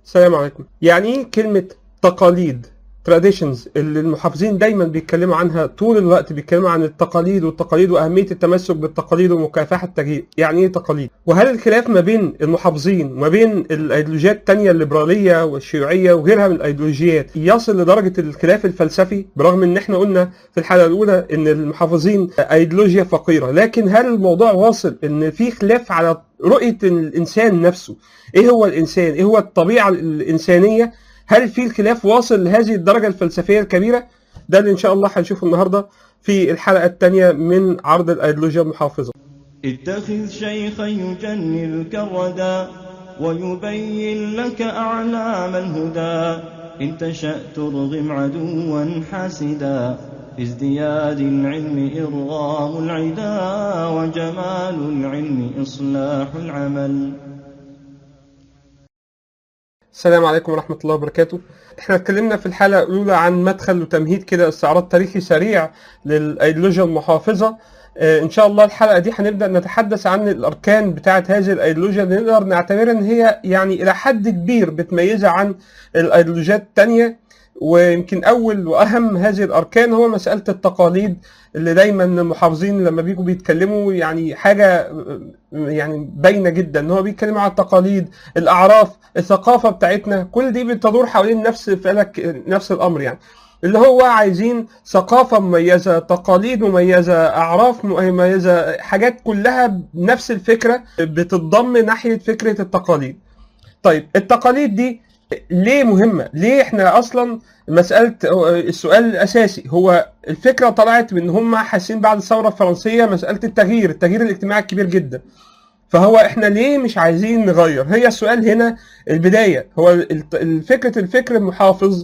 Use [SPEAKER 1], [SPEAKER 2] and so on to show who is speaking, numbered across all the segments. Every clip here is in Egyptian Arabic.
[SPEAKER 1] السلام عليكم يعني ايه كلمة تقاليد traditions اللي المحافظين دايما بيتكلموا عنها طول الوقت بيتكلموا عن التقاليد والتقاليد واهميه التمسك بالتقاليد ومكافحه التغيير يعني ايه تقاليد وهل الخلاف ما بين المحافظين وما بين الايديولوجيات التانية الليبراليه والشيوعيه وغيرها من الايديولوجيات يصل لدرجه الخلاف الفلسفي برغم ان احنا قلنا في الحلقه الاولى ان المحافظين ايديولوجيا فقيره لكن هل الموضوع واصل ان في خلاف على رؤيه الانسان نفسه ايه هو الانسان ايه هو الطبيعه الانسانيه هل في الخلاف واصل لهذه الدرجة الفلسفية الكبيرة؟ ده اللي إن شاء الله هنشوفه النهاردة في الحلقة الثانية من عرض الأيديولوجيا المحافظة.
[SPEAKER 2] اتخذ شيخا يجنلك الردى ويبين لك أعلام الهدى إن تشأ ترغم عدوا حاسدا في ازدياد العلم إرغام العدا وجمال العلم إصلاح العمل
[SPEAKER 1] السلام عليكم ورحمة الله وبركاته. احنا اتكلمنا في الحلقة الأولى عن مدخل وتمهيد كده استعراض تاريخي سريع للأيديولوجيا المحافظة. اه ان شاء الله الحلقة دي هنبدأ نتحدث عن الأركان بتاعة هذه الأيديولوجيا اللي نقدر نعتبرها إن هي يعني إلى حد كبير بتميزها عن الأيديولوجيات التانية ويمكن اول واهم هذه الاركان هو مساله التقاليد اللي دايما المحافظين لما بيجوا بيتكلموا يعني حاجه يعني باينه جدا ان هو بيتكلموا على التقاليد الاعراف الثقافه بتاعتنا كل دي بتدور حوالين نفس فلك نفس الامر يعني اللي هو عايزين ثقافة مميزة تقاليد مميزة أعراف مميزة حاجات كلها نفس الفكرة بتتضم ناحية فكرة التقاليد طيب التقاليد دي ليه مهمه؟ ليه احنا اصلا مساله السؤال الاساسي هو الفكره طلعت من هم حاسين بعد الثوره الفرنسيه مساله التغيير، التغيير الاجتماعي الكبير جدا. فهو احنا ليه مش عايزين نغير؟ هي السؤال هنا البدايه هو فكره الفكر المحافظ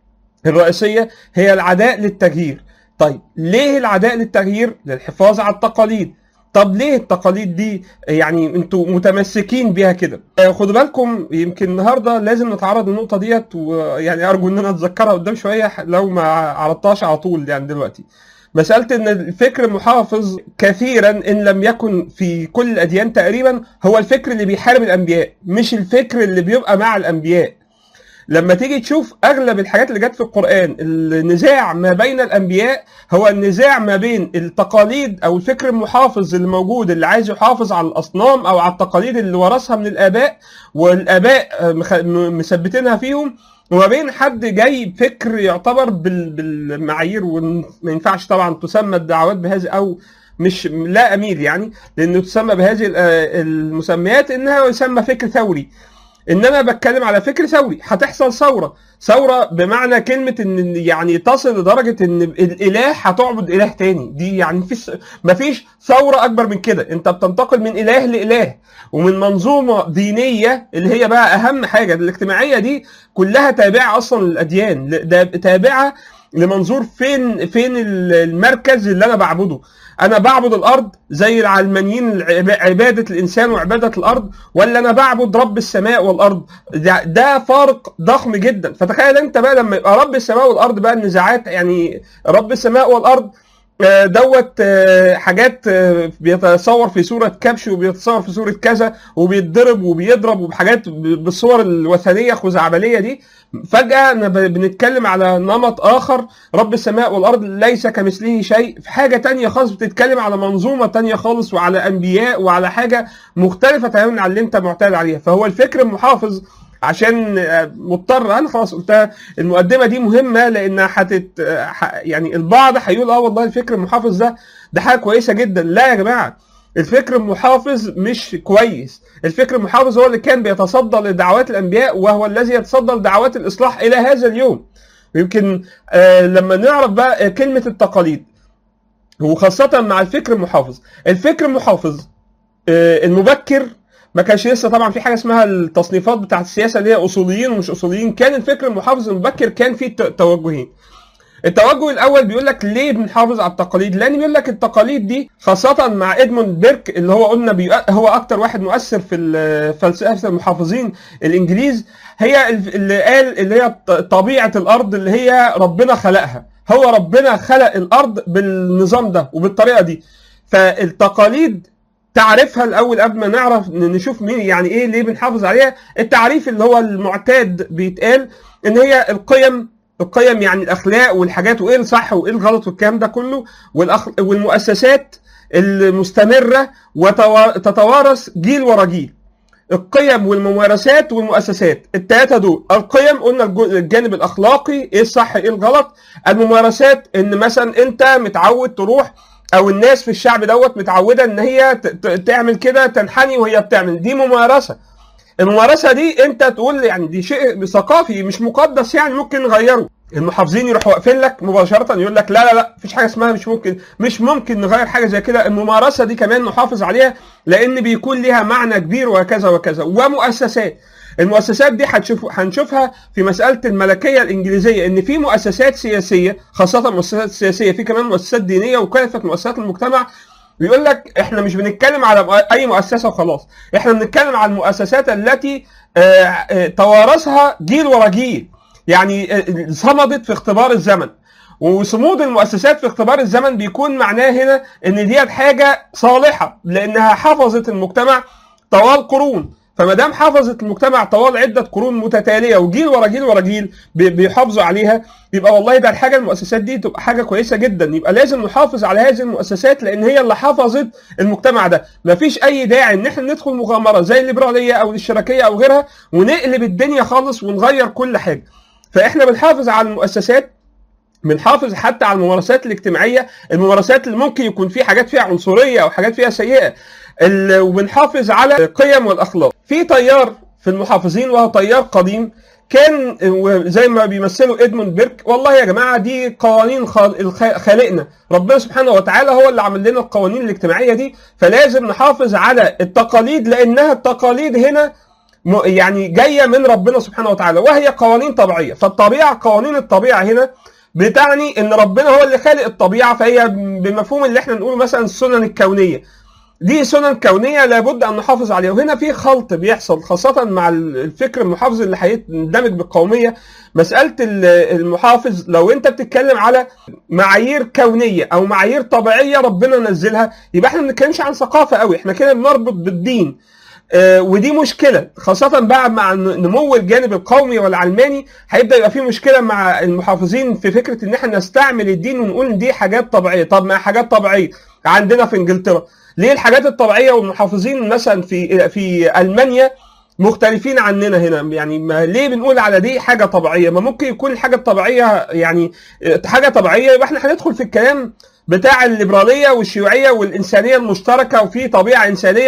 [SPEAKER 1] الرئيسيه هي العداء للتغيير. طيب ليه العداء للتغيير؟ للحفاظ على التقاليد. طب ليه التقاليد دي يعني انتوا متمسكين بيها كده خدوا بالكم يمكن النهارده لازم نتعرض للنقطه ديت ويعني ارجو ان انا اتذكرها قدام شويه لو ما عرضتهاش على طول يعني دلوقتي مسألة إن الفكر المحافظ كثيرا إن لم يكن في كل الأديان تقريبا هو الفكر اللي بيحارب الأنبياء مش الفكر اللي بيبقى مع الأنبياء لما تيجي تشوف اغلب الحاجات اللي جت في القران النزاع ما بين الانبياء هو النزاع ما بين التقاليد او الفكر المحافظ اللي موجود اللي عايز يحافظ على الاصنام او على التقاليد اللي ورثها من الاباء والاباء مثبتينها فيهم وما بين حد جاي بفكر يعتبر بالمعايير وما ينفعش طبعا تسمى الدعوات بهذه او مش لا اميل يعني لانه تسمى بهذه المسميات انها يسمى فكر ثوري انما بتكلم على فكر ثوري هتحصل ثوره ثوره بمعنى كلمه ان يعني تصل لدرجه ان الاله هتعبد اله تاني دي يعني مفيش مفيش ثوره اكبر من كده انت بتنتقل من اله لاله ومن منظومه دينيه اللي هي بقى اهم حاجه الاجتماعيه دي كلها تابعه اصلا للاديان ده تابعه لمنظور فين فين المركز اللي انا بعبده انا بعبد الارض زي العلمانيين عباده الانسان وعباده الارض ولا انا بعبد رب السماء والارض ده, ده فارق ضخم جدا فتخيل انت بقى لما يبقى رب السماء والارض بقى النزاعات يعني رب السماء والارض دوت حاجات بيتصور في صورة كبش وبيتصور في صورة كذا وبيتضرب وبيضرب وبحاجات بالصور الوثنية خزعبلية دي فجأة بنتكلم على نمط آخر رب السماء والأرض ليس كمثله شيء في حاجة تانية خالص بتتكلم على منظومة تانية خالص وعلى أنبياء وعلى حاجة مختلفة تماما عن اللي أنت معتاد عليها فهو الفكر المحافظ عشان مضطر انا خلاص قلتها المقدمه دي مهمه لانها حتت يعني البعض هيقول اه والله الفكر المحافظ ده ده حاجه كويسه جدا لا يا جماعه الفكر المحافظ مش كويس الفكر المحافظ هو اللي كان بيتصدى لدعوات الانبياء وهو الذي يتصدى لدعوات الاصلاح الى هذا اليوم يمكن آه لما نعرف بقى كلمه التقاليد وخاصه مع الفكر المحافظ الفكر المحافظ آه المبكر ما كانش لسه طبعا في حاجه اسمها التصنيفات بتاعت السياسه اللي هي اصوليين ومش اصوليين كان الفكر المحافظ المبكر كان فيه توجهين التوجه الاول بيقول لك ليه بنحافظ على التقاليد لان بيقول لك التقاليد دي خاصه مع ادموند بيرك اللي هو قلنا بيؤ... هو اكتر واحد مؤثر في فلسفه المحافظين الانجليز هي اللي قال اللي هي طبيعه الارض اللي هي ربنا خلقها هو ربنا خلق الارض بالنظام ده وبالطريقه دي فالتقاليد تعريفها الاول قبل ما نعرف نشوف مين يعني ايه ليه بنحافظ عليها التعريف اللي هو المعتاد بيتقال ان هي القيم القيم يعني الاخلاق والحاجات وايه الصح وايه الغلط والكلام ده كله والأخ... والمؤسسات المستمره وتتوارث جيل ورا جيل القيم والممارسات والمؤسسات التلاتة دول القيم قلنا الجانب الاخلاقي ايه الصح ايه الغلط الممارسات ان مثلا انت متعود تروح او الناس في الشعب دوت متعوده ان هي تعمل كده تنحني وهي بتعمل دي ممارسه الممارسه دي انت تقول يعني دي شيء ثقافي مش مقدس يعني ممكن نغيره المحافظين يروحوا واقفين لك مباشره يقول لك لا لا لا مفيش حاجه اسمها مش ممكن مش ممكن نغير حاجه زي كده الممارسه دي كمان نحافظ عليها لان بيكون ليها معنى كبير وكذا وكذا ومؤسسات المؤسسات دي هتشوف هنشوفها في مساله الملكيه الانجليزيه ان في مؤسسات سياسيه خاصه المؤسسات السياسيه في كمان مؤسسات دينيه وكافه مؤسسات المجتمع بيقول لك احنا مش بنتكلم على اي مؤسسه وخلاص احنا بنتكلم على المؤسسات التي توارثها جيل ورا جيل يعني صمدت في اختبار الزمن وصمود المؤسسات في اختبار الزمن بيكون معناه هنا ان ديت حاجه صالحه لانها حفظت المجتمع طوال قرون فما دام حافظت المجتمع طوال عده قرون متتاليه وجيل ورا جيل ورا جيل بيحافظوا عليها يبقى والله ده الحاجه المؤسسات دي تبقى حاجه كويسه جدا يبقى لازم نحافظ على هذه المؤسسات لان هي اللي حفظت المجتمع ده مفيش اي داعي ان احنا ندخل مغامره زي الليبراليه او الاشتراكيه او غيرها ونقلب الدنيا خالص ونغير كل حاجه فاحنا بنحافظ على المؤسسات بنحافظ حتى على الممارسات الاجتماعيه الممارسات اللي ممكن يكون في حاجات فيها عنصريه او حاجات فيها سيئه وبنحافظ على القيم والاخلاق في تيار في المحافظين وهو تيار قديم كان زي ما بيمثلوا ادموند بيرك والله يا جماعه دي قوانين خالقنا ربنا سبحانه وتعالى هو اللي عمل لنا القوانين الاجتماعيه دي فلازم نحافظ على التقاليد لانها التقاليد هنا يعني جايه من ربنا سبحانه وتعالى وهي قوانين طبيعيه فالطبيعه قوانين الطبيعه هنا بتعني ان ربنا هو اللي خالق الطبيعه فهي بمفهوم اللي احنا نقول مثلا السنن الكونيه دي سنن كونيه لابد ان نحافظ عليها وهنا في خلط بيحصل خاصه مع الفكر المحافظ اللي هيندمج بالقوميه مساله المحافظ لو انت بتتكلم على معايير كونيه او معايير طبيعيه ربنا نزلها يبقى احنا ما بنتكلمش عن ثقافه قوي احنا كده بنربط بالدين آه ودي مشكله خاصه بقى مع نمو الجانب القومي والعلماني هيبدا يبقى في مشكله مع المحافظين في فكره ان احنا نستعمل الدين ونقول ان دي حاجات طبيعيه طب ما حاجات طبيعيه عندنا في انجلترا ليه الحاجات الطبيعيه والمحافظين مثلا في في المانيا مختلفين عننا هنا يعني ما ليه بنقول على دي حاجه طبيعيه ما ممكن يكون الحاجه الطبيعيه يعني حاجه طبيعيه يبقى احنا هندخل في الكلام بتاع الليبراليه والشيوعيه والانسانيه المشتركه وفي طبيعه انسانيه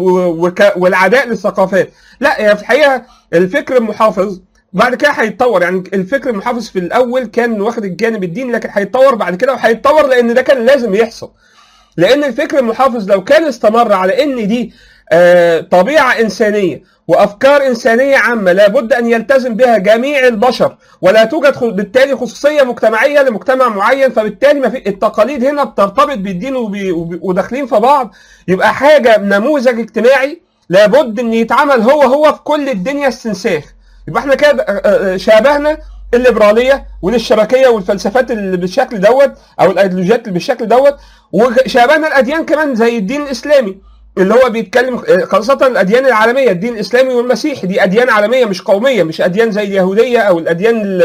[SPEAKER 1] والعداء للثقافات لا هي في الحقيقه الفكر المحافظ بعد كده هيتطور يعني الفكر المحافظ في الاول كان واخد الجانب الديني لكن هيتطور بعد كده وهيتطور لان ده كان لازم يحصل لان الفكر المحافظ لو كان استمر على ان دي آه طبيعه انسانيه وافكار انسانيه عامه لابد ان يلتزم بها جميع البشر ولا توجد بالتالي خصوصيه مجتمعيه لمجتمع معين فبالتالي ما في التقاليد هنا بترتبط بالدين وداخلين في بعض يبقى حاجه نموذج اجتماعي لابد ان يتعمل هو هو في كل الدنيا استنساخ يبقى احنا كده شابهنا الليبراليه والاشتراكيه والفلسفات اللي بالشكل دوت او الايديولوجيات اللي بالشكل دوت وشابهنا الاديان كمان زي الدين الاسلامي اللي هو بيتكلم خاصة الأديان العالمية الدين الإسلامي والمسيحي دي أديان عالمية مش قومية مش أديان زي اليهودية أو الأديان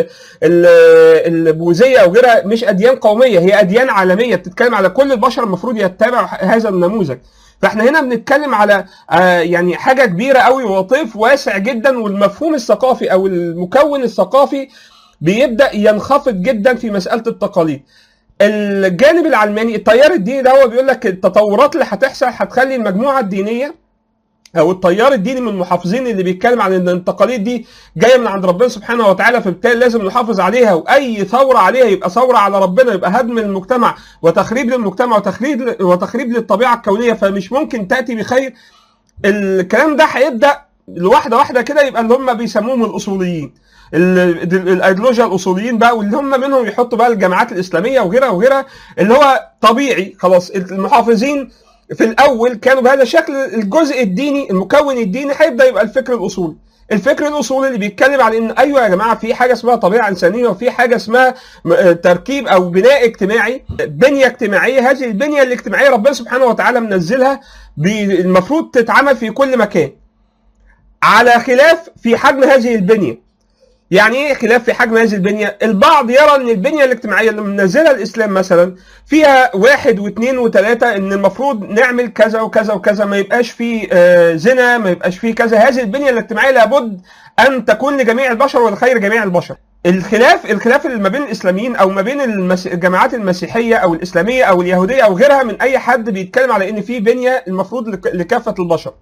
[SPEAKER 1] البوذية أو غيرها مش أديان قومية هي أديان عالمية بتتكلم على كل البشر المفروض يتبعوا هذا النموذج فاحنا هنا بنتكلم على يعني حاجة كبيرة قوي وطيف واسع جدا والمفهوم الثقافي أو المكون الثقافي بيبدأ ينخفض جدا في مسألة التقاليد الجانب العلماني التيار الديني ده هو بيقول لك التطورات اللي هتحصل هتخلي المجموعه الدينيه او التيار الديني من المحافظين اللي بيتكلم عن ان التقاليد دي جايه من عند ربنا سبحانه وتعالى فبالتالي لازم نحافظ عليها واي ثوره عليها يبقى ثوره على ربنا يبقى هدم المجتمع وتخريب للمجتمع وتخريب وتخريب للطبيعه الكونيه فمش ممكن تاتي بخير الكلام ده هيبدا لواحده واحده كده يبقى اللي هم بيسموهم الاصوليين الايديولوجيا الاصوليين بقى واللي هم منهم يحطوا بقى الجامعات الاسلاميه وغيرها وغيرها اللي هو طبيعي خلاص المحافظين في الاول كانوا بهذا الشكل الجزء الديني المكون الديني هيبدا يبقى الفكر الاصولي الفكر الاصولي اللي بيتكلم على ان ايوه يا جماعه في حاجه اسمها طبيعه انسانيه وفي حاجه اسمها م- تركيب او بناء اجتماعي بنيه اجتماعيه هذه البنيه الاجتماعيه ربنا سبحانه وتعالى منزلها بي- المفروض تتعمل في كل مكان على خلاف في حجم هذه البنيه يعني ايه خلاف في حجم هذه البنيه؟ البعض يرى ان البنيه الاجتماعيه اللي منزلها الاسلام مثلا فيها واحد واثنين وثلاثه ان المفروض نعمل كذا وكذا وكذا ما يبقاش في آه، زنا ما يبقاش في كذا هذه البنيه الاجتماعيه لابد ان تكون لجميع البشر ولخير جميع البشر. الخلاف الخلاف اللي ما بين الاسلاميين او ما بين المس... الجماعات المسيحيه او الاسلاميه او اليهوديه او غيرها من اي حد بيتكلم على ان في بنيه المفروض لك... لكافه البشر.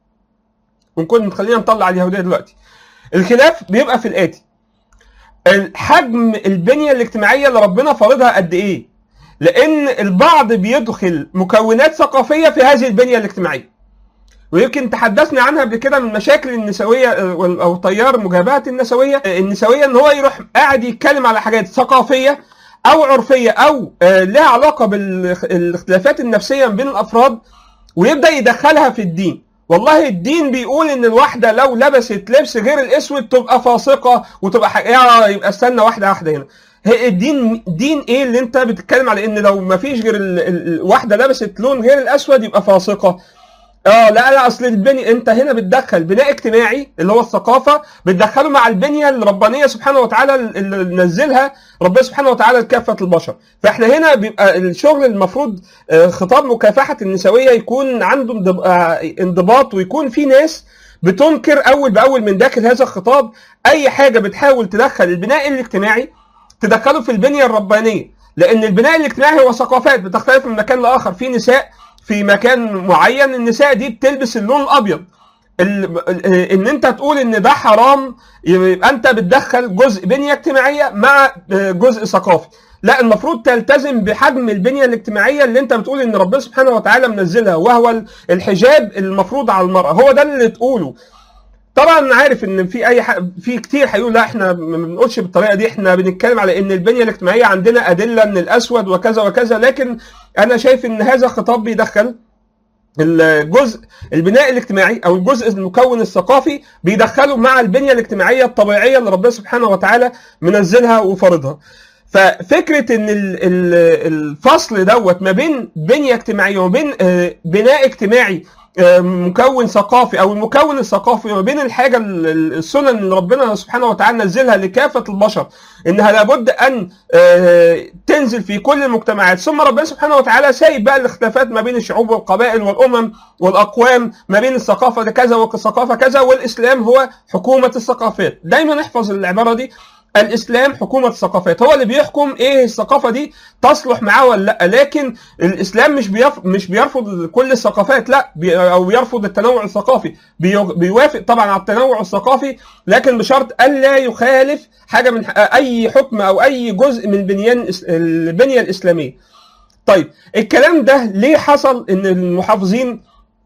[SPEAKER 1] ونكون خلينا نطلع اليهوديه دلوقتي. الخلاف بيبقى في الاتي الحجم البنيه الاجتماعيه اللي ربنا فرضها قد ايه لان البعض بيدخل مكونات ثقافيه في هذه البنيه الاجتماعيه ويمكن تحدثنا عنها قبل كده من مشاكل النسويه آه، او تيار مجابهه النسويه آه، النسويه ان هو يروح قاعد يتكلم على حاجات ثقافيه او عرفيه او آه، لها علاقه بالاختلافات النفسيه بين الافراد ويبدا يدخلها في الدين والله الدين بيقول ان الواحده لو لبست لبس غير الاسود تبقى فاسقه وتبقى حق... يا يبقى استنى واحده واحده هنا هي الدين دين ايه اللي انت بتتكلم على ان لو ما فيش غير ال... ال... الواحده لبست لون غير الاسود يبقى فاسقه اه لا لا اصل البني انت هنا بتدخل بناء اجتماعي اللي هو الثقافه بتدخله مع البنيه الربانيه سبحانه وتعالى اللي نزلها ربنا سبحانه وتعالى لكافه البشر فاحنا هنا بيبقى الشغل المفروض آه، خطاب مكافحه النسويه يكون عنده انضب- آه، انضباط ويكون في ناس بتنكر اول باول من داخل هذا الخطاب اي حاجه بتحاول تدخل البناء الاجتماعي تدخله في البنيه الربانيه لان البناء الاجتماعي هو ثقافات بتختلف من مكان لاخر في نساء في مكان معين النساء دي بتلبس اللون الابيض ال- ال- ان انت تقول ان ده حرام يبقى انت بتدخل جزء بنيه اجتماعيه مع جزء ثقافي لا المفروض تلتزم بحجم البنيه الاجتماعيه اللي انت بتقول ان ربنا سبحانه وتعالى منزلها وهو الحجاب المفروض على المراه هو ده اللي تقوله طبعا أنا عارف ان في اي ح... في كتير هيقول لا احنا ما بنقولش بالطريقه دي احنا بنتكلم على ان البنيه الاجتماعيه عندنا ادله من الاسود وكذا وكذا لكن انا شايف ان هذا خطاب بيدخل الجزء البناء الاجتماعي او الجزء المكون الثقافي بيدخله مع البنيه الاجتماعيه الطبيعيه اللي ربنا سبحانه وتعالى منزلها وفرضها. ففكره ان ال- ال- الفصل دوت ما بين بنيه اجتماعيه وبين آه، بناء اجتماعي آه، مكون ثقافي او المكون الثقافي ما بين الحاجه ال- ال- السنن اللي ربنا سبحانه وتعالى نزلها لكافه البشر انها لابد ان آه، تنزل في كل المجتمعات ثم ربنا سبحانه وتعالى سايب بقى الاختلافات ما بين الشعوب والقبائل والامم والاقوام ما بين الثقافه ده كذا والثقافه كذا والاسلام هو حكومه الثقافات دايما احفظ العباره دي الاسلام حكومه الثقافات هو اللي بيحكم ايه الثقافه دي تصلح معاه ولا لا لكن الاسلام مش بيف... مش بيرفض كل الثقافات لا بي... او بيرفض التنوع الثقافي بي... بيوافق طبعا على التنوع الثقافي لكن بشرط الا يخالف حاجه من اي حكم او اي جزء من بنيان البنيه الاسلاميه طيب الكلام ده ليه حصل ان المحافظين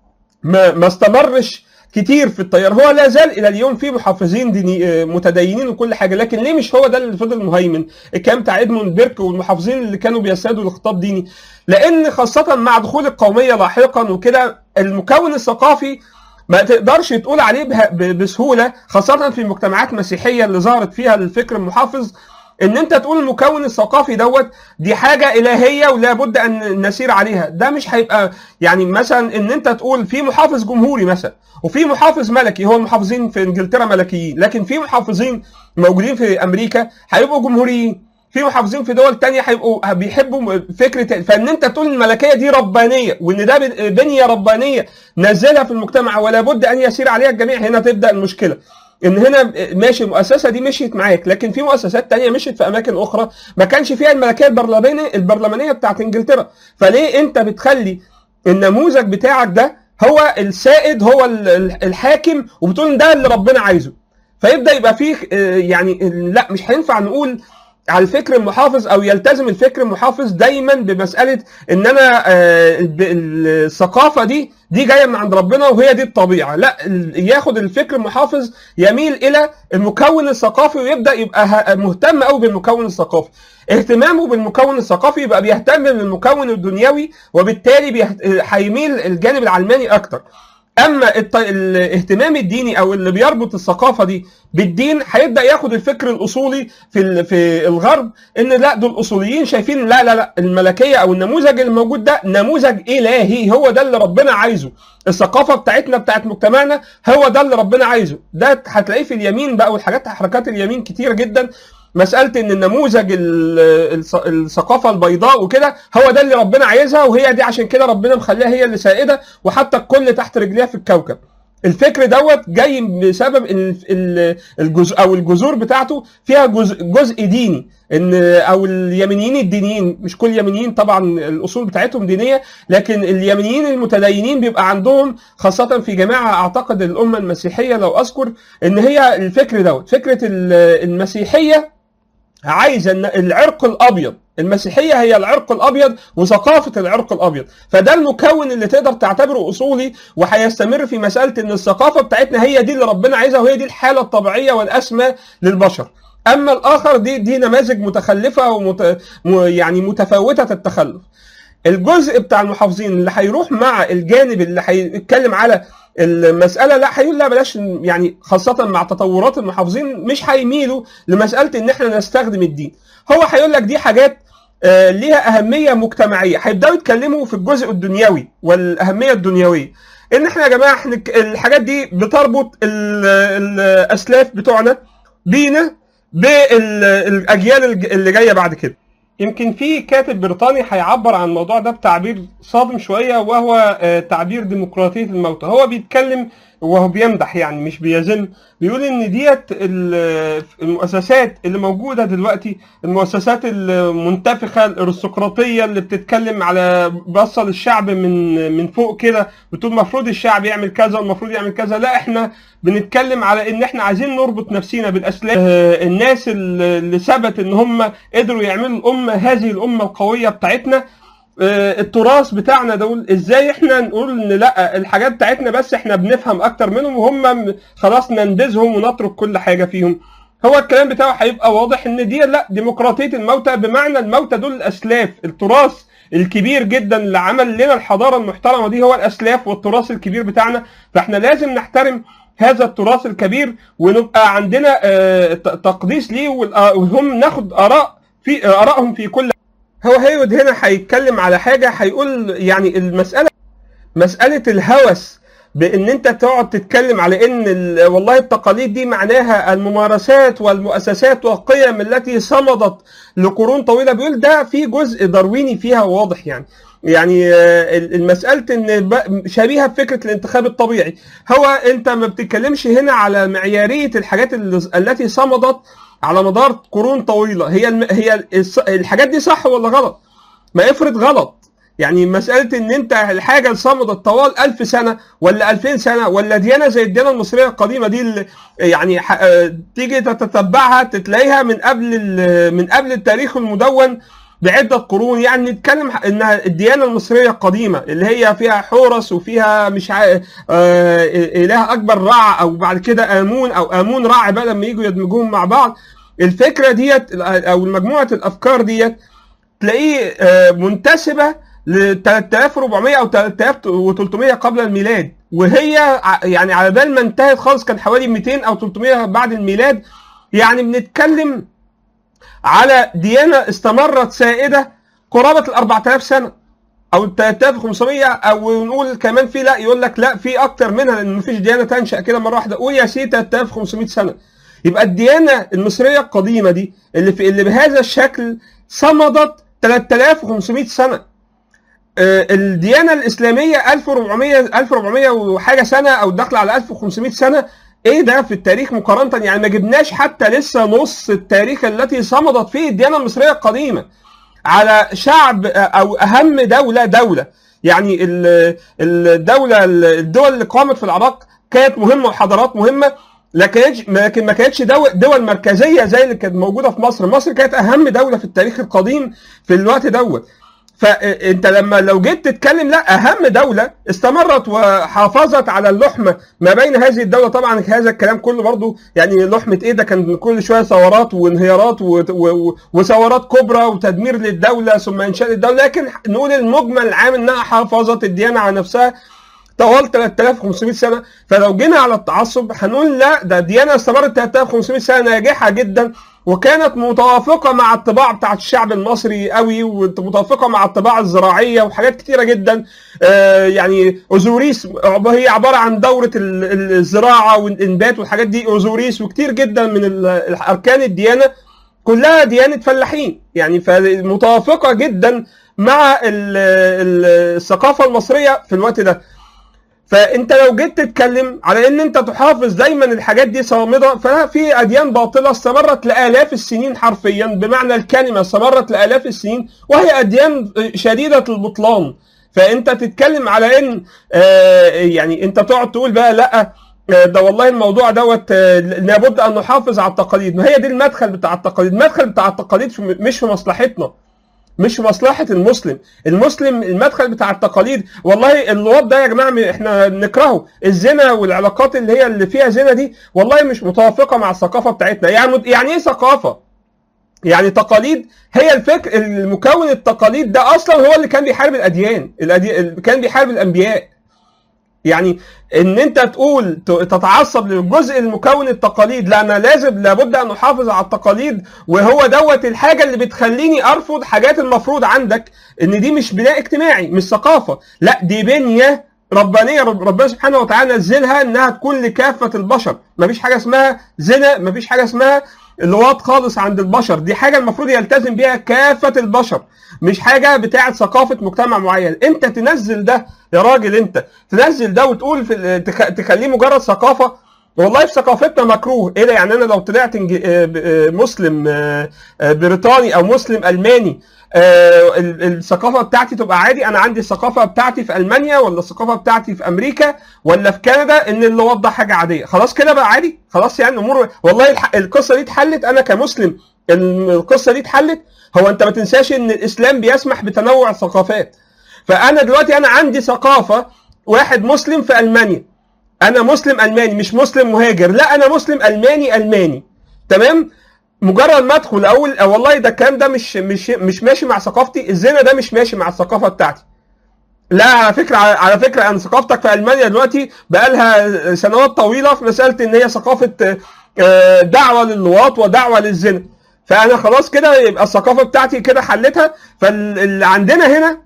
[SPEAKER 1] ما, ما استمرش كتير في التيار هو لا زال الى اليوم في محافظين ديني متدينين وكل حاجه لكن ليه مش هو ده اللي فضل مهيمن الكلام بتاع ادموند بيرك والمحافظين اللي كانوا بيسادوا لخطاب ديني لان خاصه مع دخول القوميه لاحقا وكده المكون الثقافي ما تقدرش تقول عليه بسهوله خاصه في المجتمعات المسيحيه اللي ظهرت فيها الفكر المحافظ ان انت تقول المكون الثقافي دوت دي حاجه الهيه ولا بد ان نسير عليها ده مش هيبقى يعني مثلا ان انت تقول في محافظ جمهوري مثلا وفي محافظ ملكي هو المحافظين في انجلترا ملكيين لكن في محافظين موجودين في امريكا هيبقوا جمهوريين في محافظين في دول تانية هيبقوا بيحبوا فكره فان انت تقول الملكيه دي ربانيه وان ده بنيه ربانيه نزلها في المجتمع ولا بد ان يسير عليها الجميع هنا تبدا المشكله ان هنا ماشي المؤسسه دي مشيت معاك لكن في مؤسسات تانية مشيت في اماكن اخرى ما كانش فيها الملكيه البرلمانيه البرلمانيه بتاعت انجلترا فليه انت بتخلي النموذج بتاعك ده هو السائد هو الحاكم وبتقول ده اللي ربنا عايزه فيبدا يبقى فيه يعني لا مش هينفع نقول على الفكر المحافظ او يلتزم الفكر المحافظ دايما بمساله ان انا الثقافه دي دي جايه من عند ربنا وهي دي الطبيعه لا ياخد الفكر المحافظ يميل الى المكون الثقافي ويبدا يبقى مهتم قوي بالمكون الثقافي اهتمامه بالمكون الثقافي يبقى بيهتم بالمكون الدنيوي وبالتالي هيميل الجانب العلماني اكتر اما الط- الاهتمام الديني او اللي بيربط الثقافه دي بالدين هيبدا ياخد الفكر الاصولي في ال- في الغرب ان لا دول اصوليين شايفين لا لا لا الملكيه او النموذج اللي موجود ده نموذج الهي هو ده اللي ربنا عايزه الثقافه بتاعتنا بتاعت مجتمعنا هو ده اللي ربنا عايزه ده هتلاقيه في اليمين بقى والحاجات حركات اليمين كتير جدا مساله ان النموذج ال- الث- الثقافه البيضاء وكده هو ده اللي ربنا عايزها وهي دي عشان كده ربنا مخليها هي اللي سائده وحتى الكل تحت رجليها في الكوكب الفكر دوت جاي بسبب ال- ال- الجزء او الجذور بتاعته فيها جزء, جزء ديني ان او اليمينيين الدينيين مش كل اليمينيين طبعا الاصول بتاعتهم دينيه لكن اليمينيين المتدينين بيبقى عندهم خاصه في جماعه اعتقد الامه المسيحيه لو اذكر ان هي الفكر دوت فكره ال- المسيحيه عايزه ان العرق الابيض المسيحيه هي العرق الابيض وثقافه العرق الابيض فده المكون اللي تقدر تعتبره اصولي وهيستمر في مساله ان الثقافه بتاعتنا هي دي اللي ربنا عايزها وهي دي الحاله الطبيعيه والاسمى للبشر اما الاخر دي دي نماذج متخلفه ومت م- يعني متفاوته التخلف الجزء بتاع المحافظين اللي هيروح مع الجانب اللي هيتكلم على المساله لا هيقول لا بلاش يعني خاصه مع تطورات المحافظين مش هيميلوا لمساله ان احنا نستخدم الدين هو هيقول لك دي حاجات آه، ليها اهميه مجتمعيه هيبداوا يتكلموا في الجزء الدنيوي والاهميه الدنيويه ان احنا يا جماعه احنا ك- الحاجات دي بتربط ال- الاسلاف بتوعنا بينا بالاجيال الج- اللي جايه بعد كده يمكن في كاتب بريطاني هيعبر عن الموضوع ده بتعبير صادم شويه وهو آه، تعبير ديمقراطيه الموتى هو بيتكلم وهو بيمدح يعني مش بيذم بيقول ان ديت ال- المؤسسات اللي موجوده دلوقتي المؤسسات المنتفخه الارستقراطيه اللي بتتكلم على بصل الشعب من من فوق كده بتقول المفروض الشعب يعمل كذا والمفروض يعمل كذا لا احنا بنتكلم على ان احنا عايزين نربط نفسينا بالاسلاف آه، الناس اللي اللي ثبت ان هم قدروا يعملوا الامه هذه الامه القويه بتاعتنا آه، التراث بتاعنا دول ازاي احنا نقول ان لا الحاجات بتاعتنا بس احنا بنفهم اكتر منهم وهم م- خلاص ننبذهم ونترك كل حاجه فيهم هو الكلام بتاعه هيبقى واضح ان دي لا ديمقراطيه الموتى بمعنى الموتى دول الاسلاف التراث الكبير جدا اللي عمل لنا الحضاره المحترمه دي هو الاسلاف والتراث الكبير بتاعنا فاحنا لازم نحترم هذا التراث الكبير ونبقى عندنا آه، ت- تقديس ليه والآ- وهم ناخد اراء في ارائهم في كل هو هيود هنا هيتكلم على حاجه هيقول يعني المساله مساله الهوس بان انت تقعد تتكلم على ان ال- والله التقاليد دي معناها الممارسات والمؤسسات والقيم التي صمدت لقرون طويله بيقول ده في جزء دارويني فيها واضح يعني يعني آه، المسألة ان ب- شبيهة بفكرة الانتخاب الطبيعي هو انت ما بتتكلمش هنا على معيارية الحاجات اللي- التي صمدت على مدار قرون طويلة هي الم- هي الص- الحاجات دي صح ولا غلط ما افرض غلط يعني مسألة إن أنت الحاجة اللي صمدت طوال ألف سنة ولا ألفين سنة ولا ديانة زي الديانة المصرية القديمة دي اللي يعني ح- آه، تيجي تتتبعها تلاقيها من قبل ال- من قبل التاريخ المدون بعدة قرون يعني نتكلم ح- إنها الديانة المصرية القديمة اللي هي فيها حورس وفيها مش عا... آه إله أكبر رع أو بعد كده آمون أو آمون رع بقى لما يجوا يدمجوهم مع بعض الفكرة ديت أو مجموعة الأفكار ديت تلاقيه آه، منتسبه ل 3400 او 3300 قبل الميلاد وهي ع- يعني على بال ما انتهت خالص كان حوالي 200 او 300 بعد الميلاد يعني بنتكلم على ديانه استمرت سائده قرابه ال 4000 سنه او ال 3500 او نقول كمان في لا يقول لك لا في اكتر منها لان مفيش ديانه تنشا كده مره واحده قول يا سيدي 3500 سنه يبقى الديانه المصريه القديمه دي اللي في اللي بهذا الشكل صمدت 3500 سنه آه، الديانه الاسلاميه 1400 1400 وحاجه سنه او داخله على 1500 سنه ايه ده في التاريخ مقارنه يعني ما جبناش حتى لسه نص التاريخ التي صمدت فيه الديانه المصريه القديمه على شعب آه، او اهم دوله دوله يعني ال- الدوله الدول اللي قامت في العراق كانت مهمه وحضارات مهمه لكن لكن ما كانتش دول, دول مركزيه زي اللي كانت موجوده في مصر، مصر كانت اهم دوله في التاريخ القديم في الوقت دوت. فانت لما لو جيت تتكلم لا اهم دوله استمرت وحافظت على اللحمه ما بين هذه الدوله طبعا هذا الكلام كله برضو يعني لحمه ايه ده كان كل شويه ثورات وانهيارات و- و- وثورات كبرى وتدمير للدوله ثم انشاء الدوله لكن نقول المجمل العام انها حافظت الديانه على نفسها طوال 3500 سنه فلو جينا على التعصب هنقول لا ده ديانه استمرت 3500 سنه ناجحه جدا وكانت متوافقه مع الطباع بتاعت الشعب المصري قوي ومتوافقه مع الطباع الزراعيه وحاجات كتيره جدا آه يعني اوزوريس هي عباره عن دوره الزراعه والانبات والحاجات دي اوزوريس وكتير جدا من اركان الديانه كلها ديانه فلاحين يعني فمتوافقه جدا مع الثقافه المصريه في الوقت ده فانت لو جيت تتكلم على ان انت تحافظ دايما الحاجات دي صامده ففي اديان باطله استمرت لالاف السنين حرفيا بمعنى الكلمه استمرت لالاف السنين وهي اديان شديده البطلان فانت تتكلم على ان يعني انت تقعد تقول بقى لا ده والله الموضوع دوت لابد ان نحافظ على التقاليد ما هي دي المدخل بتاع التقاليد المدخل بتاع التقاليد مش في مصلحتنا مش في مصلحه المسلم المسلم المدخل بتاع التقاليد والله اللواط ده يا جماعه احنا نكرهه الزنا والعلاقات اللي هي اللي فيها زنا دي والله مش متوافقه مع الثقافه بتاعتنا يعني يعني ايه ثقافه يعني تقاليد هي الفكر المكون التقاليد ده اصلا هو اللي كان بيحارب الاديان الأدي... كان بيحارب الانبياء يعني ان انت تقول تتعصب للجزء المكون التقاليد لا انا لازم لابد ان احافظ على التقاليد وهو دوت الحاجه اللي بتخليني ارفض حاجات المفروض عندك ان دي مش بناء اجتماعي مش ثقافه لا دي بنيه ربانيه ربنا سبحانه وتعالى نزلها انها تكون لكافه البشر مفيش حاجه اسمها زنا مفيش حاجه اسمها اللواط خالص عند البشر دي حاجه المفروض يلتزم بيها كافه البشر مش حاجه بتاعه ثقافه مجتمع معين انت تنزل ده يا راجل انت تنزل ده وتقول في تخليه مجرد ثقافه والله في ثقافتنا مكروه ايه ده يعني انا لو طلعت مسلم بريطاني او مسلم الماني الثقافه بتاعتي تبقى عادي انا عندي الثقافه بتاعتي في المانيا ولا الثقافه بتاعتي في امريكا ولا في كندا ان اللواط ده حاجه عاديه خلاص كده بقى عادي خلاص يعني امور والله القصه دي اتحلت انا كمسلم القصه دي اتحلت هو انت ما تنساش ان الاسلام بيسمح بتنوع الثقافات فانا دلوقتي انا عندي ثقافه واحد مسلم في المانيا انا مسلم الماني مش مسلم مهاجر لا انا مسلم الماني الماني تمام مجرد ما ادخل اقول والله ده الكلام ده مش مش مش ماشي مع ثقافتي الزنا ده مش ماشي مع الثقافه بتاعتي لا على فكره على فكره ان ثقافتك في المانيا دلوقتي بقى لها سنوات طويله في مساله ان هي ثقافه دعوه للواط ودعوه للزنا فانا خلاص كده يبقى الثقافه بتاعتي كده حلتها فاللي عندنا هنا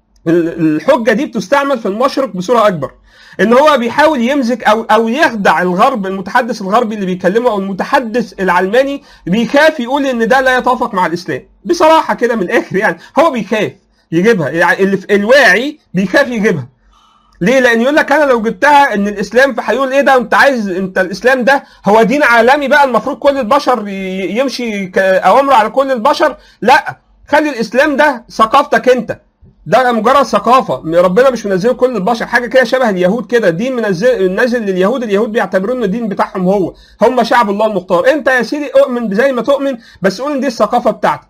[SPEAKER 1] الحجه دي بتستعمل في المشرق بصوره اكبر ان هو بيحاول يمزك او او يخدع الغرب المتحدث الغربي اللي بيكلمه او المتحدث العلماني بيخاف يقول ان ده لا يتوافق مع الاسلام بصراحه كده من الاخر يعني هو بيخاف يجيبها يعني اللي في الواعي بيخاف يجيبها ليه؟ لان يقول لك انا لو جبتها ان الاسلام فهيقول ايه ده انت عايز انت الاسلام ده هو دين عالمي بقى المفروض كل البشر يمشي اوامره على كل البشر لا خلي الاسلام ده ثقافتك انت ده مجرد ثقافه ربنا مش منزله كل البشر حاجه كده شبه اليهود كده دين منزل نازل لليهود اليهود بيعتبروا ان الدين بتاعهم هو هم شعب الله المختار انت يا سيدي اؤمن زي ما تؤمن بس قول ان دي الثقافه بتاعتك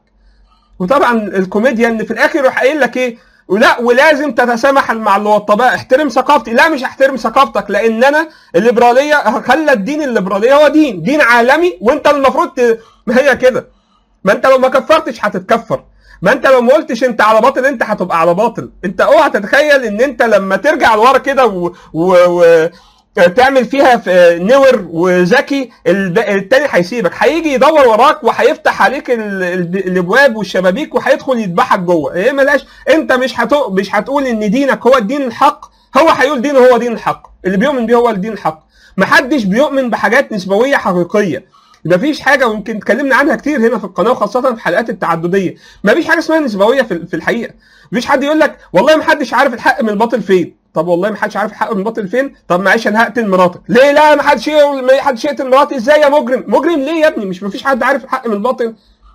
[SPEAKER 1] وطبعا الكوميديا ان في الاخر يروح قايل لك ايه ولا ولازم تتسامح مع اللواطباء احترم ثقافتي لا مش هحترم ثقافتك لان انا الليبراليه خلى الدين الليبراليه هو دين دين عالمي وانت المفروض ت... ما هي كده ما انت لو ما كفرتش هتتكفر ما انت لو ما قلتش انت على باطل انت هتبقى على باطل انت اوعى تتخيل ان انت لما ترجع لورا كده و... و... و... تعمل فيها في نور وذكي التاني هيسيبك هيجي يدور وراك وهيفتح عليك الابواب والشبابيك وهيدخل يذبحك جوه ايه ملاش انت مش هتق... مش هتقول ان دينك هو الدين الحق هو هيقول دينه هو دين الحق اللي بيؤمن بيه هو الدين الحق محدش بيؤمن بحاجات نسبويه حقيقيه مفيش حاجه ويمكن اتكلمنا عنها كتير هنا في القناه وخاصه في الحلقات التعدديه مفيش حاجه اسمها نسبويه في الحقيقه مفيش حد يقول لك والله محدش عارف الحق من الباطل فين طب والله ما حدش عارف الحق من الباطل فين طب معلش انا هقتل مراتك ليه لا ما حدش ما حدش يقتل مراتي ازاي يا مجرم مجرم ليه يا ابني مش مفيش حد عارف الحق من الباطل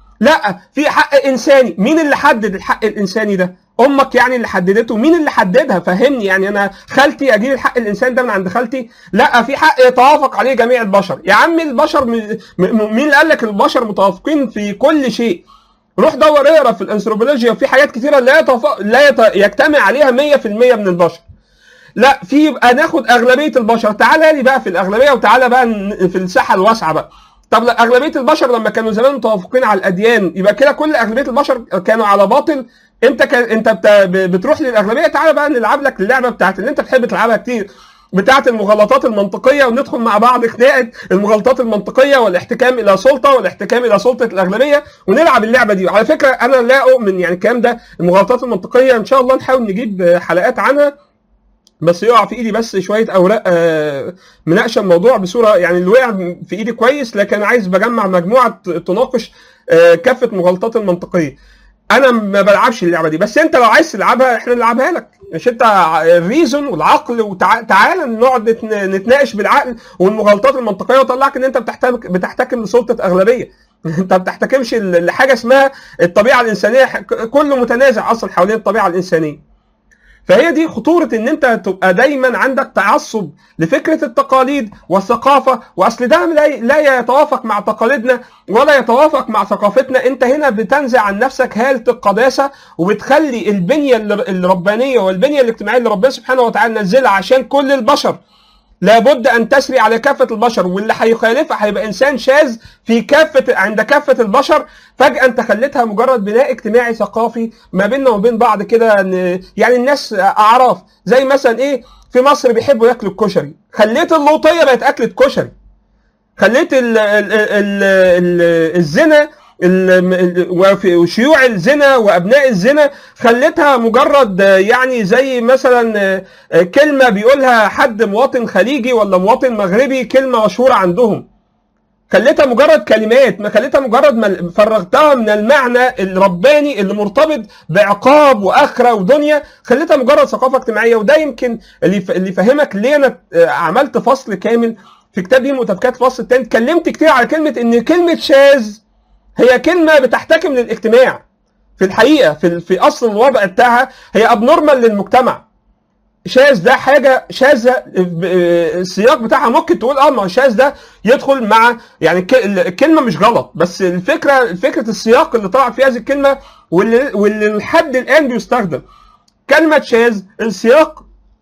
[SPEAKER 1] لا في حق انساني مين اللي حدد الحق الانساني ده امك يعني اللي حددته مين اللي حددها فهمني يعني انا خالتي اجيب الحق الانسان ده من عند خالتي لا في حق يتوافق عليه جميع البشر يا عم البشر م... م... مين اللي قال لك البشر متوافقين في كل شيء روح دور اقرا في الانثروبولوجيا في حاجات كثيره لا يتوافق لا يت... يجتمع عليها 100% من البشر لا في يبقى ناخد اغلبيه البشر تعالى لي بقى في الاغلبيه وتعالى بقى في الساحه الواسعه بقى طب لا اغلبيه البشر لما كانوا زمان متوافقين على الاديان يبقى كده كل اغلبيه البشر كانوا على باطل انت ك... انت بت... بتروح للاغلبيه تعالى بقى نلعب لك اللعبه بتاعت اللي انت بتحب تلعبها كتير بتاعت المغالطات المنطقيه وندخل مع بعض خناقه المغالطات المنطقيه والاحتكام الى سلطه والاحتكام الى سلطه الاغلبيه ونلعب اللعبه دي وعلى فكره انا لا اؤمن يعني الكلام ده المغالطات المنطقيه ان شاء الله نحاول نجيب حلقات عنها بس يقع في ايدي بس شويه اوراق آه، مناقشه الموضوع بصوره يعني اللي وقع في ايدي كويس لكن عايز بجمع مجموعه تناقش آه، كافه المغالطات المنطقيه انا ما بلعبش اللعبه دي بس انت لو عايز تلعبها احنا نلعبها لك مش انت الريزون والعقل وتعالى نقعد نتن- نتناقش بالعقل والمغالطات المنطقيه وطلعك ان انت بتحتكم بتحتكم لسلطه اغلبيه انت ما بتحتكمش ل- لحاجه اسمها الطبيعه الانسانيه ح- كله متنازع اصلا حوالين الطبيعه الانسانيه فهي دي خطورة ان انت تبقى دايما عندك تعصب لفكرة التقاليد والثقافة واصل ده لا لا يتوافق مع تقاليدنا ولا يتوافق مع ثقافتنا انت هنا بتنزع عن نفسك هالة القداسة وبتخلي البنية الر- الربانية والبنية الاجتماعية اللي ربنا سبحانه وتعالى نزلها عشان كل البشر لابد ان تسري على كافه البشر واللي هيخالفها هيبقى انسان شاذ في كافه عند كافه البشر فجاه انت خليتها مجرد بناء اجتماعي ثقافي ما بيننا وبين بعض كده إن- يعني الناس اعراف زي مثلا ايه في مصر بيحبوا ياكلوا الكشري خليت اللوطيه بقت اكله كشري خليت ال ال ال ال الزنا ال- ال- وفي- وشيوع الزنا وابناء الزنا خلتها مجرد آه، يعني زي مثلا آه، آه، كلمه بيقولها حد مواطن خليجي ولا مواطن مغربي كلمه مشهوره عندهم خليتها مجرد كلمات ما خليتها مجرد مل... فرغتها من المعنى الرباني اللي مرتبط بعقاب واخره ودنيا خليتها مجرد ثقافه اجتماعيه وده يمكن اللي ف... اللي فهمك ليه انا آه، عملت فصل كامل في كتاب دين متفكات الفصل الثاني اتكلمت كتير على كلمه ان كلمه شاذ هي كلمه بتحتكم للاجتماع في الحقيقه في في اصل الوضع بتاعها هي ابنورمال للمجتمع شاذ ده حاجه شاذه آه، السياق بتاعها ممكن تقول اه ما هو شاذ ده يدخل مع يعني الك- الكلمه مش غلط بس الفكره فكره السياق اللي طلع فيه هذه الكلمه واللي واللي لحد الان بيستخدم كلمه شاذ السياق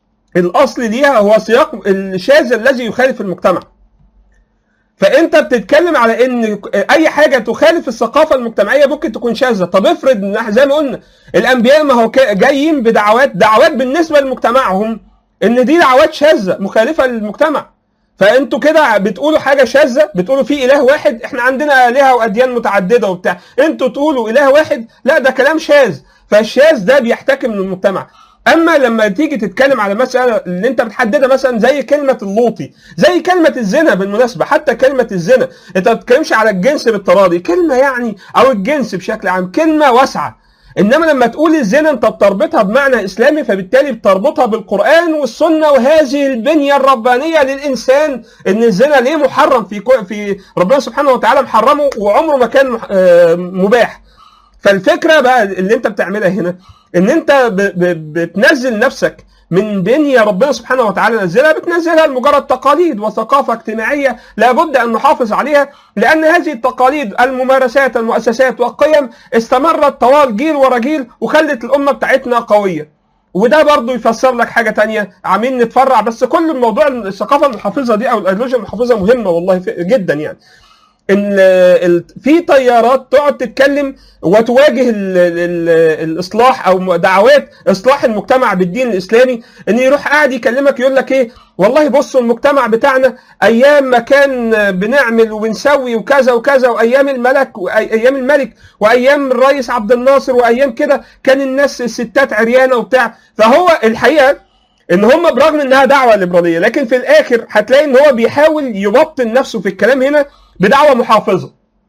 [SPEAKER 1] الاصلي ليها هو سياق الشاذ الذي يخالف المجتمع فانت بتتكلم على ان اي حاجه تخالف الثقافه المجتمعيه ممكن تكون شاذه طب افرض إن زي ما قلنا الانبياء ما هو كا- جايين بدعوات دعوات بالنسبه لمجتمعهم ان دي دعوات شاذه مخالفه للمجتمع فانتوا كده بتقولوا حاجه شاذه بتقولوا في اله واحد احنا عندنا الهه واديان متعدده وبتاع انتوا تقولوا اله واحد لا ده كلام شاذ فالشاذ ده بيحتكم للمجتمع اما لما تيجي تتكلم على مساله اللي انت بتحددها مثلا زي كلمه اللوطي زي كلمه الزنا بالمناسبه حتى كلمه الزنا انت ما بتتكلمش على الجنس بالتراضي كلمه يعني او الجنس بشكل عام كلمه واسعه انما لما تقول الزنا انت بتربطها بمعنى اسلامي فبالتالي بتربطها بالقران والسنه وهذه البنيه الربانيه للانسان ان الزنا ليه محرم في كو- في ربنا سبحانه وتعالى محرمه وعمره ما كان مح- آه، مباح فالفكره بقى اللي انت بتعملها هنا ان انت ب- ب- بتنزل نفسك من بنية ربنا سبحانه وتعالى نزلها بتنزلها لمجرد تقاليد وثقافة اجتماعية لابد أن نحافظ عليها لأن هذه التقاليد الممارسات المؤسسات والقيم استمرت طوال جيل ورا جيل وخلت الأمة بتاعتنا قوية وده برضو يفسر لك حاجة تانية عاملين نتفرع بس كل الموضوع الثقافة المحافظة دي أو الأيديولوجيا المحافظة مهمة والله ف- جدا يعني ان ال- في طيارات تقعد تتكلم وتواجه ال ال الاصلاح او دعوات اصلاح المجتمع بالدين الاسلامي ان يروح قاعد يكلمك يقول لك ايه والله بصوا المجتمع بتاعنا ايام ما كان بنعمل وبنسوي وكذا وكذا وايام الملك وايام الملك وايام الرئيس عبد الناصر وايام كده كان الناس الستات عريانه وبتاع فهو الحقيقه ان هم برغم انها دعوه ليبراليه لكن في الاخر هتلاقي ان هو بيحاول يبطن نفسه في الكلام هنا بدعوه محافظه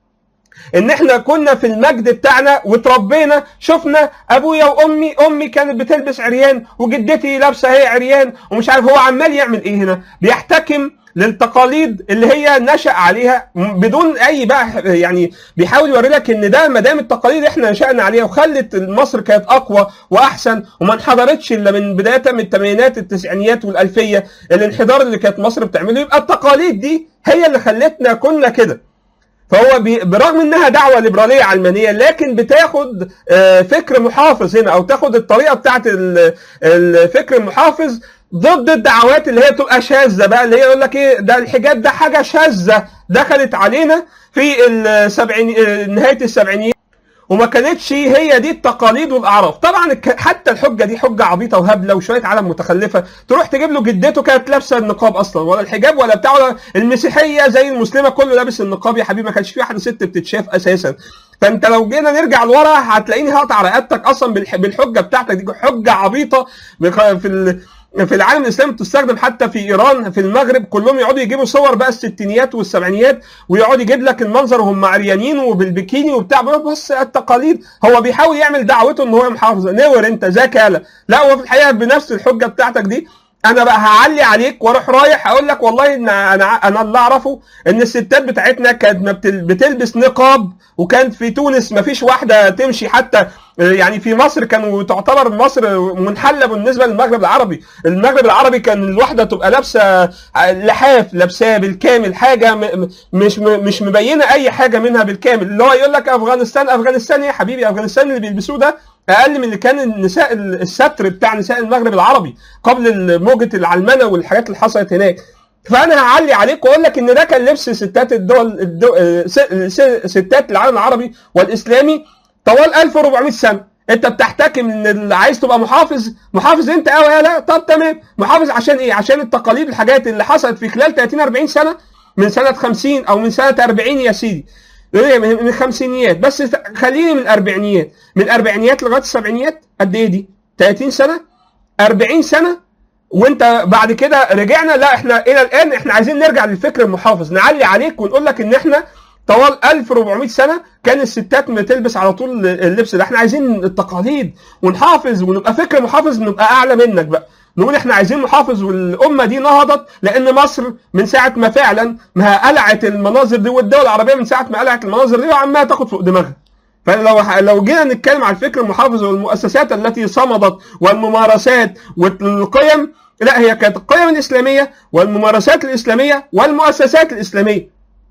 [SPEAKER 1] ان احنا كنا في المجد بتاعنا وتربينا شفنا ابويا وامي امي كانت بتلبس عريان وجدتي لابسه هي عريان ومش عارف هو عمال يعمل ايه هنا بيحتكم للتقاليد اللي هي نشأ عليها بدون اي بقى يعني بيحاول يوري لك ان ده ما دام التقاليد احنا نشأنا عليها وخلت مصر كانت اقوى واحسن وما انحدرتش الا من بدايه من الثمانينات التسعينيات والالفيه الانحدار اللي كانت مصر بتعمله يبقى التقاليد دي هي اللي خلتنا كنا كده فهو بي برغم انها دعوه ليبراليه علمانيه لكن بتاخد آه، فكر محافظ هنا او تاخد الطريقه بتاعت ال- الفكر المحافظ ضد الدعوات اللي هي تبقى شاذه بقى اللي هي يقول لك ايه ده الحجاب ده حاجه شاذه دخلت علينا في السبعين نهايه السبعينيات وما كانتش هي دي التقاليد والاعراف طبعا الك- حتى الحجه دي حجه عبيطه وهبله وشويه عالم متخلفه تروح تجيب له جدته كانت لابسه النقاب اصلا ولا الحجاب ولا بتاع ولا المسيحيه زي المسلمه كله لابس النقاب يا حبيبي ما كانش في واحده ست بتتشاف اساسا فانت لو جينا نرجع لورا هتلاقيني هقطع رقبتك اصلا بالح- بالحجه بتاعتك دي حجه عبيطه بخ- في ال... في العالم الاسلامي بتستخدم حتى في ايران في المغرب كلهم يقعدوا يجيبوا صور بقى الستينيات والسبعينيات ويقعد يجيب لك المنظر وهم عريانين وبالبكيني وبتاع بيقول لك بص التقاليد هو بيحاول يعمل دعوته ان هو محافظ نور انت ذاك يالا لا هو في الحقيقه بنفس الحجه بتاعتك دي انا بقى هعلي عليك واروح رايح اقول لك والله ان انا انا اللي اعرفه ان الستات بتاعتنا كانت ما بتل- بتلبس نقاب وكان في تونس ما فيش واحده تمشي حتى يعني في مصر كانوا تعتبر مصر منحله بالنسبه للمغرب العربي المغرب العربي كان الواحده تبقى لابسه لحاف لابساه بالكامل حاجه م- م- مش م- مش مبينه اي حاجه منها بالكامل اللي هو يقول لك افغانستان افغانستان إيه يا حبيبي افغانستان اللي بيلبسوه ده اقل من اللي كان النساء الستر بتاع نساء المغرب العربي قبل موجه العلمنه والحاجات اللي حصلت هناك فانا هعلي عليك واقول لك ان ده كان لبس ستات الدول, الدول س- س- ستات العالم العربي والاسلامي طوال 1400 سنه انت بتحتكم ان اللي عايز تبقى محافظ محافظ انت قوي يا لا طب تمام محافظ عشان ايه عشان التقاليد الحاجات اللي حصلت في خلال 30 40 سنه من سنه 50 او من سنه 40 يا سيدي من من الخمسينيات بس خليني من الاربعينيات من الاربعينيات لغايه السبعينيات قد ايه دي 30 سنه 40 سنه وانت بعد كده رجعنا لا احنا الى الان احنا عايزين نرجع للفكر المحافظ نعلي عليك ونقول لك ان احنا طوال 1400 سنه كان الستات بتلبس على طول اللبس ده احنا عايزين التقاليد ونحافظ ونبقى فكر محافظ نبقى اعلى منك بقى نقول احنا عايزين محافظ والامه دي نهضت لان مصر من ساعه ما فعلا ما قلعت المناظر دي والدول العربيه من ساعه ما قلعت المناظر دي وعماله تاخد فوق دماغها فلو لو جينا نتكلم على الفكر المحافظ والمؤسسات التي صمدت والممارسات والقيم لا هي كانت القيم الاسلاميه والممارسات الاسلاميه والمؤسسات الاسلاميه.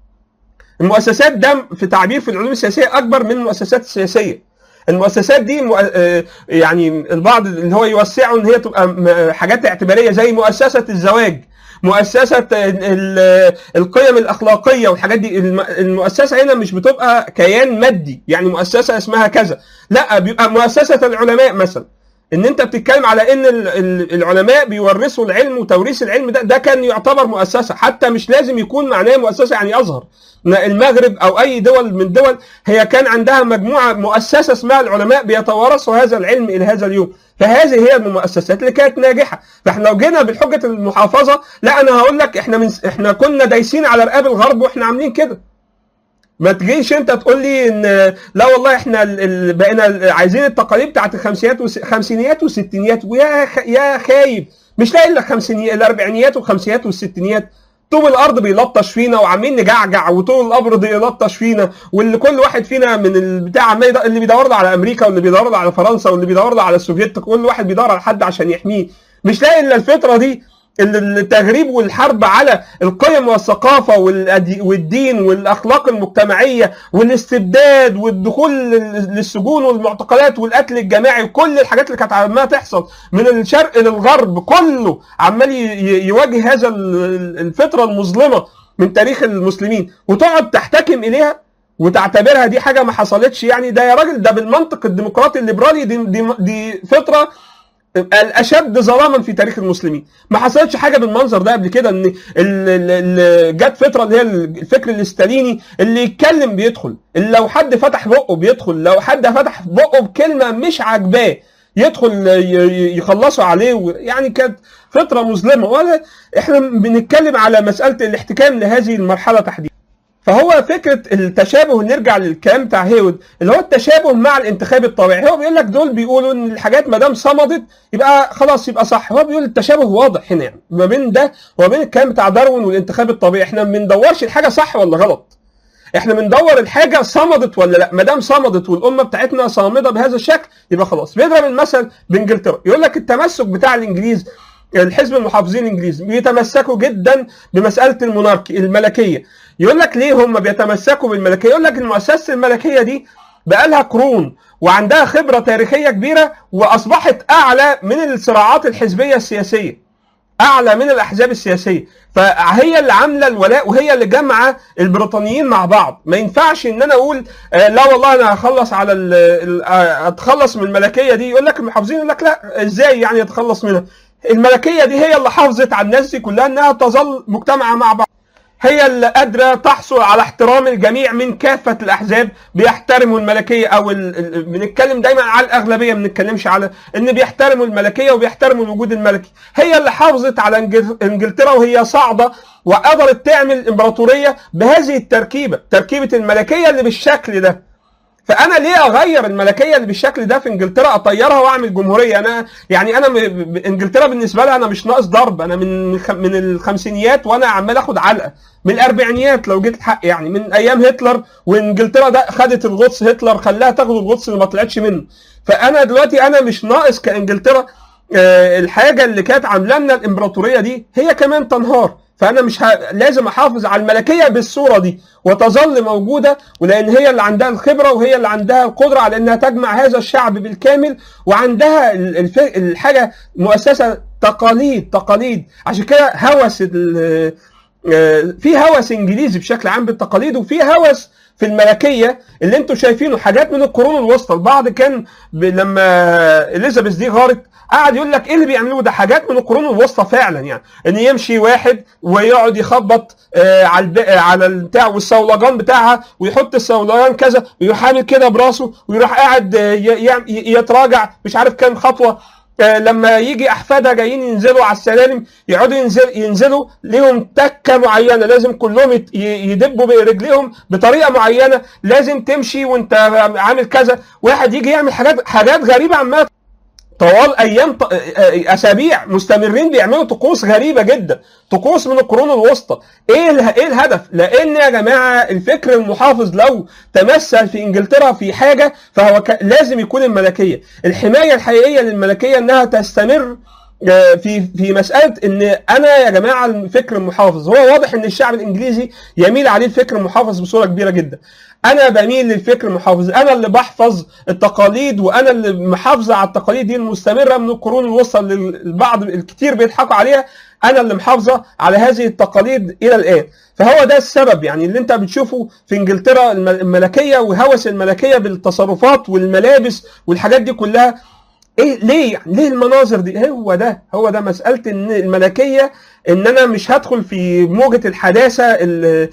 [SPEAKER 1] المؤسسات ده في تعبير في العلوم السياسيه اكبر من المؤسسات السياسيه. المؤسسات دي مؤ... آه يعني البعض اللي هو يوسعوا ان هي تبقى م- حاجات اعتباريه زي مؤسسه الزواج مؤسسه ال- القيم الاخلاقيه والحاجات دي الم- المؤسسه هنا مش بتبقى كيان مادي يعني مؤسسه اسمها كذا لا بيبقى مؤسسه العلماء مثلا ان انت بتتكلم على ان ال- ال- العلماء بيورثوا العلم وتوريث العلم ده ده كان يعتبر مؤسسه حتى مش لازم يكون معناه مؤسسه يعني ازهر المغرب او اي دول من دول هي كان عندها مجموعه مؤسسه اسمها العلماء بيتوارثوا هذا العلم الى هذا اليوم فهذه هي المؤسسات اللي كانت ناجحه فاحنا لو جينا بالحجه المحافظه لا انا هقول لك احنا من احنا كنا دايسين على رقاب الغرب واحنا عاملين كده ما تجيش انت تقول لي ان لا والله احنا ال- ال- بقينا عايزين التقاليد بتاعت الخمسينات والخمسينيات والستينيات ويا خ- يا خايب مش لاقي الا الخمسينيات الاربعينيات والخمسينات والستينيات طوب الارض بيلطش فينا وعمالين نجعجع وطول الارض يلطش فينا واللي كل واحد فينا من البتاع عمال يد- اللي بيدور له على امريكا واللي بيدور له على فرنسا واللي بيدور له على السوفيت كل واحد بيدور على حد عشان يحميه مش لاقي الا الفتره دي ال- التغريب والحرب على القيم والثقافة والأدي- والدين والأخلاق المجتمعية والاستبداد والدخول لل- للسجون والمعتقلات والقتل الجماعي وكل الحاجات اللي كانت عمالة تحصل من الشرق للغرب كله عمال ي- ي- يواجه هذا ال- الفترة المظلمة من تاريخ المسلمين وتقعد تحتكم إليها وتعتبرها دي حاجة ما حصلتش يعني ده يا راجل ده بالمنطق الديمقراطي الليبرالي دي, دي, دي فترة الاشد ظلاما في تاريخ المسلمين ما حصلتش حاجه بالمنظر ده قبل كده ان ال- ال- ال- جت فتره اللي هي الفكر الاستاليني اللي يتكلم بيدخل اللي لو حد فتح بقه بيدخل لو حد فتح بقه بكلمه مش عاجباه يدخل ي- ي- يخلصوا عليه و- يعني كانت فتره مظلمه ولا احنا بنتكلم على مساله الاحتكام لهذه المرحله تحديدا فهو فكره التشابه نرجع للكلام بتاع هيود اللي هو التشابه مع الانتخاب الطبيعي هو بيقول لك دول بيقولوا ان الحاجات ما دام صمدت يبقى خلاص يبقى صح هو بيقول التشابه واضح هنا يعني ما بين ده وما بين الكلام بتاع داروين والانتخاب الطبيعي احنا ما بندورش الحاجه صح ولا غلط احنا بندور الحاجه صمدت ولا لا ما دام صمدت والامه بتاعتنا صامده بهذا الشكل يبقى خلاص بيضرب المثل بانجلترا يقول لك التمسك بتاع الانجليز الحزب المحافظين الانجليز بيتمسكوا جدا بمساله الموناركي الملكيه يقول لك ليه هم بيتمسكوا بالملكيه يقول لك المؤسسه الملكيه دي بقالها قرون وعندها خبره تاريخيه كبيره واصبحت اعلى من الصراعات الحزبيه السياسيه اعلى من الاحزاب السياسيه فهي اللي عامله الولاء وهي اللي جامعه البريطانيين مع بعض ما ينفعش ان انا اقول آه لا والله انا هخلص على ال ال آه، اتخلص من الملكيه دي يقول لك المحافظين يقول لك لا ازاي يعني اتخلص منها الملكيه دي هي اللي حافظت على الناس دي كلها انها تظل مجتمعه مع بعض هي اللي قادره تحصل على احترام الجميع من كافه الاحزاب بيحترموا الملكيه او ال... ال... بنتكلم دايما على الاغلبيه ما بنتكلمش على ان بيحترموا الملكيه وبيحترموا الوجود الملكي هي اللي حافظت على إنجل... انجلترا وهي صاعده وقدرت تعمل امبراطوريه بهذه التركيبه تركيبه الملكيه اللي بالشكل ده فانا ليه اغير الملكيه اللي بالشكل ده في انجلترا اطيرها واعمل جمهوريه انا يعني انا م... ب- انجلترا بالنسبه لها انا مش ناقص ضرب انا من من الخ- من الخمسينيات وانا عمال اخد علقه من الاربعينيات لو جيت الحق يعني من ايام هتلر وانجلترا ده خدت القدس هتلر خلاها تاخد القدس اللي ما طلعتش منه فانا دلوقتي انا مش ناقص كانجلترا آه، الحاجه اللي كانت عامله لنا الامبراطوريه دي هي كمان تنهار فانا مش ه... لازم احافظ على الملكيه بالصوره دي وتظل موجوده ولان هي اللي عندها الخبره وهي اللي عندها القدره على انها تجمع هذا الشعب بالكامل وعندها ال- الف... الحاجه مؤسسه تقاليد تقاليد عشان كده هوس ال... آه، في هوس انجليزي بشكل عام بالتقاليد وفي هوس في الملكيه اللي انتم شايفينه حاجات من القرون الوسطى البعض كان ب... لما اليزابيث دي غارت قعد يقول لك ايه اللي بيعملوه ده حاجات من القرون الوسطى فعلا يعني ان يمشي واحد ويقعد يخبط آه، على الب... آه، على البتاع والصولجان بتاعها ويحط الصولجان كذا ويروح عامل كده براسه ويروح قاعد آه، ي... ي... يتراجع مش عارف كام خطوه آه، لما يجي احفادها جايين ينزلوا على السلالم يقعدوا ينزل ينزلوا ليهم تكه معينه لازم كلهم يت- ي- يدبوا برجليهم بطريقه معينه لازم تمشي وانت عامل كذا واحد يجي يعمل حاجات حاجات غريبه عماله طوال ايام ط- اسابيع مستمرين بيعملوا طقوس غريبه جدا طقوس من القرون الوسطى ايه اله- ايه الهدف لان يا جماعه الفكر المحافظ لو تمثل في انجلترا في حاجه فهو ك... لازم يكون الملكيه الحمايه الحقيقيه للملكيه انها تستمر آه، في في مساله ان انا يا جماعه الفكر المحافظ هو واضح ان الشعب الانجليزي يميل عليه الفكر المحافظ بصوره كبيره جدا انا بميل للفكر المحافظ انا اللي بحفظ التقاليد وانا اللي محافظه على التقاليد دي المستمره من القرون الوسطى اللي البعض الكتير بيضحكوا عليها انا اللي محافظه على هذه التقاليد الى الان فهو ده السبب يعني اللي انت بتشوفه في انجلترا الم- الملكيه وهوس الملكيه بالتصرفات والملابس والحاجات دي كلها ايه ليه يعني ليه المناظر دي هو ده هو ده مساله ان الملكيه ان انا مش هدخل في موجه الحداثه اللي,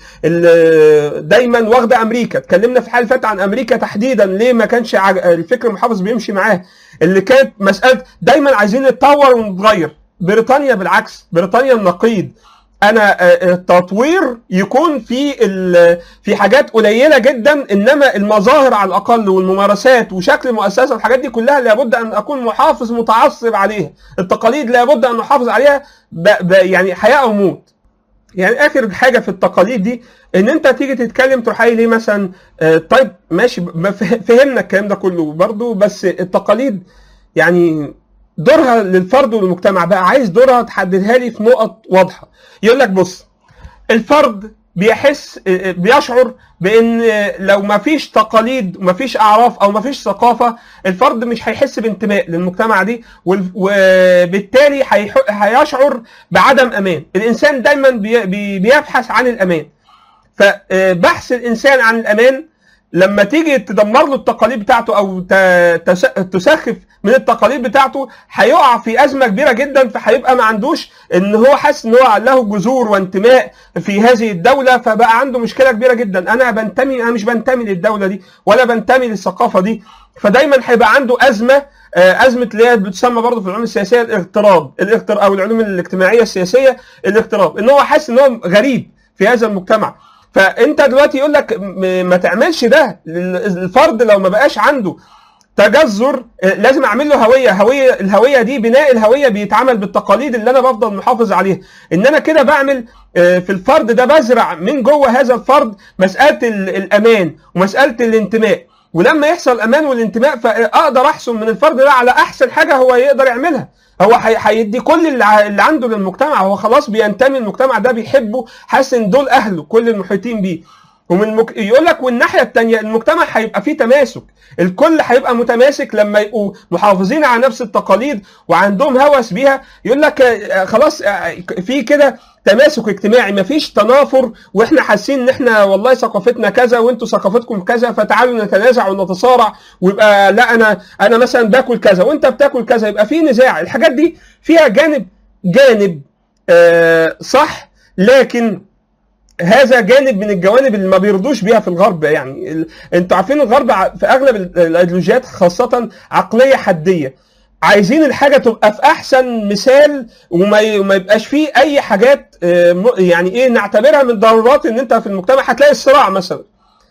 [SPEAKER 1] اللي دايما واخده امريكا اتكلمنا في الحلقه اللي فاتت عن امريكا تحديدا ليه ما كانش عج... الفكر المحافظ بيمشي معاه اللي كانت مساله دايما عايزين نتطور ونتغير بريطانيا بالعكس بريطانيا النقيض انا آه، التطوير يكون في ال- في حاجات قليله جدا انما المظاهر على الاقل والممارسات وشكل المؤسسه والحاجات دي كلها لابد ان اكون محافظ متعصب عليها التقاليد لابد ان نحافظ عليها ب... ب... يعني حياه او موت يعني اخر حاجه في التقاليد دي ان انت تيجي تتكلم تروح قايل ليه مثلا آه، طيب ماشي ب- فه- فهمنا الكلام ده كله برضو بس التقاليد يعني دورها للفرد والمجتمع بقى عايز دورها تحددها لي في نقط واضحه يقول لك بص الفرد بيحس بيشعر بان لو ما فيش تقاليد وما فيش اعراف او ما فيش ثقافه الفرد مش هيحس بانتماء للمجتمع دي وال- وبالتالي هيح- هيشعر بعدم امان الانسان دايما بي- بي- بيبحث عن الامان فبحث الانسان عن الامان لما تيجي تدمر له التقاليد بتاعته او ت- تس- تسخف من التقاليد بتاعته هيقع في ازمه كبيره جدا فهيبقى ما عندوش ان هو حاسس ان هو له جذور وانتماء في هذه الدوله فبقى عنده مشكله كبيره جدا انا بنتمي انا مش بنتمي للدوله دي ولا بنتمي للثقافه دي فدايما هيبقى عنده ازمه آه، ازمه اللي هي بتسمى برضه في العلوم السياسيه الاغتراب الاغتراب او العلوم الاجتماعيه السياسيه الاغتراب ان هو حاسس ان هو غريب في هذا المجتمع فانت دلوقتي يقول لك م- ما تعملش ده الفرد لو ما بقاش عنده تجذر آه، لازم اعمل له هويه هويه الهويه دي بناء الهويه بيتعمل بالتقاليد اللي انا بفضل محافظ عليها ان انا كده بعمل آه، في الفرد ده بزرع من جوه هذا الفرد مساله ال- الامان ومساله الانتماء ولما يحصل امان والانتماء فاقدر احصل من الفرد ده على احسن حاجه هو يقدر يعملها هو هي- هيدي كل اللي ع- اللي عنده للمجتمع هو خلاص بينتمي المجتمع ده بيحبه حاسس ان دول اهله كل المحيطين بيه ومن المك... يقول لك والناحيه الثانيه المجتمع هيبقى فيه تماسك الكل هيبقى متماسك لما يبقوا محافظين على نفس التقاليد وعندهم هوس بيها يقول لك آه، خلاص آه، في كده تماسك اجتماعي مفيش تنافر واحنا حاسين ان احنا والله ثقافتنا كذا وانتوا ثقافتكم كذا فتعالوا نتنازع ونتصارع ويبقى لا انا انا مثلا باكل كذا وانت بتاكل كذا يبقى في نزاع الحاجات دي فيها جانب جانب آه صح لكن هذا جانب من الجوانب اللي ما بيرضوش بيها في الغرب يعني ال... انتوا عارفين الغرب ع- في اغلب ال- الايديولوجيات خاصه عقليه حديه عايزين الحاجه تبقى في احسن مثال وما ي... ما يبقاش فيه اي حاجات آه، م- يعني ايه نعتبرها من ضرورات ان انت في المجتمع هتلاقي الصراع مثلا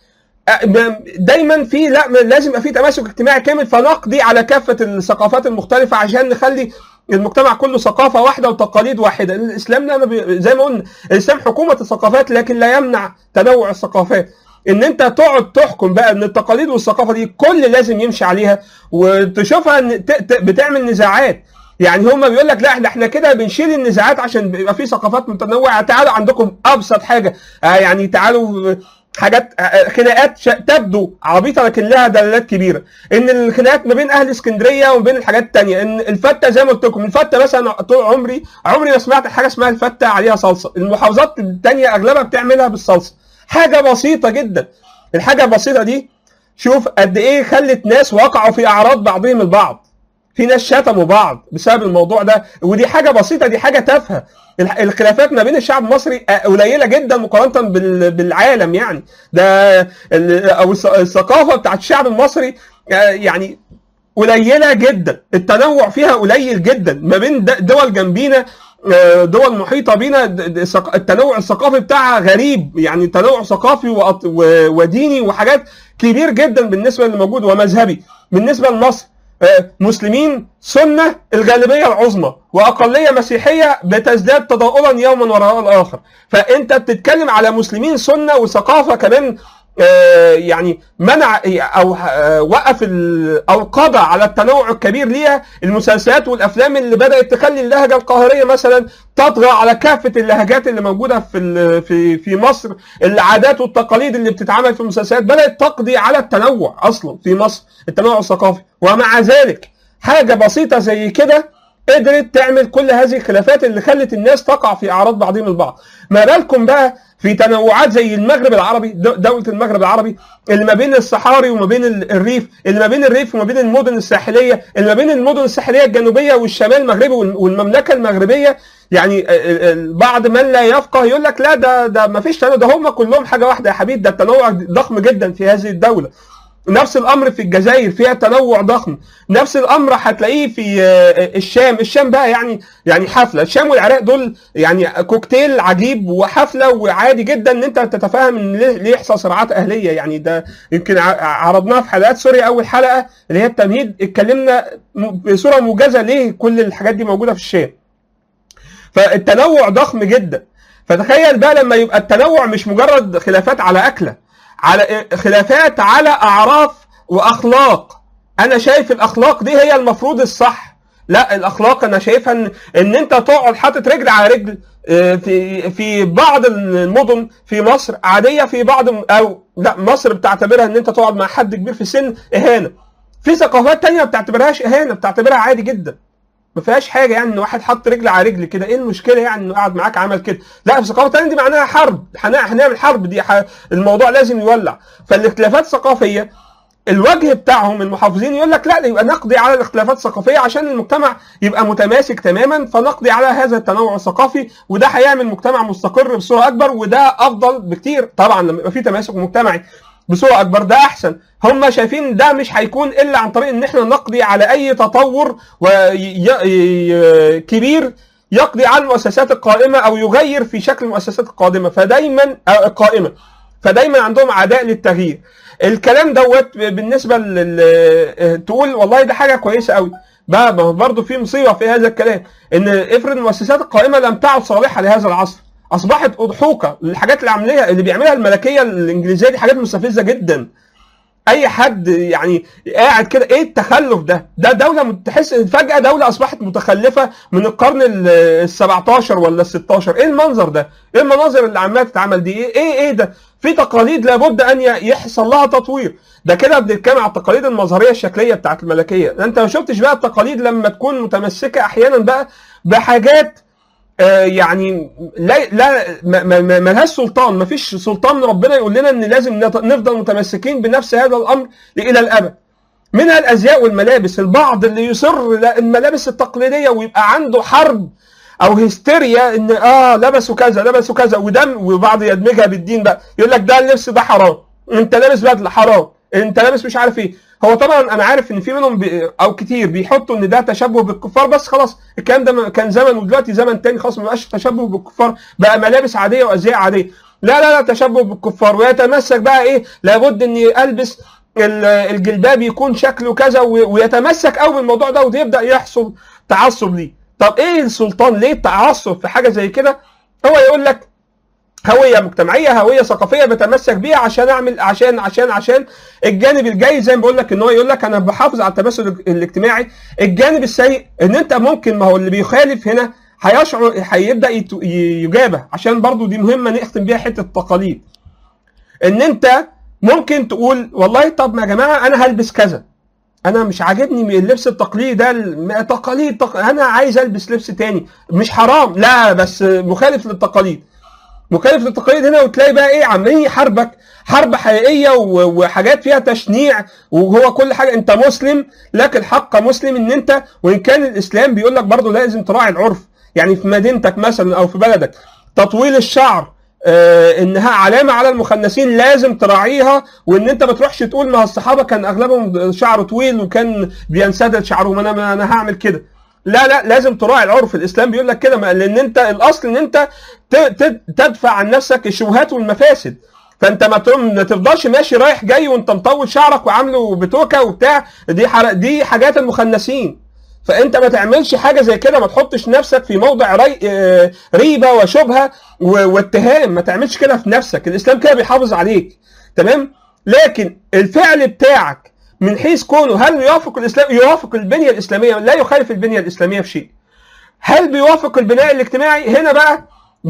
[SPEAKER 1] آه، ب- دايما في لا م- لازم يبقى في تماسك اجتماعي كامل فنقضي على كافه الثقافات المختلفه عشان نخلي المجتمع كله ثقافه واحده وتقاليد واحده الاسلام لا ما بي... زي ما قلنا الاسلام حكومه الثقافات لكن لا يمنع تنوع الثقافات ان انت تقعد تحكم بقى ان التقاليد والثقافه دي كل لازم يمشي عليها وتشوفها ان ت... ت... بتعمل نزاعات يعني هما بيقول لك لا احنا احنا كده بنشيل النزاعات عشان بيبقى في ثقافات متنوعه تعالوا عندكم ابسط حاجه آه يعني تعالوا حاجات آه، خناقات ش- تبدو عبيطه لكن لها دلالات كبيره ان الخناقات ما بين اهل اسكندريه وما بين الحاجات التانية ان الفته زي ما قلت لكم الفته مثلا طول عمري عمري ما سمعت حاجه اسمها الفته عليها صلصه المحافظات التانية اغلبها بتعملها بالصلصه حاجه بسيطه جدا الحاجه البسيطه دي شوف قد ايه خلت ناس وقعوا في اعراض بعضهم البعض في ناس شتموا بعض بسبب الموضوع ده ودي حاجه بسيطه دي حاجه تافهه الح- الخلافات ما بين الشعب المصري آه، قليله جدا مقارنه بال- بالعالم يعني ده ال- او الث- الثقافه بتاعت الشعب المصري آه، يعني قليله جدا التنوع فيها قليل جدا ما بين د- دول جنبينا آه، دول محيطه بينا د- د- ثق- التنوع الثقافي بتاعها غريب يعني تنوع ثقافي وأط- و- وديني وحاجات كبير جدا بالنسبه اللي موجود ومذهبي بالنسبه لمصر آه، مسلمين سنه الغالبيه العظمى واقليه مسيحيه بتزداد تضاؤلا يوما وراء الاخر فانت بتتكلم على مسلمين سنه وثقافه كمان آه، يعني منع او آه، وقف ال- او قضى على التنوع الكبير ليها المسلسلات والافلام اللي بدات تخلي اللهجه القاهريه مثلا تطغى على كافه اللهجات اللي موجوده في ال- في في مصر العادات والتقاليد اللي بتتعمل في المسلسلات بدات تقضي على التنوع اصلا في مصر التنوع الثقافي ومع ذلك حاجه بسيطه زي كده قدرت تعمل كل هذه الخلافات اللي خلت الناس تقع في اعراض بعضهم البعض ما بالكم بقى في تنوعات زي المغرب العربي دو- دولة المغرب العربي اللي ما بين الصحاري وما بين ال- الريف اللي ما بين الريف وما بين المدن الساحلية اللي ما بين المدن الساحلية الجنوبية والشمال المغربي وال- والمملكة المغربية يعني ال- ال- بعض من لا يفقه يقول لك لا ده ده ما فيش تنوع ده هم كلهم حاجة واحدة يا حبيبي ده التنوع ضخم جدا في هذه الدولة نفس الامر في الجزائر فيها تنوع ضخم نفس الامر هتلاقيه في آه، الشام الشام بقى يعني يعني حفله الشام والعراق دول يعني كوكتيل عجيب وحفله وعادي جدا ان انت تتفاهم ان ليه ليه يحصل صراعات اهليه يعني ده يمكن ع- عرضناها في حلقات سوريا اول حلقه اللي هي التمهيد اتكلمنا م- بصوره موجزه ليه كل الحاجات دي موجوده في الشام فالتنوع ضخم جدا فتخيل بقى لما يبقى التنوع مش مجرد خلافات على اكله على خلافات على اعراف واخلاق انا شايف الاخلاق دي هي المفروض الصح لا الاخلاق انا شايفها ان ان انت تقعد حاطط رجل على رجل آه، في في بعض المدن في مصر عاديه في بعض او لا مصر بتعتبرها ان انت تقعد مع حد كبير في السن اهانه في ثقافات تانية ما بتعتبرهاش اهانه بتعتبرها عادي جدا ما فيهاش حاجه يعني ان واحد حط رجل على رجل كده ايه المشكله يعني انه قاعد معاك عمل كده لا في ثقافه تانية دي معناها حرب هن- هنعمل حرب دي ح... الموضوع لازم يولع فالاختلافات الثقافيه الوجه بتاعهم المحافظين يقول لك لا ده يبقى نقضي على الاختلافات الثقافيه عشان المجتمع يبقى متماسك تماما فنقضي على هذا التنوع الثقافي وده هيعمل مجتمع مستقر بصوره اكبر وده افضل بكتير طبعا لما يبقى في تماسك مجتمعي بصوره اكبر ده احسن هم شايفين ده مش هيكون الا عن طريق ان احنا نقضي على اي تطور وي... كبير يقضي على المؤسسات القائمه او يغير في شكل المؤسسات القادمه فدايما آه، القائمه فدايما عندهم عداء للتغيير الكلام دوت بالنسبه لل تقول والله ده حاجه كويسه قوي بقى ما هو برضه في مصيبه في هذا الكلام ان افرض المؤسسات القائمه لم تعد صالحه لهذا العصر اصبحت اضحوكه للحاجات العمليه اللي بيعملها الملكيه الانجليزيه دي حاجات مستفزه جدا اي حد يعني قاعد كده ايه التخلف ده ده دوله مت- تحس إن فجاه دوله اصبحت متخلفه من القرن ال 17 ولا ال 16 ايه المنظر ده ايه المناظر اللي عماله تتعمل دي ايه ايه ايه ده في تقاليد لابد ان ي- يحصل لها تطوير ده كده بنتكلم على التقاليد المظهريه الشكليه بتاعت الملكيه انت ما شفتش بقى التقاليد لما تكون متمسكه احيانا بقى بحاجات آه، يعني لا لا ما- ما ما- ملهاش سلطان ما فيش سلطان من ربنا يقول لنا ان لازم نت- نفضل متمسكين بنفس هذا الامر الى الابد منها الازياء والملابس البعض اللي يصر لا الملابس التقليديه ويبقى عنده حرب او هستيريا ان اه لبسوا كذا لبسوا كذا وده وبعض يدمجها بالدين بقى يقول لك ده اللبس ده حرام انت لابس بدله حرام انت لابس مش عارف ايه هو طبعا انا عارف ان في منهم بي او كتير بيحطوا ان ده تشبه بالكفار بس خلاص الكلام ده م- كان زمن ودلوقتي زمن تاني خلاص ما بقاش تشبه بالكفار بقى ملابس عاديه وازياء عاديه لا لا لا تشبه بالكفار ويتمسك بقى ايه لابد اني البس ال- الجلباب يكون شكله كذا و- ويتمسك قوي بالموضوع ده ويبدا يحصل تعصب ليه طب ايه السلطان ليه التعصب في حاجه زي كده هو يقول لك هويه مجتمعيه هويه ثقافيه بتمسك بيها عشان اعمل عشان عشان عشان الجانب الجيد زي ما بقول لك ان هو يقول لك انا بحافظ على التماسك الاجتماعي الجانب السيء ان انت ممكن ما هو اللي بيخالف هنا هيشعر هيبدا يت- يجابه عشان برضو دي مهمه نختم بيها حته التقاليد ان انت ممكن تقول والله طب ما يا جماعه انا هلبس كذا انا مش عاجبني اللبس التقليدي ده الم- تقاليد تق... انا عايز البس لبس تاني مش حرام لا بس مخالف للتقاليد مخالف للتقاليد هنا وتلاقي بقى ايه عمالين يحاربك حرب حقيقيه و- وحاجات فيها تشنيع وهو كل حاجه انت مسلم لك الحق مسلم ان انت وان كان الاسلام بيقول لك برضه لازم تراعي العرف يعني في مدينتك مثلا او في بلدك تطويل الشعر آه انها علامه على المخنثين لازم تراعيها وان انت ما تروحش تقول ما الصحابه كان اغلبهم شعره طويل وكان بينسدل شعرهم انا ما انا هعمل كده لا لا لازم تراعي العرف الاسلام بيقول لك كده ما- لان انت الاصل ان انت ت- ت- تدفع عن نفسك الشبهات والمفاسد فانت ما تقوم- ما تفضلش ماشي رايح جاي وانت مطول شعرك وعامله بتوكه وبتاع دي حر- دي حاجات المخنثين فانت ما تعملش حاجه زي كده ما تحطش نفسك في موضع ري... آه، ريبه وشبهه و... واتهام ما تعملش كده في نفسك الاسلام كده بيحافظ عليك تمام لكن الفعل بتاعك من حيث كونه هل يوافق الاسلام يوافق البنيه الاسلاميه لا يخالف البنيه الاسلاميه في شيء هل بيوافق البناء الاجتماعي هنا بقى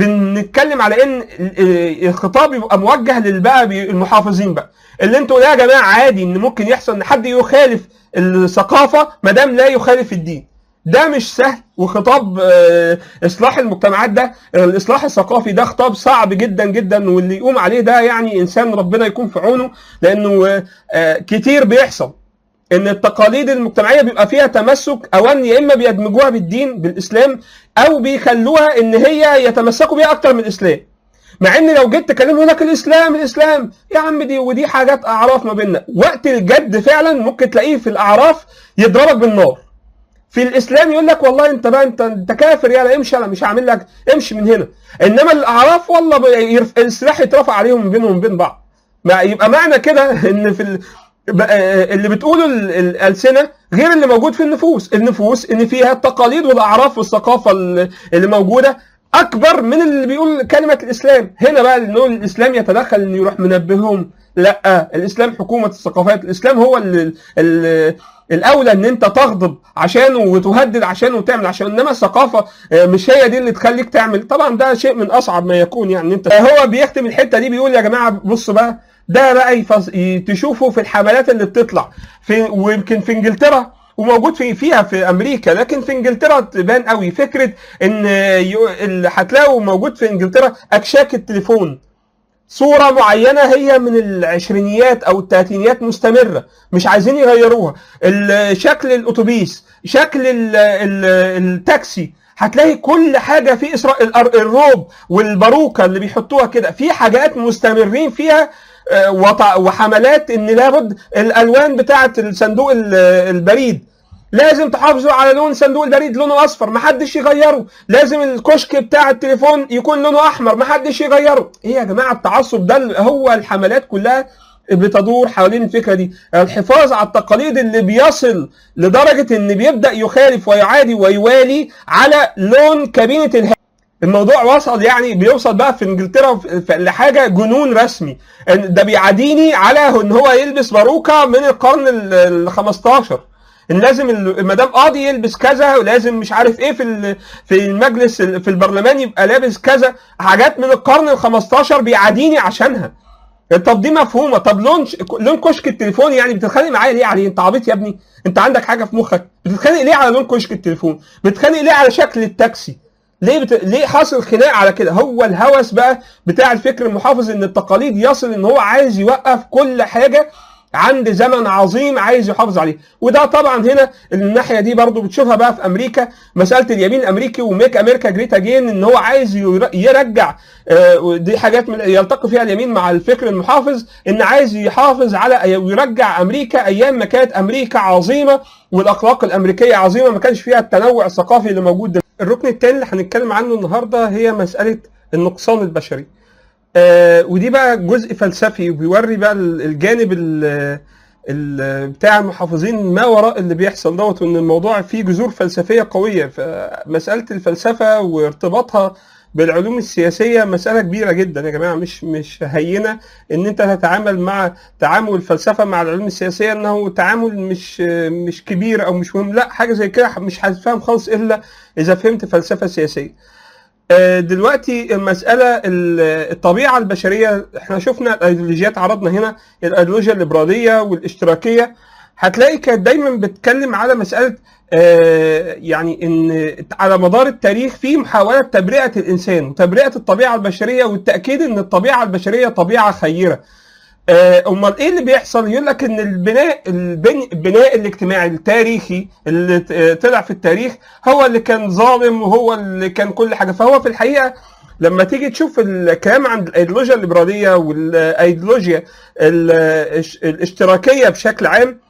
[SPEAKER 1] بنتكلم على ان ال- الخطاب يبقى موجه للبقى المحافظين بقى اللي انتوا يا جماعه عادي ان ممكن يحصل ان حد يخالف الثقافه ما دام لا يخالف الدين ده مش سهل وخطاب آه، اصلاح المجتمعات ده الاصلاح الثقافي ده خطاب صعب جدا جدا واللي يقوم عليه ده يعني انسان ربنا يكون في عونه لانه آه، آه، كتير بيحصل ان التقاليد المجتمعيه بيبقى فيها تمسك اوان يا اما بيدمجوها بالدين بالاسلام او بيخلوها ان هي يتمسكوا بيها اكتر من الاسلام مع ان لو جيت تكلمه يقول لك الاسلام الاسلام يا عم دي ودي حاجات اعراف ما بيننا وقت الجد فعلا ممكن تلاقيه في الاعراف يضربك بالنار في الاسلام يقول لك والله انت بقى انت انت كافر يلا امشي انا مش هعمل لك امشي من هنا انما الاعراف والله بيرف- السلاح يترفع عليهم من بينهم وبين بعض ما يبقى معنى كده ان في ال... بقى- اللي بتقوله ال- ال- الالسنه غير اللي موجود في النفوس النفوس ان فيها التقاليد والاعراف والثقافه ال- اللي موجوده اكبر من اللي بيقول كلمه الاسلام هنا بقى انه الاسلام يتدخل انه يروح منبههم لا الاسلام حكومه الثقافات الاسلام هو ال ال الاولى ان انت تغضب عشانه وتهدد عشانه وتعمل عشان انما الثقافه آه، مش هي دي اللي تخليك تعمل طبعا ده شيء من اصعب ما يكون يعني انت هو بيختم الحته دي بيقول يا جماعه بصوا بقى ده بقى يفص... ي- تشوفوا في الحملات اللي بتطلع في ويمكن في انجلترا وموجود في فيها في امريكا لكن في انجلترا تبان قوي فكره ان يو- اللي هتلاقوا موجود في انجلترا اكشاك التليفون صورة معينة هي من العشرينيات أو التلاتينيات مستمرة مش عايزين يغيروها ال- شكل الأتوبيس شكل ال- ال- التاكسي هتلاقي كل حاجة في إسراء الأر- الروب والباروكة اللي بيحطوها كده في حاجات مستمرين فيها آه، وط- وحملات ان لابد الالوان بتاعه الصندوق ال- البريد لازم تحافظوا على لون صندوق البريد لونه اصفر محدش يغيره لازم الكشك بتاع التليفون يكون لونه احمر محدش يغيره ايه يا جماعه التعصب ده اللي هو الحملات كلها بتدور حوالين الفكره دي الحفاظ على التقاليد اللي بيصل لدرجه ان بيبدا يخالف ويعادي ويوالي على لون كابينه الهاتف الموضوع وصل يعني بيوصل بقى في انجلترا في- في- لحاجه جنون رسمي إن ده بيعاديني على ان هو يلبس باروكه من القرن ال 15 ان لازم ال- ما دام قاضي يلبس كذا ولازم مش عارف ايه في ال- في المجلس ال- في البرلمان يبقى لابس كذا حاجات من القرن ال 15 بيعاديني عشانها طب دي مفهومه طب لون ش... لون كشك التليفون يعني بتتخانق معايا ليه عليه انت عبيط يا ابني انت عندك حاجه في مخك بتتخانق ليه على لون كشك التليفون بتتخانق ليه على شكل التاكسي ليه بت... ليه حاصل خناق على كده هو الهوس بقى بتاع الفكر المحافظ ان التقاليد يصل ان هو عايز يوقف كل حاجه عند زمن عظيم عايز يحافظ عليه وده طبعا هنا الناحيه دي برضو بتشوفها بقى في امريكا مساله اليمين الامريكي وميك امريكا جريت اجين ان هو عايز ير- يرجع آه، ودي حاجات من يلتقي فيها اليمين مع الفكر المحافظ ان عايز يحافظ على ويرجع امريكا ايام ما كانت امريكا عظيمه والاخلاق الامريكيه عظيمه ما كانش فيها التنوع الثقافي اللي موجود ده. الركن الثاني اللي هنتكلم عنه النهارده هي مساله النقصان البشري آه ودي بقى جزء فلسفي وبيوري بقى ال- الجانب ال ال بتاع المحافظين ما وراء اللي بيحصل دوت وان الموضوع فيه جذور فلسفيه قويه فمساله الفلسفه وارتباطها بالعلوم السياسيه مساله كبيره جدا يا جماعه مش مش هينه ان انت تتعامل مع تعامل الفلسفه مع العلوم السياسيه انه تعامل مش مش كبير او مش مهم لا حاجه زي كده مش هتفهم خالص الا اذا فهمت فلسفه سياسيه آه، دلوقتي المسألة ال- الطبيعة البشرية احنا شفنا الايديولوجيات عرضنا هنا الايديولوجيا الليبرالية والاشتراكية هتلاقي كانت دايما بتتكلم على مسألة آه، يعني ان على مدار التاريخ في محاولة تبرئة الانسان وتبرئة الطبيعة البشرية والتأكيد ان الطبيعة البشرية طبيعة خيرة آه، امال ايه اللي بيحصل يقول لك ان البناء البن- البناء الاجتماعي التاريخي اللي ت- آه، طلع في التاريخ هو اللي كان ظالم وهو اللي كان كل حاجه فهو في الحقيقه لما تيجي تشوف الكلام عن الايديولوجيا الليبراليه والايديولوجيا ال- الش- الاشتراكيه بشكل عام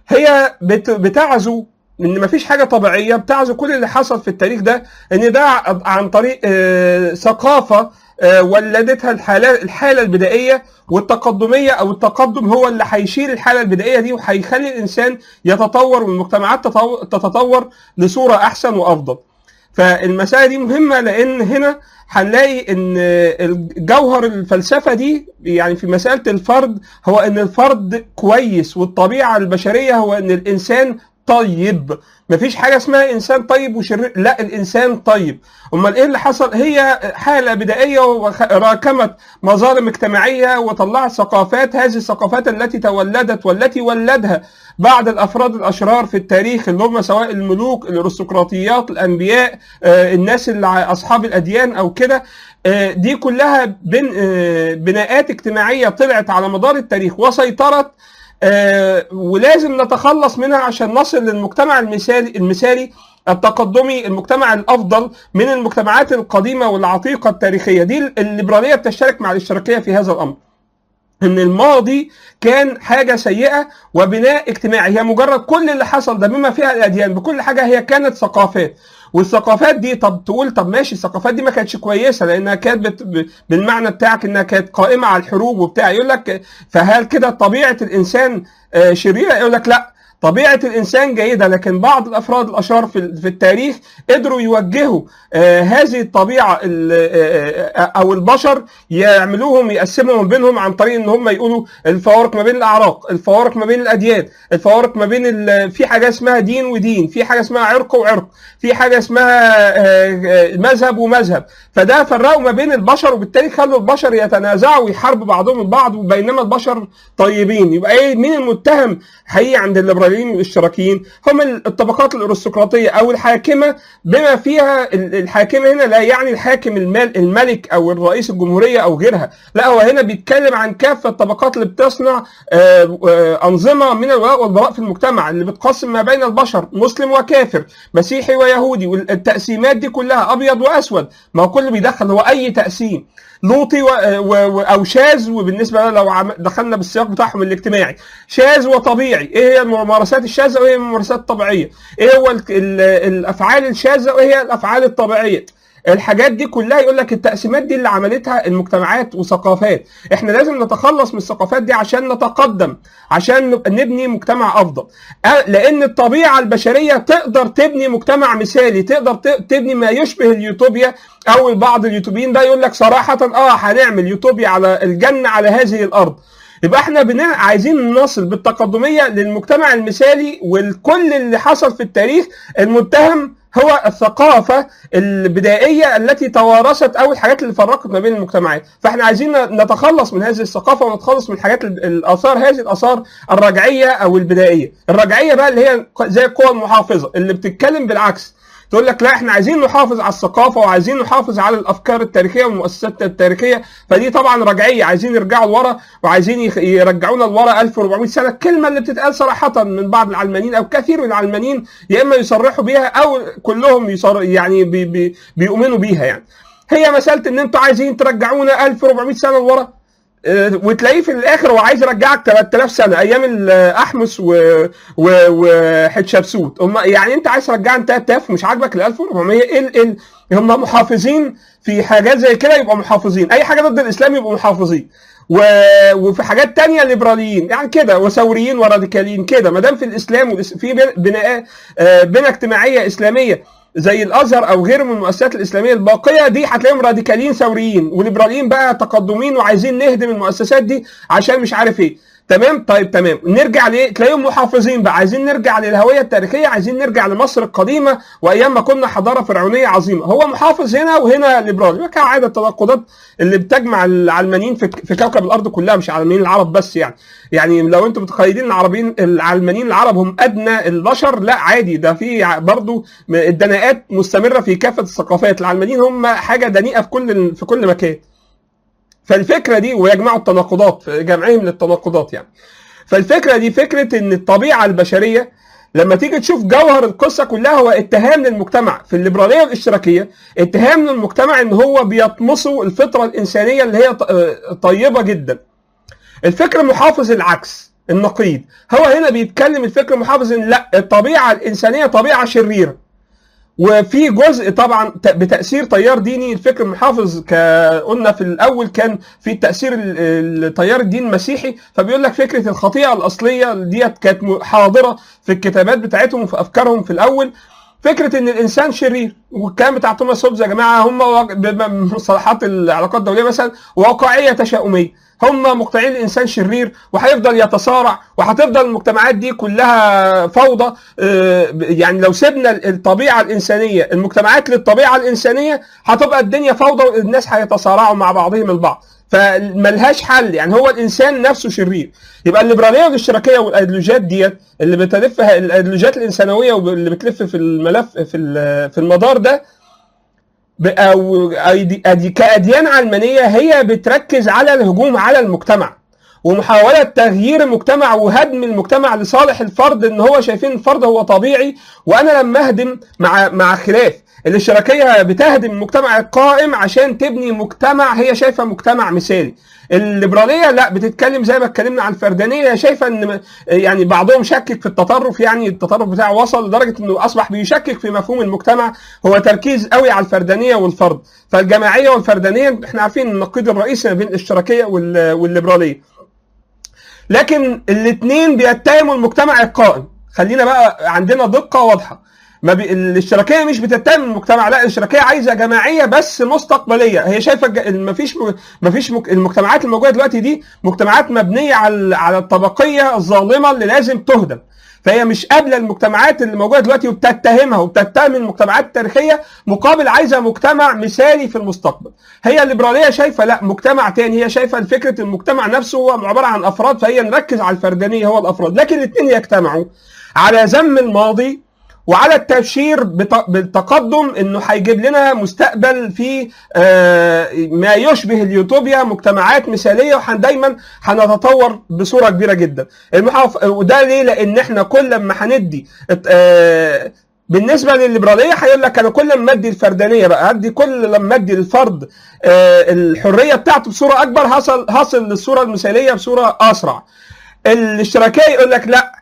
[SPEAKER 1] هي بت- بتعزو ان مفيش حاجه طبيعيه بتعزو كل اللي حصل في التاريخ ده ان ده ع- عن طريق آه، ثقافه آه، ولدتها الحاله الحاله البدائيه والتقدميه او التقدم هو اللي هيشيل الحاله البدائيه دي وهيخلي الانسان يتطور والمجتمعات تطو- تتطور لصوره احسن وافضل. فالمساله دي مهمه لان هنا هنلاقي ان جوهر الفلسفه دي يعني في مساله الفرد هو ان الفرد كويس والطبيعه البشريه هو ان الانسان طيب مفيش حاجه اسمها انسان طيب وشرير لا الانسان طيب امال ايه اللي حصل هي حاله بدائيه وراكمت مظالم اجتماعيه وطلعت ثقافات هذه الثقافات التي تولدت والتي ولدها بعض الافراد الاشرار في التاريخ اللي هم سواء الملوك الارستقراطيات الانبياء آه، الناس اللي ع- اصحاب الاديان او كده آه، دي كلها بن آه، بناءات اجتماعيه طلعت على مدار التاريخ وسيطرت آه، ولازم نتخلص منها عشان نصل للمجتمع المثالي المثالي التقدمي المجتمع الافضل من المجتمعات القديمه والعتيقه التاريخيه دي الليبراليه بتشترك مع الاشتراكيه في هذا الامر ان الماضي كان حاجه سيئه وبناء اجتماعي هي مجرد كل اللي حصل ده بما فيها الاديان بكل حاجه هي كانت ثقافات والثقافات دي طب تقول طب ماشي الثقافات دي ما كانتش كويسه لانها كانت بت... ب- بالمعنى بتاعك انها كانت قائمه على الحروب وبتاع يقول لك فهل كده طبيعه الانسان آه، شريره يقول لك لا طبيعة الإنسان جيدة لكن بعض الأفراد الأشرار في في التاريخ قدروا يوجهوا آه، هذه الطبيعة ال- آه، آه، أو البشر يعملوهم يقسمهم بينهم عن طريق إن هم يقولوا الفوارق ما بين الأعراق، الفوارق ما بين الأديان، الفوارق ما بين ال- في حاجة اسمها دين ودين، في حاجة اسمها عرق وعرق، في حاجة اسمها آه، آه، مذهب ومذهب، فده فرقوا ما بين البشر وبالتالي خلوا البشر يتنازعوا ويحاربوا بعضهم البعض وبينما البشر طيبين، يبقى إيه مين المتهم حقيقي عند الليبراليين والاشتراكيين هم الطبقات الارستقراطيه او الحاكمه بما فيها ال- الحاكمه هنا لا يعني الحاكم المال الملك او الرئيس الجمهوريه او غيرها لا هو هنا بيتكلم عن كافه الطبقات اللي بتصنع آه، آه، انظمه من الولاء والبراء في المجتمع اللي بتقسم ما بين البشر مسلم وكافر مسيحي ويهودي والتقسيمات دي كلها ابيض واسود ما هو كله بيدخل هو اي تقسيم لوطي و... و... و... او شاذ وبالنسبه له لو عم... دخلنا بالسياق بتاعهم الاجتماعي شاذ وطبيعي ايه هي الممارسات الشاذه وايه هي الممارسات الطبيعيه ايه هو ال... ال... الافعال الشاذه وايه هي الافعال الطبيعيه الحاجات دي كلها يقول لك التقسيمات دي اللي عملتها المجتمعات وثقافات احنا لازم نتخلص من الثقافات دي عشان نتقدم عشان نبقى نبني مجتمع افضل أ- لان الطبيعه البشريه تقدر تبني مجتمع مثالي تقدر ت- تبني ما يشبه اليوتوبيا او بعض اليوتوبيين ده يقول لك صراحه اه هنعمل يوتوبيا على الجنه على هذه الارض يبقى احنا بنا عايزين نصل بالتقدميه للمجتمع المثالي والكل اللي حصل في التاريخ المتهم هو الثقافه البدائيه التي توارثت او الحاجات اللي فرقت ما بين المجتمعات فاحنا عايزين نتخلص من هذه الثقافه ونتخلص من الحاجات ال- الاثار هذه الاثار الرجعيه او البدائيه الرجعيه بقى اللي هي زي القوى المحافظه اللي بتتكلم بالعكس تقول لك لا احنا عايزين نحافظ على الثقافه وعايزين نحافظ على الافكار التاريخيه والمؤسسات التاريخيه فدي طبعا رجعيه عايزين يرجعوا لورا وعايزين يخ- يرجعونا لورا 1400 سنه الكلمه اللي بتتقال صراحه من بعض العلمانيين او كثير من العلمانيين يا اما يصرحوا بيها او كلهم يصر يعني بي بي بيؤمنوا بيها يعني هي مساله ان انتوا عايزين ترجعونا 1400 سنه لورا آه، وتلاقيه في الاخر هو عايز يرجعك 3000 سنه ايام الاحمس و... و... وحتشبسوت هم يعني انت عايز ترجعنا 3000 مش عاجبك ال 1400 ايه ال... ال... هم محافظين في حاجات زي كده يبقوا محافظين اي حاجه ضد الاسلام يبقوا محافظين و... وفي حاجات تانية ليبراليين يعني كده وثوريين وراديكاليين كده ما دام في الاسلام والإس... في بن- بناء آه، بنى اجتماعيه اسلاميه زي الازهر او غيره من المؤسسات الاسلاميه الباقيه دي هتلاقيهم راديكاليين ثوريين وليبراليين بقى تقدمين وعايزين نهدم المؤسسات دي عشان مش عارف ايه تمام طيب تمام نرجع ليه تلاقيهم محافظين بقى عايزين نرجع للهويه التاريخيه عايزين نرجع لمصر القديمه وايام ما كنا حضاره فرعونيه عظيمه هو محافظ هنا وهنا ليبرالي كعاده التناقضات اللي بتجمع العلمانيين في في كوكب الارض كلها مش علمانيين العرب بس يعني يعني لو انتم متخيلين العربيين العلمانيين العرب هم ادنى البشر لا عادي ده في ع- برضو م- الدناءات مستمره في كافه الثقافات العلمانيين هم حاجه دنيئه في كل في كل مكان فالفكره دي ويجمعوا التناقضات في جمعهم للتناقضات يعني فالفكره دي فكره ان الطبيعه البشريه لما تيجي تشوف جوهر القصه كلها هو اتهام للمجتمع في الليبراليه والاشتراكيه اتهام للمجتمع ان هو بيطمسوا الفطره الانسانيه اللي هي ط- آه، طيبه جدا الفكر المحافظ العكس النقيض هو هنا بيتكلم الفكر المحافظ ان لا الطبيعه الانسانيه طبيعه شريره وفي جزء طبعا ت- بتاثير تيار ديني الفكر المحافظ ك- قلنا في الاول كان في تاثير ال- التيار الدين المسيحي فبيقول لك فكره الخطيئه الاصليه ديت كانت م- حاضره في الكتابات بتاعتهم وفي افكارهم في الاول فكره ان الانسان شرير والكلام بتاع توماس هوبز يا جماعه هم واق- بمصطلحات العلاقات الدوليه مثلا واقعيه تشاؤميه هم مقتنعين الانسان شرير وهيفضل يتصارع وهتفضل المجتمعات دي كلها فوضى آه، يعني لو سيبنا الطبيعه الانسانيه المجتمعات للطبيعه الانسانيه هتبقى الدنيا فوضى والناس هيتصارعوا مع بعضهم البعض فملهاش حل يعني هو الانسان نفسه شرير يبقى الليبراليه والاشتراكيه والايديولوجيات ديت اللي بتلفها الايديولوجيات الانسانويه واللي بتلف في الملف في ال- في المدار ده ب- او أيدي- أدي- كاديان علمانيه هي بتركز على الهجوم على المجتمع ومحاوله تغيير المجتمع وهدم المجتمع لصالح الفرد ان هو شايفين الفرد هو طبيعي وانا لما اهدم مع مع خلاف الاشتراكيه بتهدم المجتمع القائم عشان تبني مجتمع هي شايفه مجتمع مثالي الليبراليه لا بتتكلم زي ما اتكلمنا عن الفردانيه هي شايفه ان يعني بعضهم شكك في التطرف يعني التطرف بتاعه وصل لدرجه انه اصبح بيشكك في مفهوم المجتمع هو تركيز قوي على الفردانيه والفرد فالجماعيه والفردانيه احنا عارفين النقيض الرئيسي ما بين الاشتراكيه وال- والليبراليه لكن الاثنين بيتهموا المجتمع القائم خلينا بقى عندنا دقه واضحه ما بي... الاشتراكيه مش بتتهم المجتمع لا الاشتراكيه عايزه جماعيه بس مستقبليه هي شايفه الج... مفيش م... مفيش مك... المجتمعات الموجوده دلوقتي دي مجتمعات مبنيه على على الطبقيه الظالمه اللي لازم تهدم فهي مش قابله المجتمعات اللي موجوده دلوقتي وبتتهمها وبتتهم المجتمعات التاريخيه مقابل عايزه مجتمع مثالي في المستقبل هي الليبراليه شايفه لا مجتمع تاني هي شايفه فكره المجتمع نفسه هو عباره عن افراد فهي نركز على الفردانيه هو الافراد لكن الاثنين يجتمعوا على ذم الماضي وعلى التبشير بت- بالتقدم انه هيجيب لنا مستقبل في آه، ما يشبه اليوتوبيا مجتمعات مثاليه ودايما هنتطور بصوره كبيره جدا المحاف... وده ليه لان احنا كل ما هندي آه، بالنسبه للليبراليه هيقول لك انا كل ما ادي الفردانيه بقى ادي كل لما ادي للفرد آه، الحريه بتاعته بصوره اكبر هصل هصل للصوره المثاليه بصوره اسرع الاشتراكيه يقول لك لا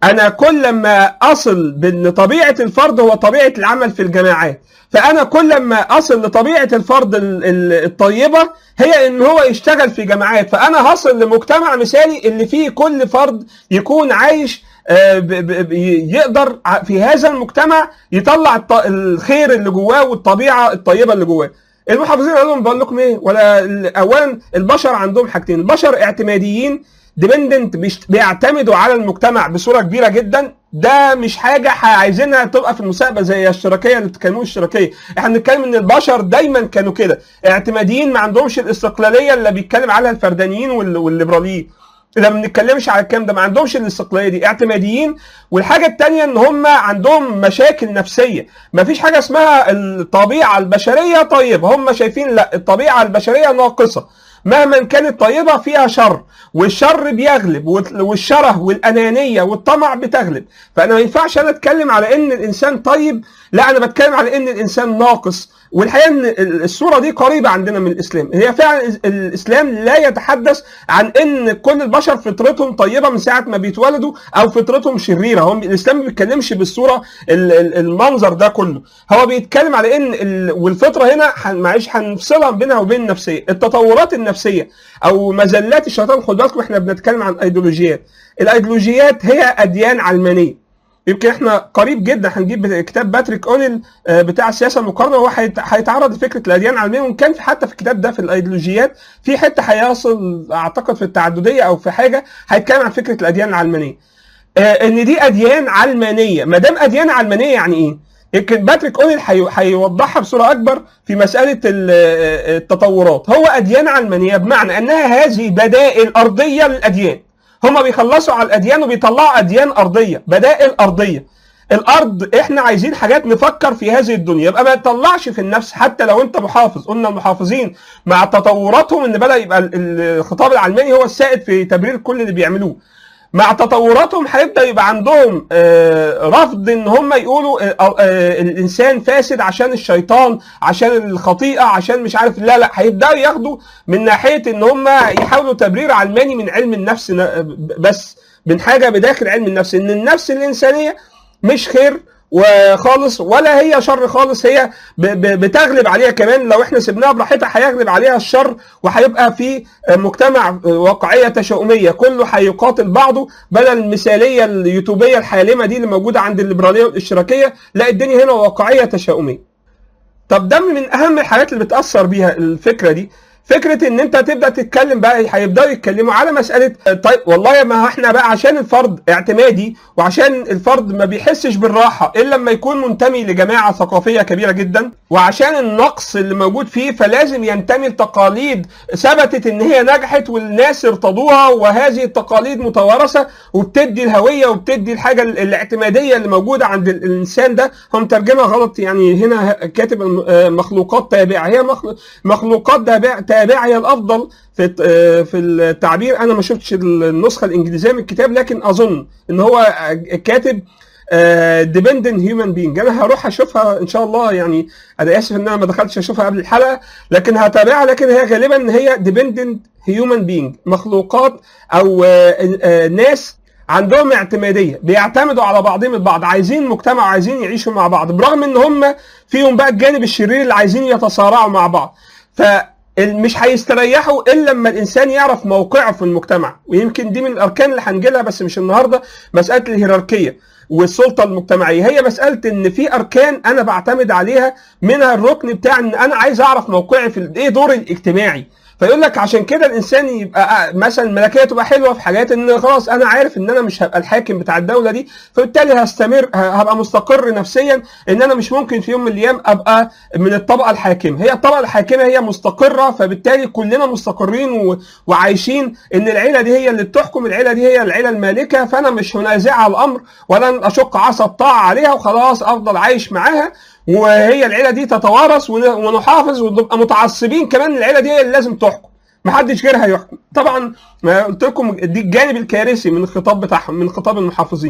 [SPEAKER 1] انا كل ما اصل بان طبيعه الفرد هو طبيعه العمل في الجماعات فانا كل ما اصل لطبيعه الفرد ال- ال- الطيبه هي ان هو يشتغل في جماعات فانا هصل لمجتمع مثالي اللي فيه كل فرد يكون عايش آه، ب- ب- ب- يقدر ع- في هذا المجتمع يطلع الط- الخير اللي جواه والطبيعه الطيبه اللي جواه المحافظين قالوا لهم بقول لكم ايه ولا ال- اولا البشر عندهم حاجتين البشر اعتماديين ديبندنت بيعتمدوا على المجتمع بصوره كبيره جدا ده مش حاجه ح- عايزينها تبقى في المستقبل زي الاشتراكيه اللي بتتكلموا الاشتراكيه احنا بنتكلم ان البشر دايما كانوا كده اعتماديين ما عندهمش الاستقلاليه اللي بيتكلم عليها الفردانيين وال- والليبراليين لما ما بنتكلمش على الكلام ده ما عندهمش الاستقلاليه دي اعتماديين والحاجه الثانيه ان هم عندهم مشاكل نفسيه ما فيش حاجه اسمها الطبيعه البشريه طيبه هم شايفين لا الطبيعه البشريه ناقصه مهما كانت طيبه فيها شر والشر بيغلب وال- والشره والانانيه والطمع بتغلب فانا ما ينفعش انا اتكلم على ان الانسان طيب لا انا بتكلم على ان الانسان ناقص والحقيقه ان ال- الصوره دي قريبه عندنا من الاسلام هي فعلا ال- الاسلام لا يتحدث عن ان كل البشر فطرتهم طيبه من ساعه ما بيتولدوا او فطرتهم شريره هو الاسلام ما بيتكلمش بالصوره ال- ال- المنظر ده كله هو بيتكلم على ان ال- والفطره هنا هن- معلش هنفصلها بينها وبين النفسيه التطورات النفسيه او مزلات الشيطان خد بالكم احنا بنتكلم عن ايديولوجيات الايديولوجيات هي اديان علمانيه يمكن احنا قريب جدا هنجيب كتاب باتريك اونيل آه، بتاع السياسه المقارنه وهو هيت- هيتعرض لفكره الاديان العلميه وان كان في حتى في الكتاب ده في الايديولوجيات في حته هيصل اعتقد في التعدديه او في حاجه هيتكلم عن فكره الاديان العلمانيه. آه، ان دي اديان علمانيه، ما دام اديان علمانيه يعني ايه؟ يمكن باتريك اونيل هي- هيوضحها بصوره اكبر في مساله ال- آه، التطورات، هو اديان علمانيه بمعنى انها هذه بدائل ارضيه للاديان. هم بيخلصوا على الاديان وبيطلعوا اديان ارضيه بدائل ارضيه الارض احنا عايزين حاجات نفكر في هذه الدنيا يبقى ما تطلعش في النفس حتى لو انت محافظ قلنا المحافظين مع تطوراتهم ان بدا يبقى ال- ال- الخطاب العلماني هو السائد في تبرير كل اللي بيعملوه مع تطوراتهم هيبدا يبقى عندهم آه، رفض ان هم يقولوا آه، آه، الانسان فاسد عشان الشيطان عشان الخطيئه عشان مش عارف لا لا هيبداوا ياخدوا من ناحيه ان هم يحاولوا تبرير علماني من علم النفس ن- بس من حاجه بداخل علم النفس ان النفس الانسانيه مش خير وخالص ولا هي شر خالص هي ب- ب- بتغلب عليها كمان لو احنا سيبناها براحتها هيغلب عليها الشر وهيبقى في مجتمع واقعيه تشاؤميه كله هيقاتل بعضه بدل المثاليه اليوتوبيه الحالمه دي اللي موجوده عند الليبراليه والاشتراكيه لا الدنيا هنا واقعيه تشاؤميه طب ده من اهم الحاجات اللي بتاثر بيها الفكره دي فكره ان انت تبدا تتكلم بقى هيبداوا يتكلموا على مساله طيب والله ما احنا بقى عشان الفرد اعتمادي وعشان الفرد ما بيحسش بالراحه الا لما يكون منتمي لجماعه ثقافيه كبيره جدا وعشان النقص اللي موجود فيه فلازم ينتمي لتقاليد ثبتت ان هي نجحت والناس ارتضوها وهذه التقاليد متوارثه وبتدي الهويه وبتدي الحاجه ال- الاعتماديه اللي موجوده عند ال- الانسان ده هو مترجمها غلط يعني هنا كاتب الم- آه، مخلوقات تابعه هي مخلو- مخلوقات تابعه تابعه هي الافضل في الت- آه، في التعبير انا ما شفتش النسخه الانجليزيه من الكتاب لكن اظن ان هو كاتب ديبندنت هيومن بينج انا هروح اشوفها ان شاء الله يعني انا اسف ان انا ما دخلتش اشوفها قبل الحلقه لكن هتابعها لكن هي غالبا هي ديبندنت هيومن بينج مخلوقات او آه، آه، ناس عندهم اعتماديه بيعتمدوا على بعضهم البعض عايزين مجتمع عايزين يعيشوا مع بعض برغم ان هم فيهم بقى الجانب الشرير اللي عايزين يتصارعوا مع بعض ف مش هيستريحوا الا لما الانسان يعرف موقعه في المجتمع ويمكن دي من الاركان اللي هنجي لها بس مش النهارده مساله الهيراركيه والسلطه المجتمعيه هي مساله ان في اركان انا بعتمد عليها منها الركن بتاع ان انا عايز اعرف موقعي في ايه دوري الاجتماعي فيقول لك عشان كده الانسان يبقى مثلا الملكيه تبقى حلوه في حاجات ان خلاص انا عارف ان انا مش هبقى الحاكم بتاع الدوله دي فبالتالي هستمر هبقى مستقر نفسيا ان انا مش ممكن في يوم من الايام ابقى من الطبقه الحاكمه هي الطبقه الحاكمه هي مستقره فبالتالي كلنا مستقرين و... وعايشين ان العيله دي هي اللي بتحكم العيله دي هي العيله المالكه فانا مش هنازع على الامر ولن اشق عصا الطاعه عليها وخلاص افضل عايش معاها وهي العيله دي تتوارث ونحافظ ونبقى متعصبين كمان العيله دي هي اللي لازم تحكم محدش غيرها يحكم طبعا ما قلت لكم دي الجانب الكارثي من الخطاب بتاعهم من خطاب المحافظين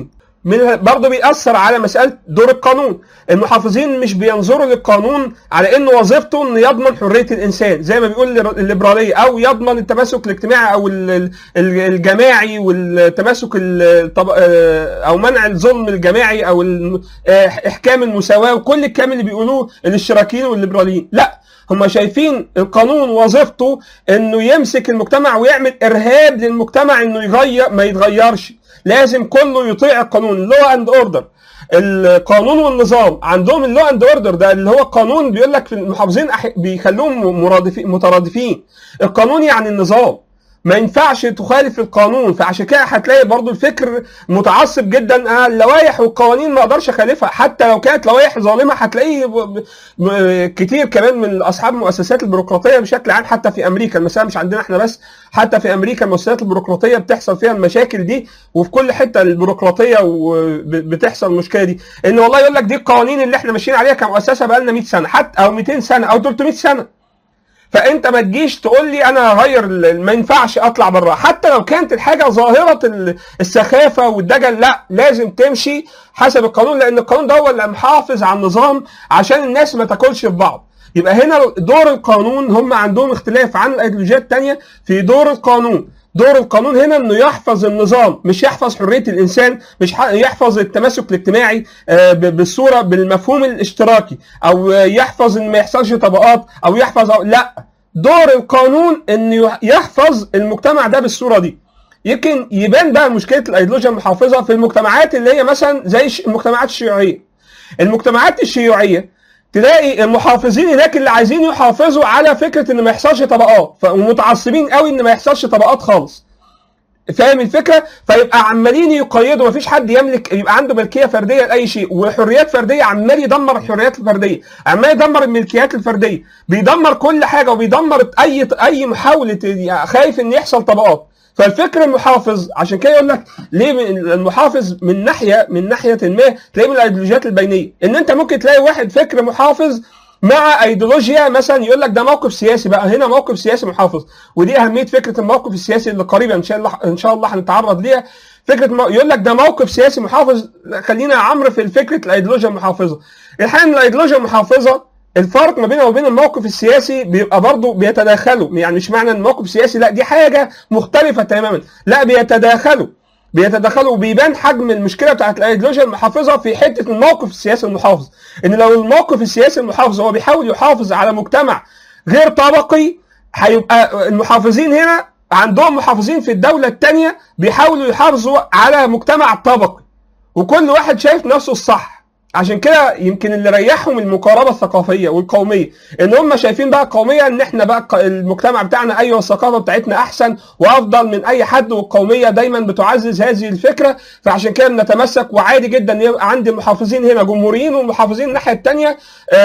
[SPEAKER 1] من برضه بيأثر على مسألة دور القانون المحافظين مش بينظروا للقانون على انه وظيفته انه يضمن حرية الانسان زي ما بيقول الليبرالية او يضمن التماسك الاجتماعي او ال- ال- الجماعي والتماسك الطب... او منع الظلم الجماعي او ال- احكام المساواة وكل الكلام اللي بيقولوه الاشتراكيين والليبراليين لا هم شايفين القانون وظيفته انه يمسك المجتمع ويعمل ارهاب للمجتمع انه يغير ما يتغيرش لازم كله يطيع القانون لو اند اوردر القانون والنظام عندهم اللو اند اوردر ده اللي هو القانون بيقول لك في المحافظين أح- بيخلوهم مرادفين مترادفين القانون يعني النظام ما ينفعش تخالف القانون فعشان كده هتلاقي برضو الفكر متعصب جدا آه اللوائح والقوانين ما اقدرش اخالفها حتى لو كانت لوائح ظالمه هتلاقيه ب- ب- كتير كمان من اصحاب المؤسسات البيروقراطيه بشكل عام حتى في امريكا المساله مش عندنا احنا بس حتى في امريكا المؤسسات البيروقراطيه بتحصل فيها المشاكل دي وفي كل حته البيروقراطيه وب- بتحصل المشكله دي ان والله يقول لك دي القوانين اللي احنا ماشيين عليها كمؤسسه بقى لنا 100 سنه حتى او 200 سنه او 300 سنه فانت ما تجيش تقول لي انا هغير ال- ما ينفعش اطلع بره حتى لو كانت الحاجه ظاهره ال- السخافه والدجل لا لازم تمشي حسب القانون لان القانون ده هو اللي محافظ على النظام عشان الناس ما تاكلش في بعض يبقى هنا دور القانون هم عندهم اختلاف عن الايديولوجيات الثانيه في دور القانون دور القانون هنا انه يحفظ النظام مش يحفظ حريه الانسان مش ح- يحفظ التماسك الاجتماعي آه، ب- بالصوره بالمفهوم الاشتراكي او آه، يحفظ ان ما يحصلش طبقات او يحفظ أو لا دور القانون انه يحفظ المجتمع ده بالصوره دي يمكن يبان بقى مشكله الايديولوجيا المحافظه في المجتمعات اللي هي مثلا زي ش- المجتمعات الشيوعيه المجتمعات الشيوعيه تلاقي المحافظين هناك اللي عايزين يحافظوا على فكره ان ما يحصلش طبقات ف- ومتعصبين قوي ان ما يحصلش طبقات خالص فاهم الفكره فيبقى عمالين يقيدوا مفيش حد يملك يبقى عنده ملكيه فرديه لاي شيء وحريات فرديه عمال يدمر الحريات الفرديه عمال يدمر الملكيات الفرديه بيدمر كل حاجه وبيدمر اي اي محاوله خايف ان يحصل طبقات فالفكر المحافظ عشان كده يقول لك ليه من- المحافظ من ناحيه من ناحيه ما تلاقيه من الايديولوجيات البينيه ان انت ممكن تلاقي واحد فكر محافظ مع ايديولوجيا مثلا يقول لك ده موقف سياسي بقى هنا موقف سياسي محافظ ودي اهميه فكره الموقف السياسي اللي قريبا ان شاء الله ان شاء الله هنتعرض ليها فكره مو... يقول لك ده موقف سياسي محافظ لا، خلينا يا عمرو في فكره الايديولوجيا المحافظه الحقيقه ان الايديولوجيا المحافظه الفرق ما بينها وبين الموقف السياسي بيبقى برضه بيتداخلوا يعني مش معنى ان الموقف السياسي لا دي حاجه مختلفه تماما لا بيتداخلوا بيتدخلوا وبيبان حجم المشكله بتاعت الايديولوجيا المحافظه في حته الموقف السياسي المحافظ ان لو الموقف السياسي المحافظ هو بيحاول يحافظ على مجتمع غير طبقي هيبقى المحافظين هنا عندهم محافظين في الدوله الثانيه بيحاولوا يحافظوا على مجتمع طبقي وكل واحد شايف نفسه الصح عشان كده يمكن اللي ريحهم المقاربه الثقافيه والقوميه ان هم شايفين بقى القوميه ان احنا بقى الق- المجتمع بتاعنا ايوه الثقافه بتاعتنا احسن وافضل من اي حد والقوميه دايما بتعزز هذه الفكره فعشان كده بنتمسك وعادي جدا يبقى عندي المحافظين هنا جمهوريين والمحافظين الناحيه الثانيه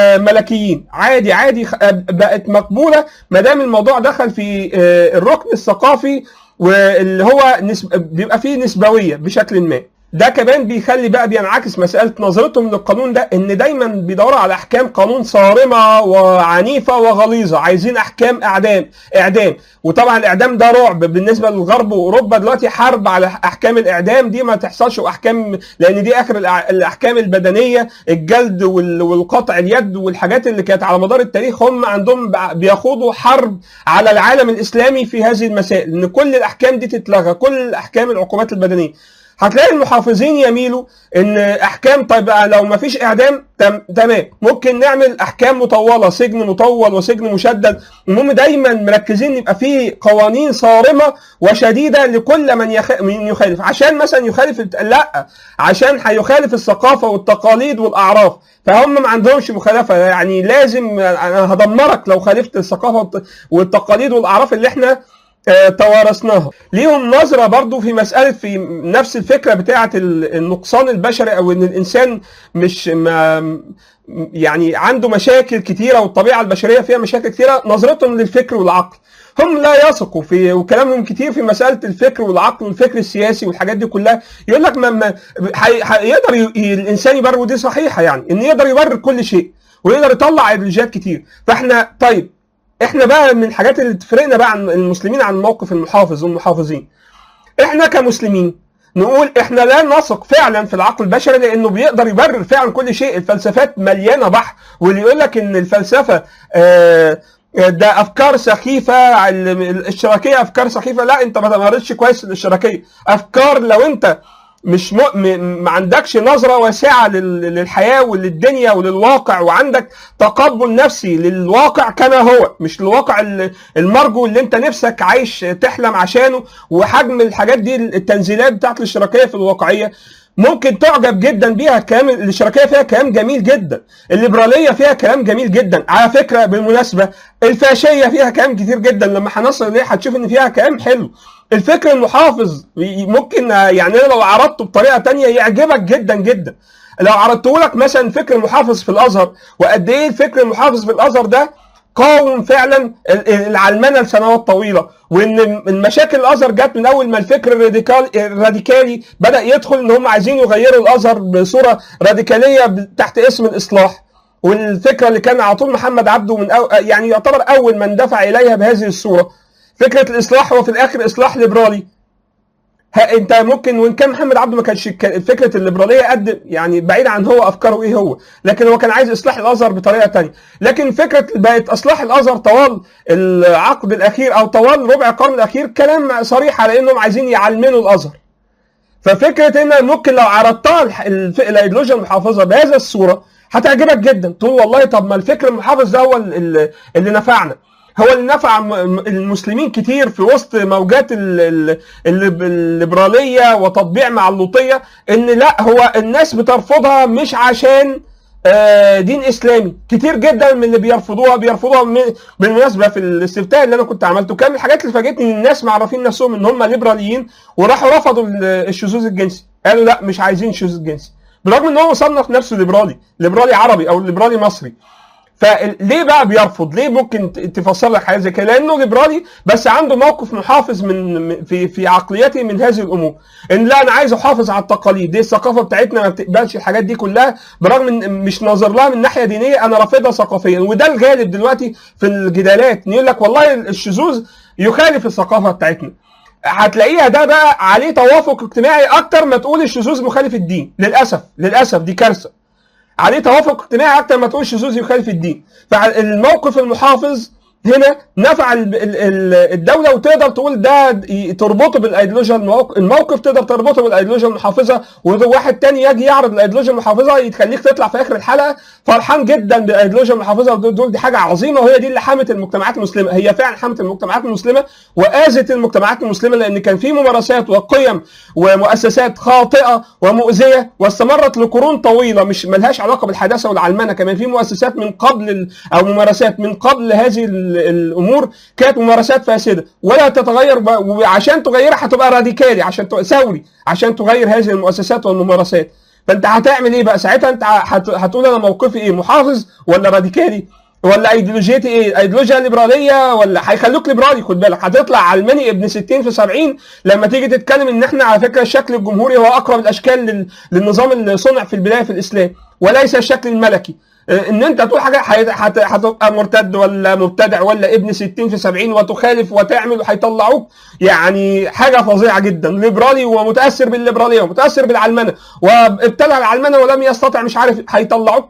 [SPEAKER 1] ملكيين عادي عادي خ- آه، بقت مقبوله ما دام الموضوع دخل في آه، الركن الثقافي واللي هو نسب... بيبقى فيه نسبويه بشكل ما ده كمان بيخلي بقى بينعكس مساله نظرتهم للقانون ده ان دايما بيدوروا على احكام قانون صارمه وعنيفه وغليظه عايزين احكام اعدام اعدام وطبعا الاعدام ده رعب بالنسبه للغرب واوروبا دلوقتي حرب على احكام الاعدام دي ما تحصلش واحكام لان دي اخر الأع- الاحكام البدنيه الجلد وال- والقطع اليد والحاجات اللي كانت على مدار التاريخ هم عندهم بع- بيخوضوا حرب على العالم الاسلامي في هذه المسائل ان كل الاحكام دي تتلغى كل الاحكام العقوبات البدنيه هتلاقي المحافظين يميلوا ان احكام طيب بقى لو ما فيش اعدام تم تمام ممكن نعمل احكام مطوله سجن مطول وسجن مشدد المهم دايما مركزين يبقى في قوانين صارمه وشديده لكل من يخ... من يخالف عشان مثلا يخالف الت- لا عشان هيخالف الثقافه والتقاليد والاعراف فهم ما عندهمش مخالفه يعني لازم انا هدمرك لو خالفت الثقافه والت- والتقاليد والاعراف اللي احنا آه، توارثناها ليهم نظره برضو في مساله في نفس الفكره بتاعه ال- النقصان البشري او ان الانسان مش ما يعني عنده مشاكل كتيره والطبيعه البشريه فيها مشاكل كتيره نظرتهم للفكر والعقل هم لا يثقوا في وكلامهم كتير في مساله الفكر والعقل والفكر السياسي والحاجات دي كلها يقول لك ما ما حي- هيقدر ي- ي- الانسان يبرر ودي صحيحه يعني ان يقدر يبرر كل شيء ويقدر يطلع ايديولوجيات كتير فاحنا طيب احنا بقى من الحاجات اللي تفرقنا بقى عن المسلمين عن موقف المحافظ والمحافظين احنا كمسلمين نقول احنا لا نثق فعلا في العقل البشري لانه بيقدر يبرر فعلا كل شيء الفلسفات مليانه بحر واللي يقول لك ان الفلسفه آه ده افكار سخيفه الاشتراكيه افكار سخيفه لا انت ما تمارسش كويس الاشتراكيه افكار لو انت مش م... م... ما عندكش نظره واسعه لل... للحياه وللدنيا وللواقع وعندك تقبل نفسي للواقع كما هو مش الواقع المرجو اللي انت نفسك عايش تحلم عشانه وحجم الحاجات دي التنزيلات بتاعت الاشتراكيه في الواقعيه ممكن تعجب جدا بيها كلام الاشتراكيه فيها كلام جميل جدا الليبراليه فيها كلام جميل جدا على فكره بالمناسبه الفاشيه فيها كلام كتير جدا لما هنصل اليه هتشوف ان فيها كلام حلو الفكر المحافظ ممكن يعني لو عرضته بطريقه تانية يعجبك جدا جدا لو عرضته لك مثلا فكر المحافظ في الازهر وقد ايه الفكر المحافظ في الازهر ده قاوم فعلا العلمنه لسنوات طويله وان المشاكل الازهر جت من اول ما الفكر الراديكال الراديكالي بدا يدخل ان هم عايزين يغيروا الازهر بصوره راديكاليه تحت اسم الاصلاح والفكره اللي كان على طول محمد عبده من أو يعني يعتبر اول من دفع اليها بهذه الصوره فكره الاصلاح هو في الاخر اصلاح ليبرالي ها انت ممكن وان كان محمد عبده ما كانش فكره الليبراليه قد يعني بعيد عن هو افكاره ايه هو لكن هو كان عايز اصلاح الازهر بطريقه تانية لكن فكره بقت اصلاح الازهر طوال العقد الاخير او طوال ربع القرن الاخير كلام صريح على انهم عايزين يعلمنوا الازهر ففكره ان ممكن لو عرضتها الايديولوجيا المحافظه بهذه الصوره هتعجبك جدا تقول والله طب ما الفكر المحافظ ده هو اللي, اللي نفعنا هو اللي نفع المسلمين كتير في وسط موجات الليبراليه وتطبيع مع اللوطيه ان لا هو الناس بترفضها مش عشان دين اسلامي كتير جدا من اللي بيرفضوها بيرفضوها بالمناسبه في الاستفتاء اللي انا كنت عملته كان من الحاجات اللي فاجئتني ان الناس معرفين نفسهم ان هم ليبراليين وراحوا رفضوا الشذوذ الجنسي قالوا لا مش عايزين الشذوذ الجنسي بالرغم ان هو صنف نفسه ليبرالي ليبرالي عربي او ليبرالي مصري فليه بقى بيرفض؟ ليه ممكن تفسر لك حاجه زي كده؟ لانه ليبرالي بس عنده موقف محافظ من في في عقليته من هذه الامور، ان لا انا عايز احافظ على التقاليد، دي الثقافه بتاعتنا ما بتقبلش الحاجات دي كلها برغم ان مش ناظر لها من ناحيه دينيه انا رافضها ثقافيا، وده الغالب دلوقتي في الجدالات، يقول لك والله الشذوذ يخالف الثقافه بتاعتنا. هتلاقيها ده بقى عليه توافق اجتماعي اكتر ما تقول الشذوذ مخالف الدين، للاسف للاسف دي كارثه. عليه توافق اجتماعي اكتر ما تقول الشذوذ يخالف الدين فالموقف المحافظ هنا نفع الدوله وتقدر تقول ده تربطه بالايديولوجيا الموقف تقدر تربطه بالايديولوجيا المحافظه وواحد تاني يجي يعرض الايديولوجيا المحافظه يخليك تطلع في اخر الحلقه فرحان جدا بالايديولوجيا المحافظه دول دي حاجه عظيمه وهي دي اللي حمت المجتمعات المسلمه هي فعلا حمت المجتمعات المسلمه واذت المجتمعات المسلمه لان كان في ممارسات وقيم ومؤسسات خاطئه ومؤذيه واستمرت لقرون طويله مش ملهاش علاقه بالحداثه والعلمنه كمان في مؤسسات من قبل او ممارسات من قبل هذه الامور كانت ممارسات فاسده ولا تتغير وعشان تغيرها هتبقى راديكالي عشان ثوري عشان تغير هذه المؤسسات والممارسات فانت هتعمل ايه بقى ساعتها انت هتقول انا موقفي ايه محافظ ولا راديكالي ولا ايديولوجيتي ايه ايديولوجيا ليبراليه ولا هيخلوك ليبرالي خد بالك هتطلع علماني ابن 60 في 70 لما تيجي تتكلم ان احنا على فكره الشكل الجمهوري هو اقرب الاشكال للنظام اللي صنع في البدايه في الاسلام وليس الشكل الملكي ان انت تقول حاجه هتبقى مرتد ولا مبتدع ولا ابن 60 في 70 وتخالف وتعمل وهيطلعوك يعني حاجه فظيعه جدا ليبرالي ومتاثر بالليبراليه ومتاثر بالعلمنه وابتلع العلمنه ولم يستطع مش عارف هيطلعوك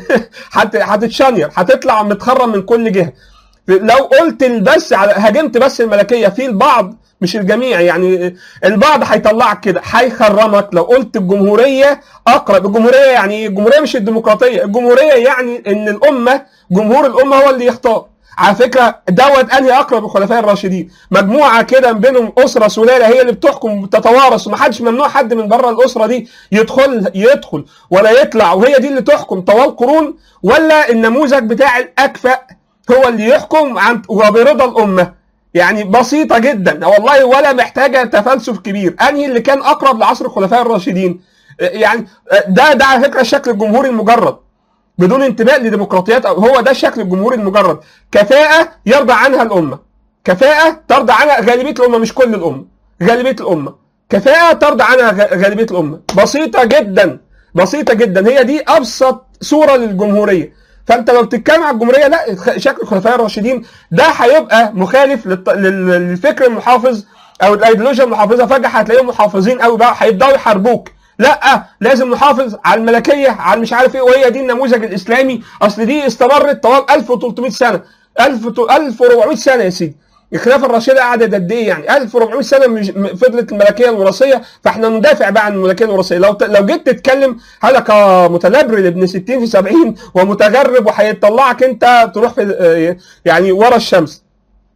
[SPEAKER 1] هتتشنير هتطلع متخرم من كل جهه لو قلت بس هاجمت بس الملكيه في البعض مش الجميع يعني البعض هيطلعك كده هيخرمك لو قلت الجمهوريه اقرب الجمهوريه يعني الجمهوريه مش الديمقراطيه الجمهوريه يعني ان الامه جمهور الامه هو اللي يختار على فكره دوت انهي اقرب الخلفاء الراشدين مجموعه كده بينهم اسره سلاله هي اللي بتحكم تتوارث ومحدش ممنوع حد من بره الاسره دي يدخل يدخل ولا يطلع وهي دي اللي تحكم طوال قرون ولا النموذج بتاع الاكفأ هو اللي يحكم عن وبرضا الامه يعني بسيطة جدا والله ولا محتاجة تفلسف كبير أنهي اللي كان أقرب لعصر الخلفاء الراشدين يعني ده ده على فكرة الشكل الجمهوري المجرد بدون انتماء لديمقراطيات هو ده الشكل الجمهوري المجرد كفاءة يرضى عنها الأمة كفاءة ترضى عنها غالبية الأمة مش كل الأمة غالبية الأمة كفاءة ترضى عنها غالبية الأمة بسيطة جدا بسيطة جدا هي دي أبسط صورة للجمهورية فانت لو بتتكلم على الجمهوريه لا شكل الخلفاء الراشدين ده هيبقى مخالف للفكر المحافظ او الايديولوجيا المحافظه فجاه هتلاقيهم محافظين قوي بقى هيبداوا يحاربوك لا لازم نحافظ على الملكيه على مش عارف ايه وهي دي النموذج الاسلامي اصل دي استمرت طوال 1300 سنه 1000 1400 سنه يا سيدي الخلافه الراشده قعدت قد ايه يعني 1400 سنه مش م- فضلت الملكيه الوراثيه فاحنا ندافع بقى عن الملكيه الوراثيه لو ت- لو جيت تتكلم هذا كمتلبرل ابن 60 في 70 ومتغرب وهيطلعك انت تروح في آه، يعني ورا الشمس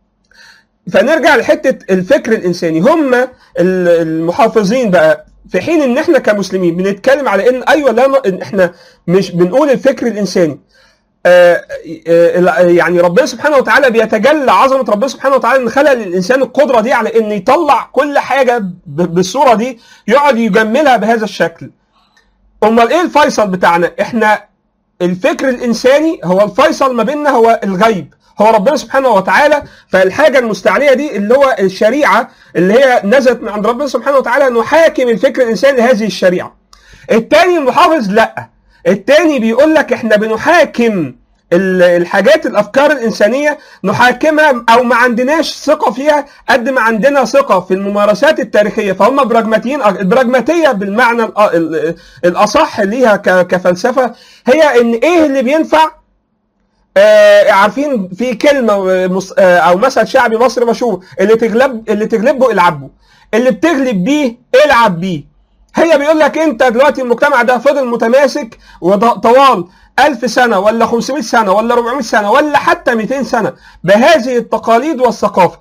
[SPEAKER 1] فنرجع لحته الفكر الانساني هم ال- المحافظين بقى في حين ان احنا كمسلمين بنتكلم على ان ايوه لا ن- إن احنا مش بنقول الفكر الانساني آه، آه، يعني ربنا سبحانه وتعالى بيتجلى عظمه ربنا سبحانه وتعالى ان خلق للانسان القدره دي على ان يطلع كل حاجه ب- بالصوره دي يقعد يجملها بهذا الشكل. امال ايه الفيصل بتاعنا؟ احنا الفكر الانساني هو الفيصل ما بيننا هو الغيب هو ربنا سبحانه وتعالى فالحاجه المستعليه دي اللي هو الشريعه اللي هي نزلت من عند ربنا سبحانه وتعالى انه حاكم الفكر الانساني لهذه الشريعه. التاني المحافظ لا التاني بيقول لك احنا بنحاكم ال- الحاجات الافكار الانسانيه نحاكمها او ما عندناش ثقه فيها قد ما عندنا ثقه في الممارسات التاريخيه فهم براجماتيين البراجماتيه بالمعنى الأ- ال- الاصح ليها ك- كفلسفه هي ان ايه اللي بينفع آه عارفين في كلمه مص- آه او مثل شعبي مصري مشهور اللي تغلب اللي تغلبه العبه اللي بتغلب بيه العب بيه هي بيقول لك انت دلوقتي المجتمع ده فضل متماسك وض- طوال 1000 سنه ولا 500 سنه ولا 400 سنه ولا حتى 200 سنه بهذه التقاليد والثقافه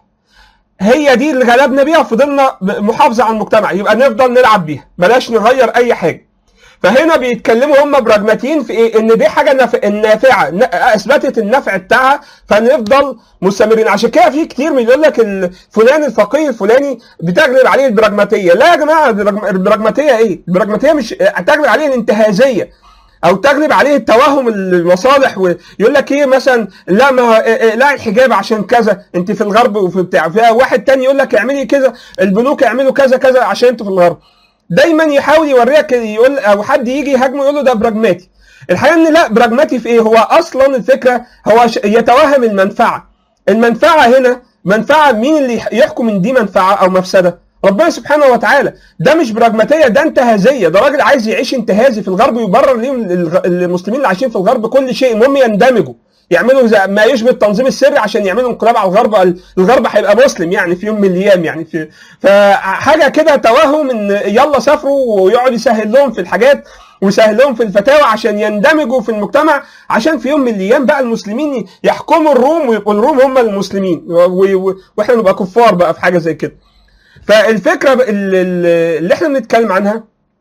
[SPEAKER 1] هي دي اللي غلبنا بيها وفضلنا ب- محافظه على المجتمع يبقى نفضل نلعب بيها بلاش نغير اي حاجه فهنا بيتكلموا هم براجماتيين في ايه ان دي حاجه نف... النافعه ن- اثبتت النفع بتاعها فنفضل مستمرين عشان كده في كتير من يقول لك ال- فلان الفقيه الفلاني بتغلب عليه البراجماتيه لا يا جماعه البراجم- البراجماتيه ايه البراجماتيه مش تغلب عليه الانتهازيه او تغلب عليه التوهم المصالح ويقول لك ايه مثلا لا ما لا الحجاب عشان كذا انت في الغرب وفي بتاع في واحد تاني يقول لك اعملي كذا البنوك يعملوا كذا كذا عشان انتوا في الغرب دايما يحاول يوريك يقول او حد يجي يهاجمه يقول له ده براجماتي الحقيقه ان لا براجماتي في ايه هو اصلا الفكره هو ش- يتوهم المنفعه المنفعه هنا منفعه مين اللي يح- يحكم ان دي منفعه او مفسده ربنا سبحانه وتعالى ده مش براجماتيه ده انتهازيه ده راجل عايز يعيش انتهازي في الغرب ويبرر ليهم الغ- المسلمين اللي عايشين في الغرب كل شيء المهم يندمجوا يعملوا زي ما يشبه التنظيم السري عشان يعملوا انقلاب على الغرب الغرب هيبقى مسلم يعني في يوم من الايام يعني في فحاجه كده توهم ان يلا سافروا ويقعد يسهل لهم في الحاجات ويسهل لهم في الفتاوى عشان يندمجوا في المجتمع عشان في يوم من الايام بقى المسلمين يحكموا الروم ويبقوا الروم هم المسلمين و- و- واحنا نبقى كفار بقى في حاجه زي كده فالفكره ب- ال- ال- اللي احنا بنتكلم عنها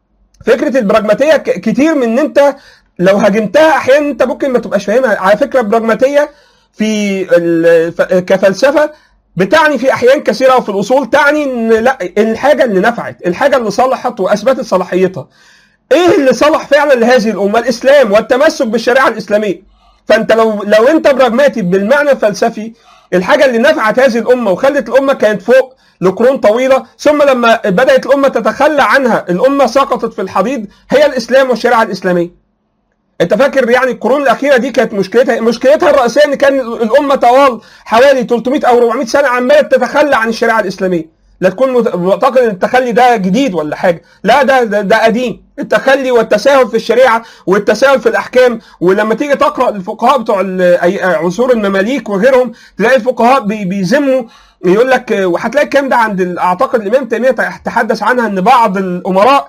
[SPEAKER 1] فكره البراجماتيه ك- كتير من ان انت لو هاجمتها احيانا انت ممكن ما تبقاش فاهمها على فكره البراجماتيه في ال- ف- كفلسفه بتعني في احيان كثيره وفي الاصول تعني ان لا الحاجه اللي نفعت الحاجه اللي صلحت واثبتت صلاحيتها ايه اللي صلح فعلا لهذه الامه الاسلام والتمسك بالشريعه الاسلاميه فانت لو لو انت براجماتي بالمعنى الفلسفي الحاجه اللي نفعت هذه الامه وخلت الامه كانت فوق لقرون طويله ثم لما بدات الامه تتخلى عنها الامه سقطت في الحضيض هي الاسلام والشريعه الاسلاميه انت فاكر يعني القرون الاخيره دي كانت مشكلتها مشكلتها الرئيسيه ان كان الامه طوال حوالي 300 او 400 سنه عماله تتخلى عن الشريعه الاسلاميه لا تكون مت- معتقد ان التخلي ده جديد ولا حاجه لا ده ده, ده قديم التخلي والتساهل في الشريعه والتساهل في الاحكام ولما تيجي تقرا الفقهاء بتوع ال- أي- عصور المماليك وغيرهم تلاقي الفقهاء بي- بيذموا يقول لك وهتلاقي الكلام ده عند ال- اعتقد الامام تيميه تحدث عنها ان بعض الامراء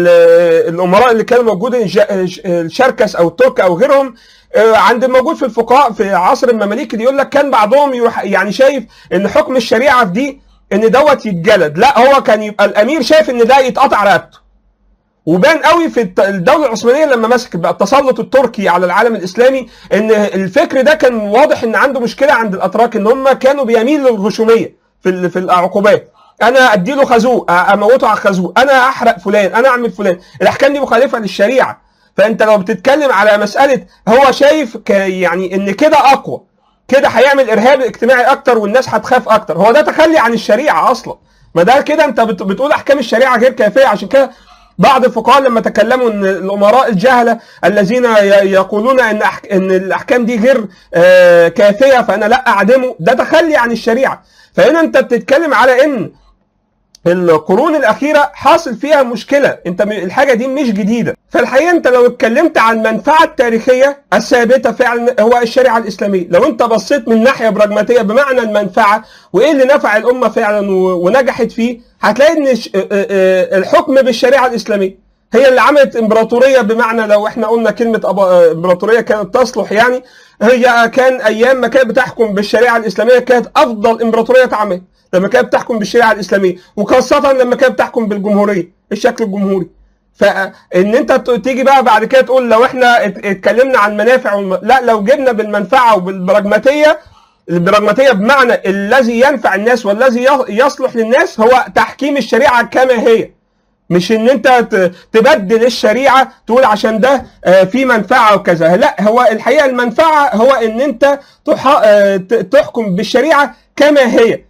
[SPEAKER 1] ال- الامراء اللي كانوا موجودين الج- الشركس او الترك او غيرهم آه، عند الموجود في الفقهاء في عصر المماليك اللي يقول لك كان بعضهم يروح يعني شايف ان حكم الشريعه في دي ان دوت يتجلد لا هو كان يبقى الامير شايف ان ده يتقطع رقبته وبان قوي في الت- الدوله العثمانيه لما مسكت بقى التسلط التركي على العالم الاسلامي ان الفكر ده كان واضح ان عنده مشكله عند الاتراك ان هم كانوا بيميلوا للغشوميه في ال- في العقوبات انا ادي له خازوق أ- اموته على الخازوق انا احرق فلان انا اعمل فلان الاحكام دي مخالفه للشريعه فانت لو بتتكلم على مساله هو شايف ك يعني ان كده اقوى كده هيعمل ارهاب اجتماعي اكتر والناس هتخاف اكتر هو ده تخلي عن الشريعه اصلا ما ده كده انت بت- بتقول احكام الشريعه غير كافيه عشان كده بعض الفقهاء لما تكلموا ان الامراء الجهله الذين ي- يقولون ان أح- ان الاحكام دي غير آه، كافيه فانا لا اعدمه ده تخلي عن الشريعه فهنا انت بتتكلم على ان القرون الاخيره حاصل فيها مشكله انت م- الحاجه دي مش جديده فالحقيقه انت لو اتكلمت عن المنفعه التاريخيه الثابته فعلا هو الشريعه الاسلاميه لو انت بصيت من ناحيه براجماتيه بمعنى المنفعه وايه اللي نفع الامه فعلا و- ونجحت فيه هتلاقي ان ش- اه- اه- الحكم بالشريعه الاسلاميه هي اللي عملت امبراطوريه بمعنى لو احنا قلنا كلمه أبا- اه، امبراطوريه كانت تصلح يعني هي كان ايام ما كانت بتحكم بالشريعه الاسلاميه كانت افضل امبراطوريه اتعملت لما كانت بتحكم بالشريعه الاسلاميه وخاصه لما كانت بتحكم بالجمهوريه الشكل الجمهوري فان انت ت- تيجي بقى بعد كده تقول لو احنا ات- اتكلمنا عن منافع والم... لا لو جبنا بالمنفعه وبالبراجماتيه البراجماتيه بمعنى الذي ينفع الناس والذي ي- يصلح للناس هو تحكيم الشريعه كما هي مش ان انت ت- تبدل الشريعه تقول عشان ده آه، في منفعه وكذا لا هو الحقيقه المنفعه هو ان انت تح- آه، ت- تحكم بالشريعه كما هي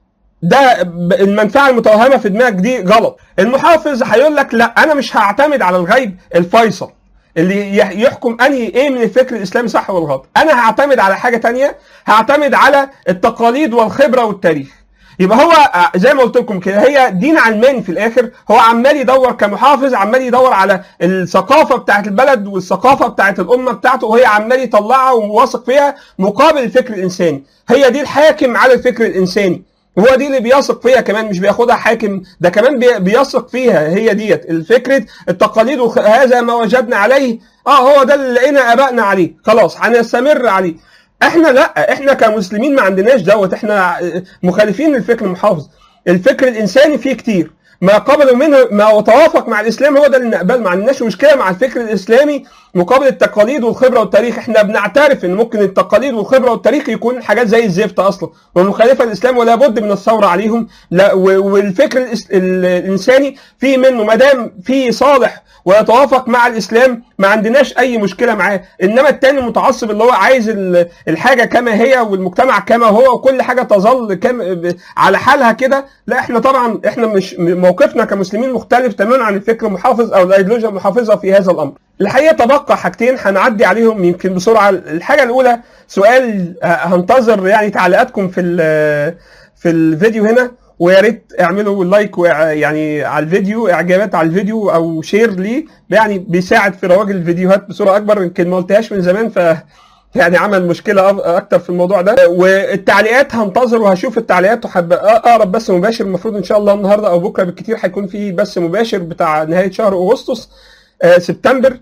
[SPEAKER 1] ده ب- المنفعه المتوهمه في دماغك دي غلط المحافظ هيقول لك لا انا مش هعتمد على الغيب الفيصل اللي يح- يحكم انهي ايه من الفكر الاسلامي صح ولا غلط انا هعتمد على حاجه تانية هعتمد على التقاليد والخبره والتاريخ يبقى هو آه، زي ما قلت لكم كده هي دين علماني في الاخر هو عمال يدور كمحافظ عمال يدور على الثقافه بتاعت البلد والثقافه بتاعت الامه بتاعته وهي عمال يطلعها وواثق فيها مقابل الفكر الانساني هي دي الحاكم على الفكر الانساني هو دي اللي بيثق فيها كمان مش بياخدها حاكم ده كمان بي- بيثق فيها هي ديت الفكرة التقاليد وخ- هذا ما وجدنا عليه اه هو ده اللي لقينا ابائنا عليه خلاص هنستمر عليه احنا لا احنا كمسلمين ما عندناش دوت احنا مخالفين للفكر المحافظ الفكر الانساني فيه كتير ما قبلوا منه ما توافق مع الاسلام هو ده اللي نقبله ما عندناش مشكله مع الفكر الاسلامي مقابل التقاليد والخبره والتاريخ احنا بنعترف ان ممكن التقاليد والخبره والتاريخ يكون حاجات زي الزفت اصلا ومخالفه للاسلام ولا بد من الثوره عليهم لا و- والفكر الإس- ال- الانساني في منه ما دام في صالح ويتوافق مع الاسلام ما عندناش اي مشكله معاه انما التاني المتعصب اللي هو عايز ال- الحاجه كما هي والمجتمع كما هو وكل حاجه تظل كما ب- على حالها كده لا احنا طبعا احنا مش موقفنا كمسلمين مختلف تماما عن الفكر المحافظ او الايديولوجيا المحافظه في هذا الامر الحقيقه تبقى حاجتين هنعدي عليهم يمكن بسرعه الحاجه الاولى سؤال آه، هنتظر يعني تعليقاتكم في ال- في الفيديو هنا ويا ريت اعملوا لايك وإع- يعني على الفيديو اعجابات على الفيديو او شير ليه يعني بيساعد في رواج الفيديوهات بصوره اكبر يمكن ما قلتهاش من زمان ف يعني عمل مشكله أف- اكتر في الموضوع ده والتعليقات هنتظر وهشوف التعليقات وحب اقرب بث مباشر المفروض ان شاء الله النهارده او بكره بالكتير هيكون في بث مباشر بتاع نهايه شهر اغسطس آه، سبتمبر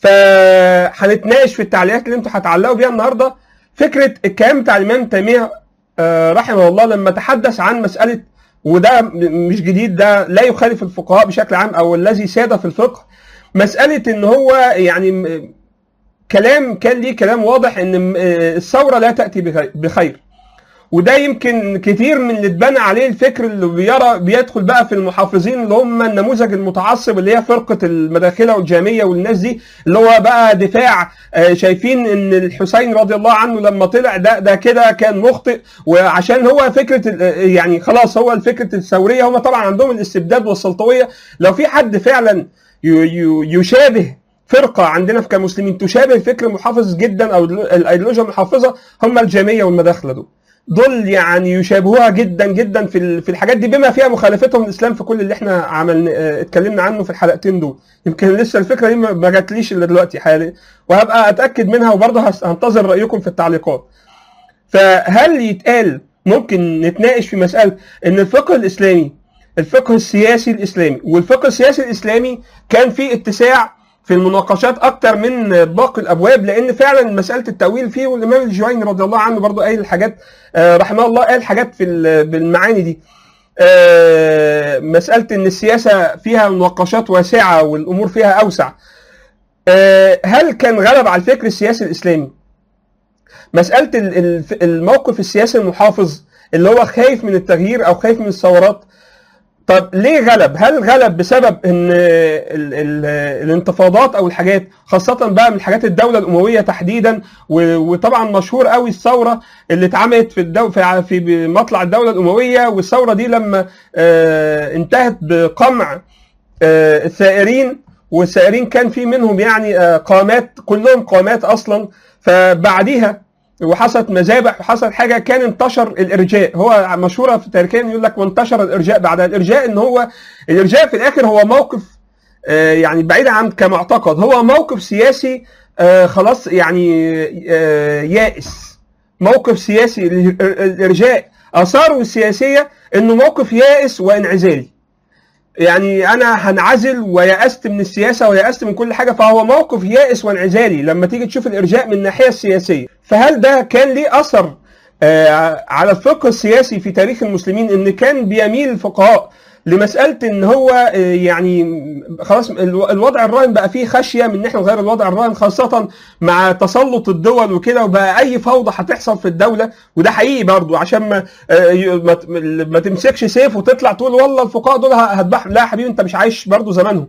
[SPEAKER 1] فهنتناقش في التعليقات اللي انتوا هتعلقوا بيها النهارده فكره الكلام بتاع الامام تيميه آه، رحمه الله لما تحدث عن مساله وده م- مش جديد ده لا يخالف الفقهاء بشكل عام او الذي ساد في الفقه مساله ان هو يعني م- كلام كان ليه كلام واضح ان م- آه، الثوره لا تاتي بخير- بخير وده يمكن كتير من اللي اتبنى عليه الفكر اللي بيرى بيدخل بقى في المحافظين اللي هم النموذج المتعصب اللي هي فرقه المداخله والجاميه والناس دي اللي هو بقى دفاع آه، شايفين ان الحسين رضي الله عنه لما طلع ده ده كده كان مخطئ وعشان هو فكره ال- آه، يعني خلاص هو الفكره الثوريه هم طبعا عندهم الاستبداد والسلطويه لو في حد فعلا ي- ي- يشابه فرقه عندنا في كمسلمين تشابه فكر محافظ جدا او الايديولوجيا المحافظه هم الجاميه والمداخله دول دول يعني يشابهوها جدا جدا في ال- في الحاجات دي بما فيها مخالفتهم للاسلام في كل اللي احنا عملنا اه، اتكلمنا عنه في الحلقتين دول يمكن لسه الفكره دي ما ما جاتليش الا دلوقتي حاليا وهبقى اتاكد منها وبرضه هس- هنتظر رايكم في التعليقات فهل يتقال ممكن نتناقش في مساله ان الفقه الاسلامي الفقه السياسي الاسلامي والفقه السياسي الاسلامي كان فيه اتساع في المناقشات اكتر من باقي الابواب لان فعلا مساله التاويل فيه والامام الجويني رضي الله عنه برضه قايل حاجات آه، رحمه الله قال حاجات في ال- بالمعاني دي آه، مساله ان السياسه فيها مناقشات واسعه والامور فيها اوسع آه، هل كان غلب على الفكر السياسي الاسلامي مساله ال- ال- الموقف السياسي المحافظ اللي هو خايف من التغيير او خايف من الثورات طب ليه غلب؟ هل غلب بسبب ان ال ال الانتفاضات او الحاجات خاصة بقى من حاجات الدولة الأموية تحديدا و- وطبعا مشهور قوي الثورة اللي اتعملت في الدو في ع- في مطلع الدولة الأموية والثورة دي لما آه انتهت بقمع آه الثائرين والثائرين كان في منهم يعني آه قامات كلهم قامات أصلا فبعديها وحصلت مذابح وحصل حاجه كان انتشر الارجاء هو مشهوره في تاريخيا يقول لك وانتشر الارجاء بعد الارجاء ان هو الارجاء في الاخر هو موقف آه، يعني بعيد عن كمعتقد هو موقف سياسي آه، خلاص يعني آه، يائس موقف سياسي ال- الارجاء اثاره السياسيه انه موقف يائس وانعزالي يعني انا هنعزل ويأست من السياسه ويأست من كل حاجه فهو موقف يائس وانعزالي لما تيجي تشوف الارجاء من الناحيه السياسيه فهل ده كان ليه اثر آه، على الفقه السياسي في تاريخ المسلمين ان كان بيميل الفقهاء لمساله ان هو آه، يعني خلاص الو- الوضع الراهن بقى فيه خشيه من ان احنا نغير الوضع الراهن خاصه مع تسلط الدول وكده وبقى اي فوضى هتحصل في الدوله وده حقيقي برضو عشان ما آه، ي- ما ت- ما تمسكش سيف وتطلع تقول والله الفقهاء دول هذبحهم لا يا حبيبي انت مش عايش برضو زمانهم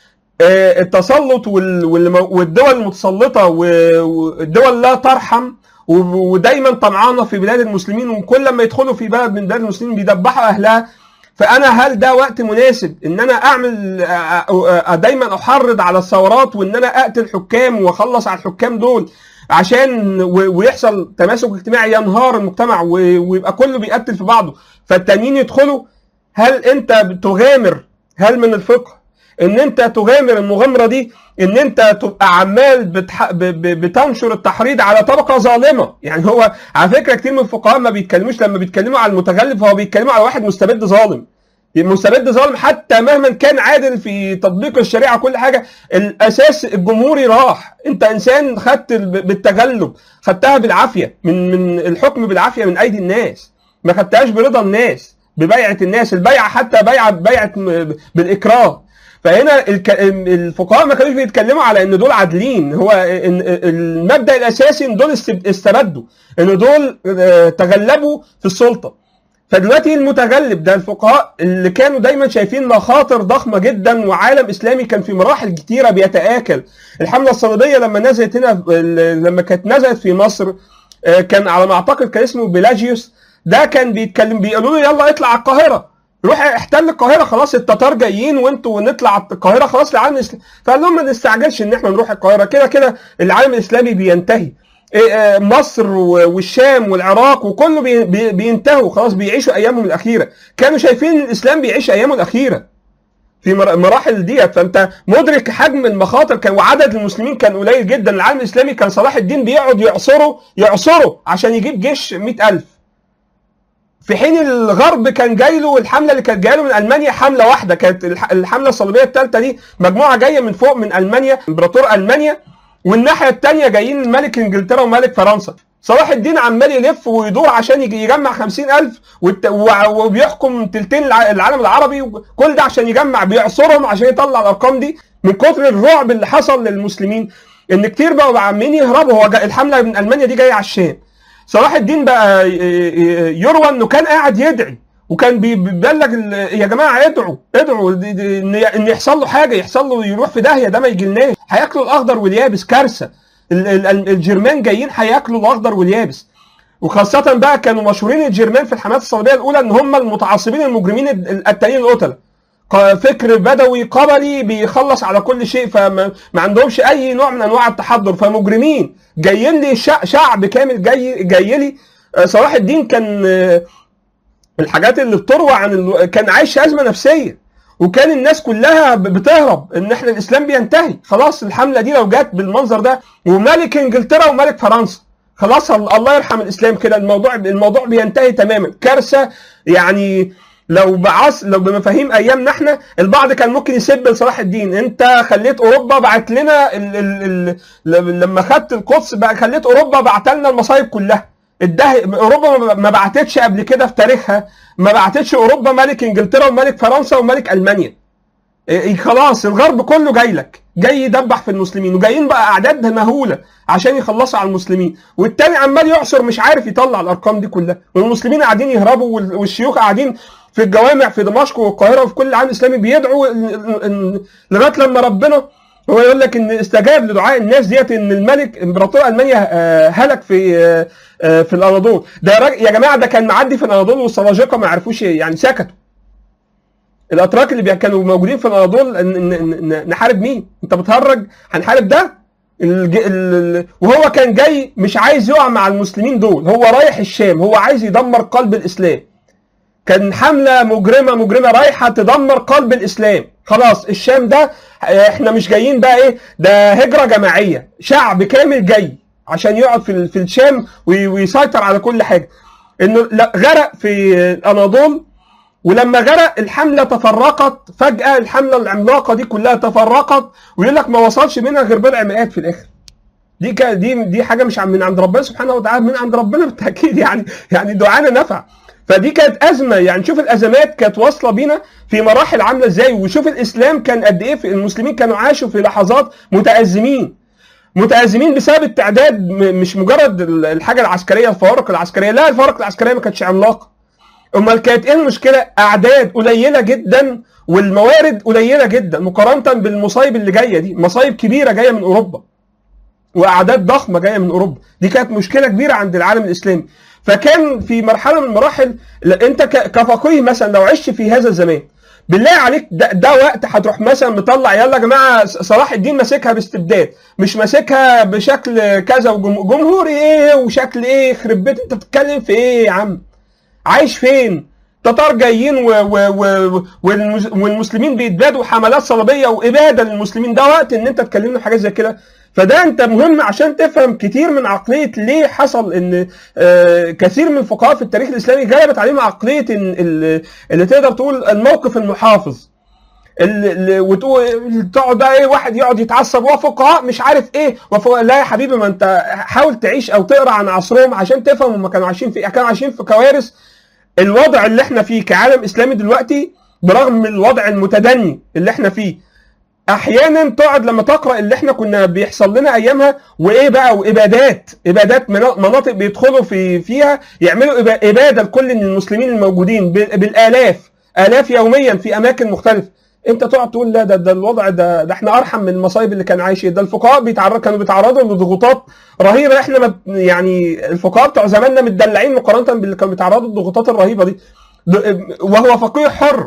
[SPEAKER 1] آه، التسلط وال- والم- والدول المتسلطه و- والدول لا ترحم و- ودايما طمعانه في بلاد المسلمين وكل لما يدخلوا في بلد من بلاد المسلمين بيدبحوا اهلها فانا هل ده وقت مناسب ان انا اعمل آه، آه، آه، دايما احرض على الثورات وان انا اقتل حكام واخلص على الحكام دول عشان و- ويحصل تماسك اجتماعي ينهار المجتمع و- ويبقى كله بيقتل في بعضه فالتانيين يدخلوا هل انت بتغامر هل من الفقه ان انت تغامر المغامره دي ان انت تبقى عمال بتح... ب... ب... بتنشر التحريض على طبقه ظالمه يعني هو على فكره كتير من الفقهاء ما بيتكلموش لما بيتكلموا على المتغلب فهو بيتكلموا على واحد مستبد ظالم مستبد ظالم حتى مهما كان عادل في تطبيق الشريعه كل حاجه الاساس الجمهوري راح انت انسان خدت ال- بالتغلب خدتها بالعافيه من من الحكم بالعافيه من ايدي الناس ما خدتهاش برضا الناس ببيعه الناس البيعه حتى بيعه بيعه م- بالاكراه فهنا الك... الفقهاء ما كانوش بيتكلموا على ان دول عادلين هو إن المبدا الاساسي ان دول است- استبدوا ان دول آه، تغلبوا في السلطه فدلوقتي المتغلب ده الفقهاء اللي كانوا دايما شايفين مخاطر ضخمه جدا وعالم اسلامي كان في مراحل كتيره بيتاكل الحمله الصليبيه لما نزلت هنا لما كانت نزلت في مصر آه، كان على ما اعتقد كان اسمه بيلاجيوس ده كان بيتكلم بيقولوا له يلا اطلع على القاهره روح احتل القاهره خلاص التتار جايين وانتوا ونطلع على القاهره خلاص العالم الاسلامي فقال لهم ما نستعجلش ان احنا نروح القاهره كده كده العالم الاسلامي بينتهي إيه، آه، مصر و- والشام والعراق وكله بي- بي- بينتهوا خلاص بيعيشوا ايامهم الاخيره كانوا شايفين الاسلام بيعيش ايامه الاخيره في مر- مراحل ديت فانت مدرك حجم المخاطر كان وعدد المسلمين كان قليل جدا العالم الاسلامي كان صلاح الدين بيقعد يعصره يعصره عشان يجيب جيش 100000 في حين الغرب كان جاي له الحمله اللي كانت جايه له من المانيا حمله واحده كانت الح- الحمله الصليبيه الثالثه دي مجموعه جايه من فوق من المانيا امبراطور المانيا والناحيه الثانيه جايين ملك انجلترا وملك فرنسا صلاح الدين عمال يلف ويدور عشان يجي يجمع خمسين ألف والت- وع- وبيحكم تلتين الع- العالم العربي كل ده عشان يجمع بيعصرهم عشان يطلع الأرقام دي من كتر الرعب اللي حصل للمسلمين إن كتير بقوا عمالين يهربوا هو جا- الحملة من ألمانيا دي جاية على الشام صلاح الدين بقى ي- ي- يروى انه كان قاعد يدعي وكان بي- بيبلغ ال- يا جماعه ادعوا ادعوا دي- دي- ان ان يحصل له حاجه يحصل له يروح في داهيه ده ما يجيلناش هياكلوا الاخضر واليابس كارثه ال- ال- ال- الجرمان جايين هياكلوا الاخضر واليابس وخاصة بقى كانوا مشهورين الجرمان في الحملات الصليبية الأولى إن هم المتعصبين المجرمين ال- التانيين القتلة ق- فكر بدوي قبلي بيخلص على كل شيء فما ما عندهمش أي نوع من أنواع التحضر فمجرمين جايين لي شع- شعب كامل جاي جاي لي آه، صلاح الدين كان آه، الحاجات اللي بتروى عن ال... كان عايش ازمه نفسيه وكان الناس كلها ب- بتهرب ان احنا الاسلام بينتهي خلاص الحمله دي لو جت بالمنظر ده وملك انجلترا وملك فرنسا خلاص ال- الله يرحم الاسلام كده الموضوع الموضوع بينتهي تماما كارثه يعني لو بعص لو بمفاهيم ايامنا احنا البعض كان ممكن يسب لصلاح الدين انت خليت اوروبا بعت لنا ال ال ال لما خدت القدس بقى خليت اوروبا بعت لنا المصايب كلها الده اوروبا ما- ما بعتتش قبل كده في تاريخها ما بعتتش اوروبا ملك انجلترا وملك فرنسا وملك المانيا إيه خلاص الغرب كله جاي لك جاي يدبح في المسلمين وجايين بقى اعداد مهوله عشان يخلصوا على المسلمين والتاني عمال يعصر مش عارف يطلع الارقام دي كلها والمسلمين قاعدين يهربوا وال- والشيوخ قاعدين في الجوامع في دمشق والقاهره وفي كل العالم الاسلامي بيدعوا ال- ال- ال- لغايه لما ربنا هو يقول لك ان استجاب لدعاء الناس ديت ان الملك امبراطور المانيا آه، هلك في آه، آه، في الاناضول ده يا راجل- يا جماعه ده كان معدي في الاناضول والسلاجقه ما عرفوش يعني سكتوا الاتراك اللي بي- كانوا موجودين في الاناضول ن- ن- ن- نحارب مين؟ انت بتهرج هنحارب ده؟ الج... ال... وهو كان جاي مش عايز يقع مع المسلمين دول هو رايح الشام هو عايز يدمر قلب الاسلام كان حمله مجرمه مجرمه رايحه تدمر قلب الاسلام خلاص الشام ده احنا مش جايين بقى ايه ده هجره جماعيه شعب كامل جاي عشان يقعد في في الشام ويسيطر على كل حاجه انه غرق في الاناضول ولما غرق الحمله تفرقت فجاه الحمله العملاقه دي كلها تفرقت ويقول لك ما وصلش منها غير بضع مئات في الاخر دي دي دي حاجه مش من عند ربنا سبحانه وتعالى من عند ربنا بالتاكيد يعني يعني دعانا نفع فدي كانت ازمه يعني شوف الازمات كانت واصله بينا في مراحل عامله ازاي وشوف الاسلام كان قد ايه في المسلمين كانوا عاشوا في لحظات متازمين متازمين بسبب التعداد مش مجرد الحاجه العسكريه الفوارق العسكريه لا الفوارق العسكريه ما كانتش عملاقه امال كانت ايه المشكله اعداد قليله جدا والموارد قليله جدا مقارنه بالمصايب اللي جايه دي مصايب كبيره جايه من اوروبا واعداد ضخمه جايه من اوروبا دي كانت مشكله كبيره عند العالم الاسلامي فكان في مرحله من المراحل انت كفقيه مثلا لو عشت في هذا الزمان بالله عليك ده, ده وقت هتروح مثلا مطلع يلا يا جماعه صلاح الدين ماسكها باستبداد مش ماسكها بشكل كذا وجمهوري ايه وشكل ايه يخرب بيت انت بتتكلم في ايه يا عم عايش فين تتار جايين و و و والمسلمين بيتبادوا حملات صليبيه واباده للمسلمين ده وقت ان انت تكلمنا في حاجات زي كده فده انت مهم عشان تفهم كتير من عقليه ليه حصل ان آه كثير من الفقهاء في التاريخ الاسلامي غلبت عليهم عقليه إن اللي تقدر تقول الموقف المحافظ اللي وتقول تقعد بقى ايه واحد يقعد يتعصب وفقهاء مش عارف ايه وفق... لا يا حبيبي ما انت حاول تعيش او تقرا عن عصرهم عشان تفهم هم كانوا عايشين في كانوا عايشين في كوارث الوضع اللي احنا فيه كعالم اسلامي دلوقتي برغم الوضع المتدني اللي احنا فيه احيانا تقعد لما تقرا اللي احنا كنا بيحصل لنا ايامها وايه بقى وابادات ابادات مناطق بيدخلوا في فيها يعملوا اباده لكل المسلمين الموجودين بالالاف الاف يوميا في اماكن مختلفه انت تقعد تقول لا ده, ده الوضع ده, ده احنا ارحم من المصايب اللي كان عايش ده الفقهاء بيتعرض كانوا بيتعرضوا لضغوطات رهيبه احنا ما يعني الفقهاء بتوع زماننا متدلعين مقارنه باللي كانوا بيتعرضوا للضغوطات الرهيبه دي وهو فقيه حر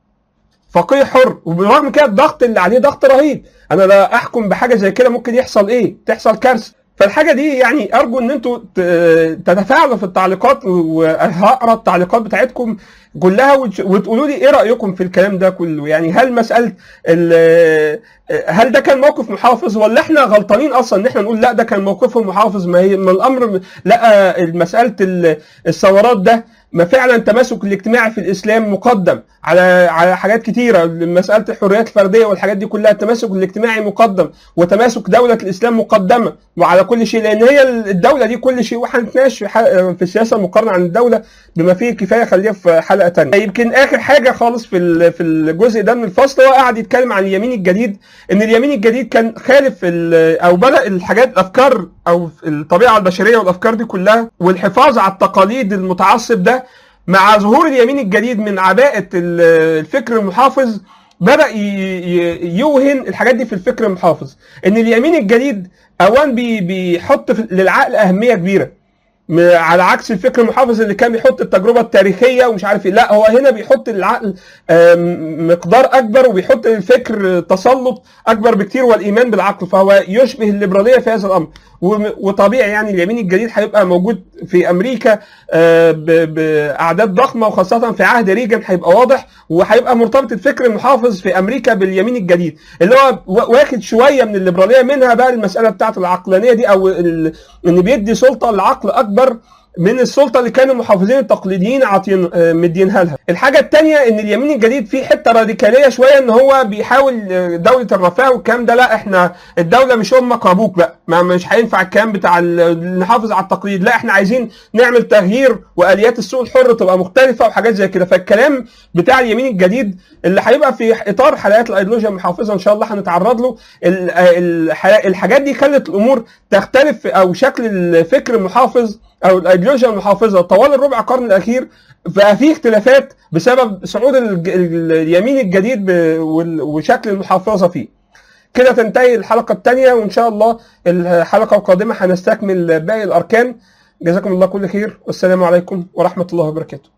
[SPEAKER 1] فقيه حر وبرغم كده الضغط اللي عليه ضغط رهيب انا لا احكم بحاجه زي كده ممكن يحصل ايه تحصل كارثه فالحاجه دي يعني ارجو ان انتوا تتفاعلوا في التعليقات وهقرا التعليقات بتاعتكم كلها وتقولوا لي ايه رايكم في الكلام ده كله يعني هل مساله هل ده كان موقف محافظ ولا احنا غلطانين اصلا ان احنا نقول لا ده كان موقفهم محافظ ما هي ما الامر لا مساله الثورات ده ما فعلا التماسك الاجتماعي في الاسلام مقدم على على حاجات كتيره مساله الحريات الفرديه والحاجات دي كلها التماسك الاجتماعي مقدم وتماسك دوله الاسلام مقدمه وعلى كل شيء لان هي الدوله دي كل شيء وهنتناقش في, في السياسه المقارنه عن الدوله بما فيه الكفايه خليها في حلقه ثانيه يمكن اخر حاجه خالص في في الجزء ده من الفصل هو قاعد يتكلم عن اليمين الجديد ان اليمين الجديد كان خالف او بدا الحاجات الافكار او الطبيعه البشريه والافكار دي كلها والحفاظ على التقاليد المتعصب ده مع ظهور اليمين الجديد من عباءه الفكر المحافظ بدا يوهن الحاجات دي في الفكر المحافظ ان اليمين الجديد اوان بيحط للعقل اهميه كبيره على عكس الفكر المحافظ اللي كان بيحط التجربه التاريخيه ومش عارف ايه لا هو هنا بيحط للعقل مقدار اكبر وبيحط للفكر تسلط اكبر بكتير والايمان بالعقل فهو يشبه الليبراليه في هذا الامر وطبيعي يعني اليمين الجديد هيبقى موجود في امريكا باعداد ضخمه وخاصه في عهد ريجن هيبقى واضح وهيبقى مرتبط الفكر المحافظ في امريكا باليمين الجديد اللي هو واخد شويه من الليبراليه منها بقى المساله بتاعت العقلانيه دي او ان بيدي سلطه للعقل اكبر من السلطه اللي كانوا المحافظين التقليديين عاطين مدينها لها. الحاجه الثانيه ان اليمين الجديد فيه حته راديكاليه شويه ان هو بيحاول دوله الرفاه والكلام ده لا احنا الدوله مش امك وابوك بقى ما مش هينفع الكلام بتاع نحافظ على التقليد لا احنا عايزين نعمل تغيير واليات السوق الحر تبقى مختلفه وحاجات زي كده فالكلام بتاع اليمين الجديد اللي هيبقى في اطار حلقات الايديولوجيا المحافظه ان شاء الله هنتعرض له الحاجات دي خلت الامور تختلف او شكل الفكر المحافظ او الايديولوجيا المحافظه طوال الربع قرن الاخير بقى فيه اختلافات بسبب صعود اليمين الجديد وشكل المحافظه فيه. كده تنتهي الحلقه الثانيه وان شاء الله الحلقه القادمه هنستكمل باقي الاركان. جزاكم الله كل خير والسلام عليكم ورحمه الله وبركاته.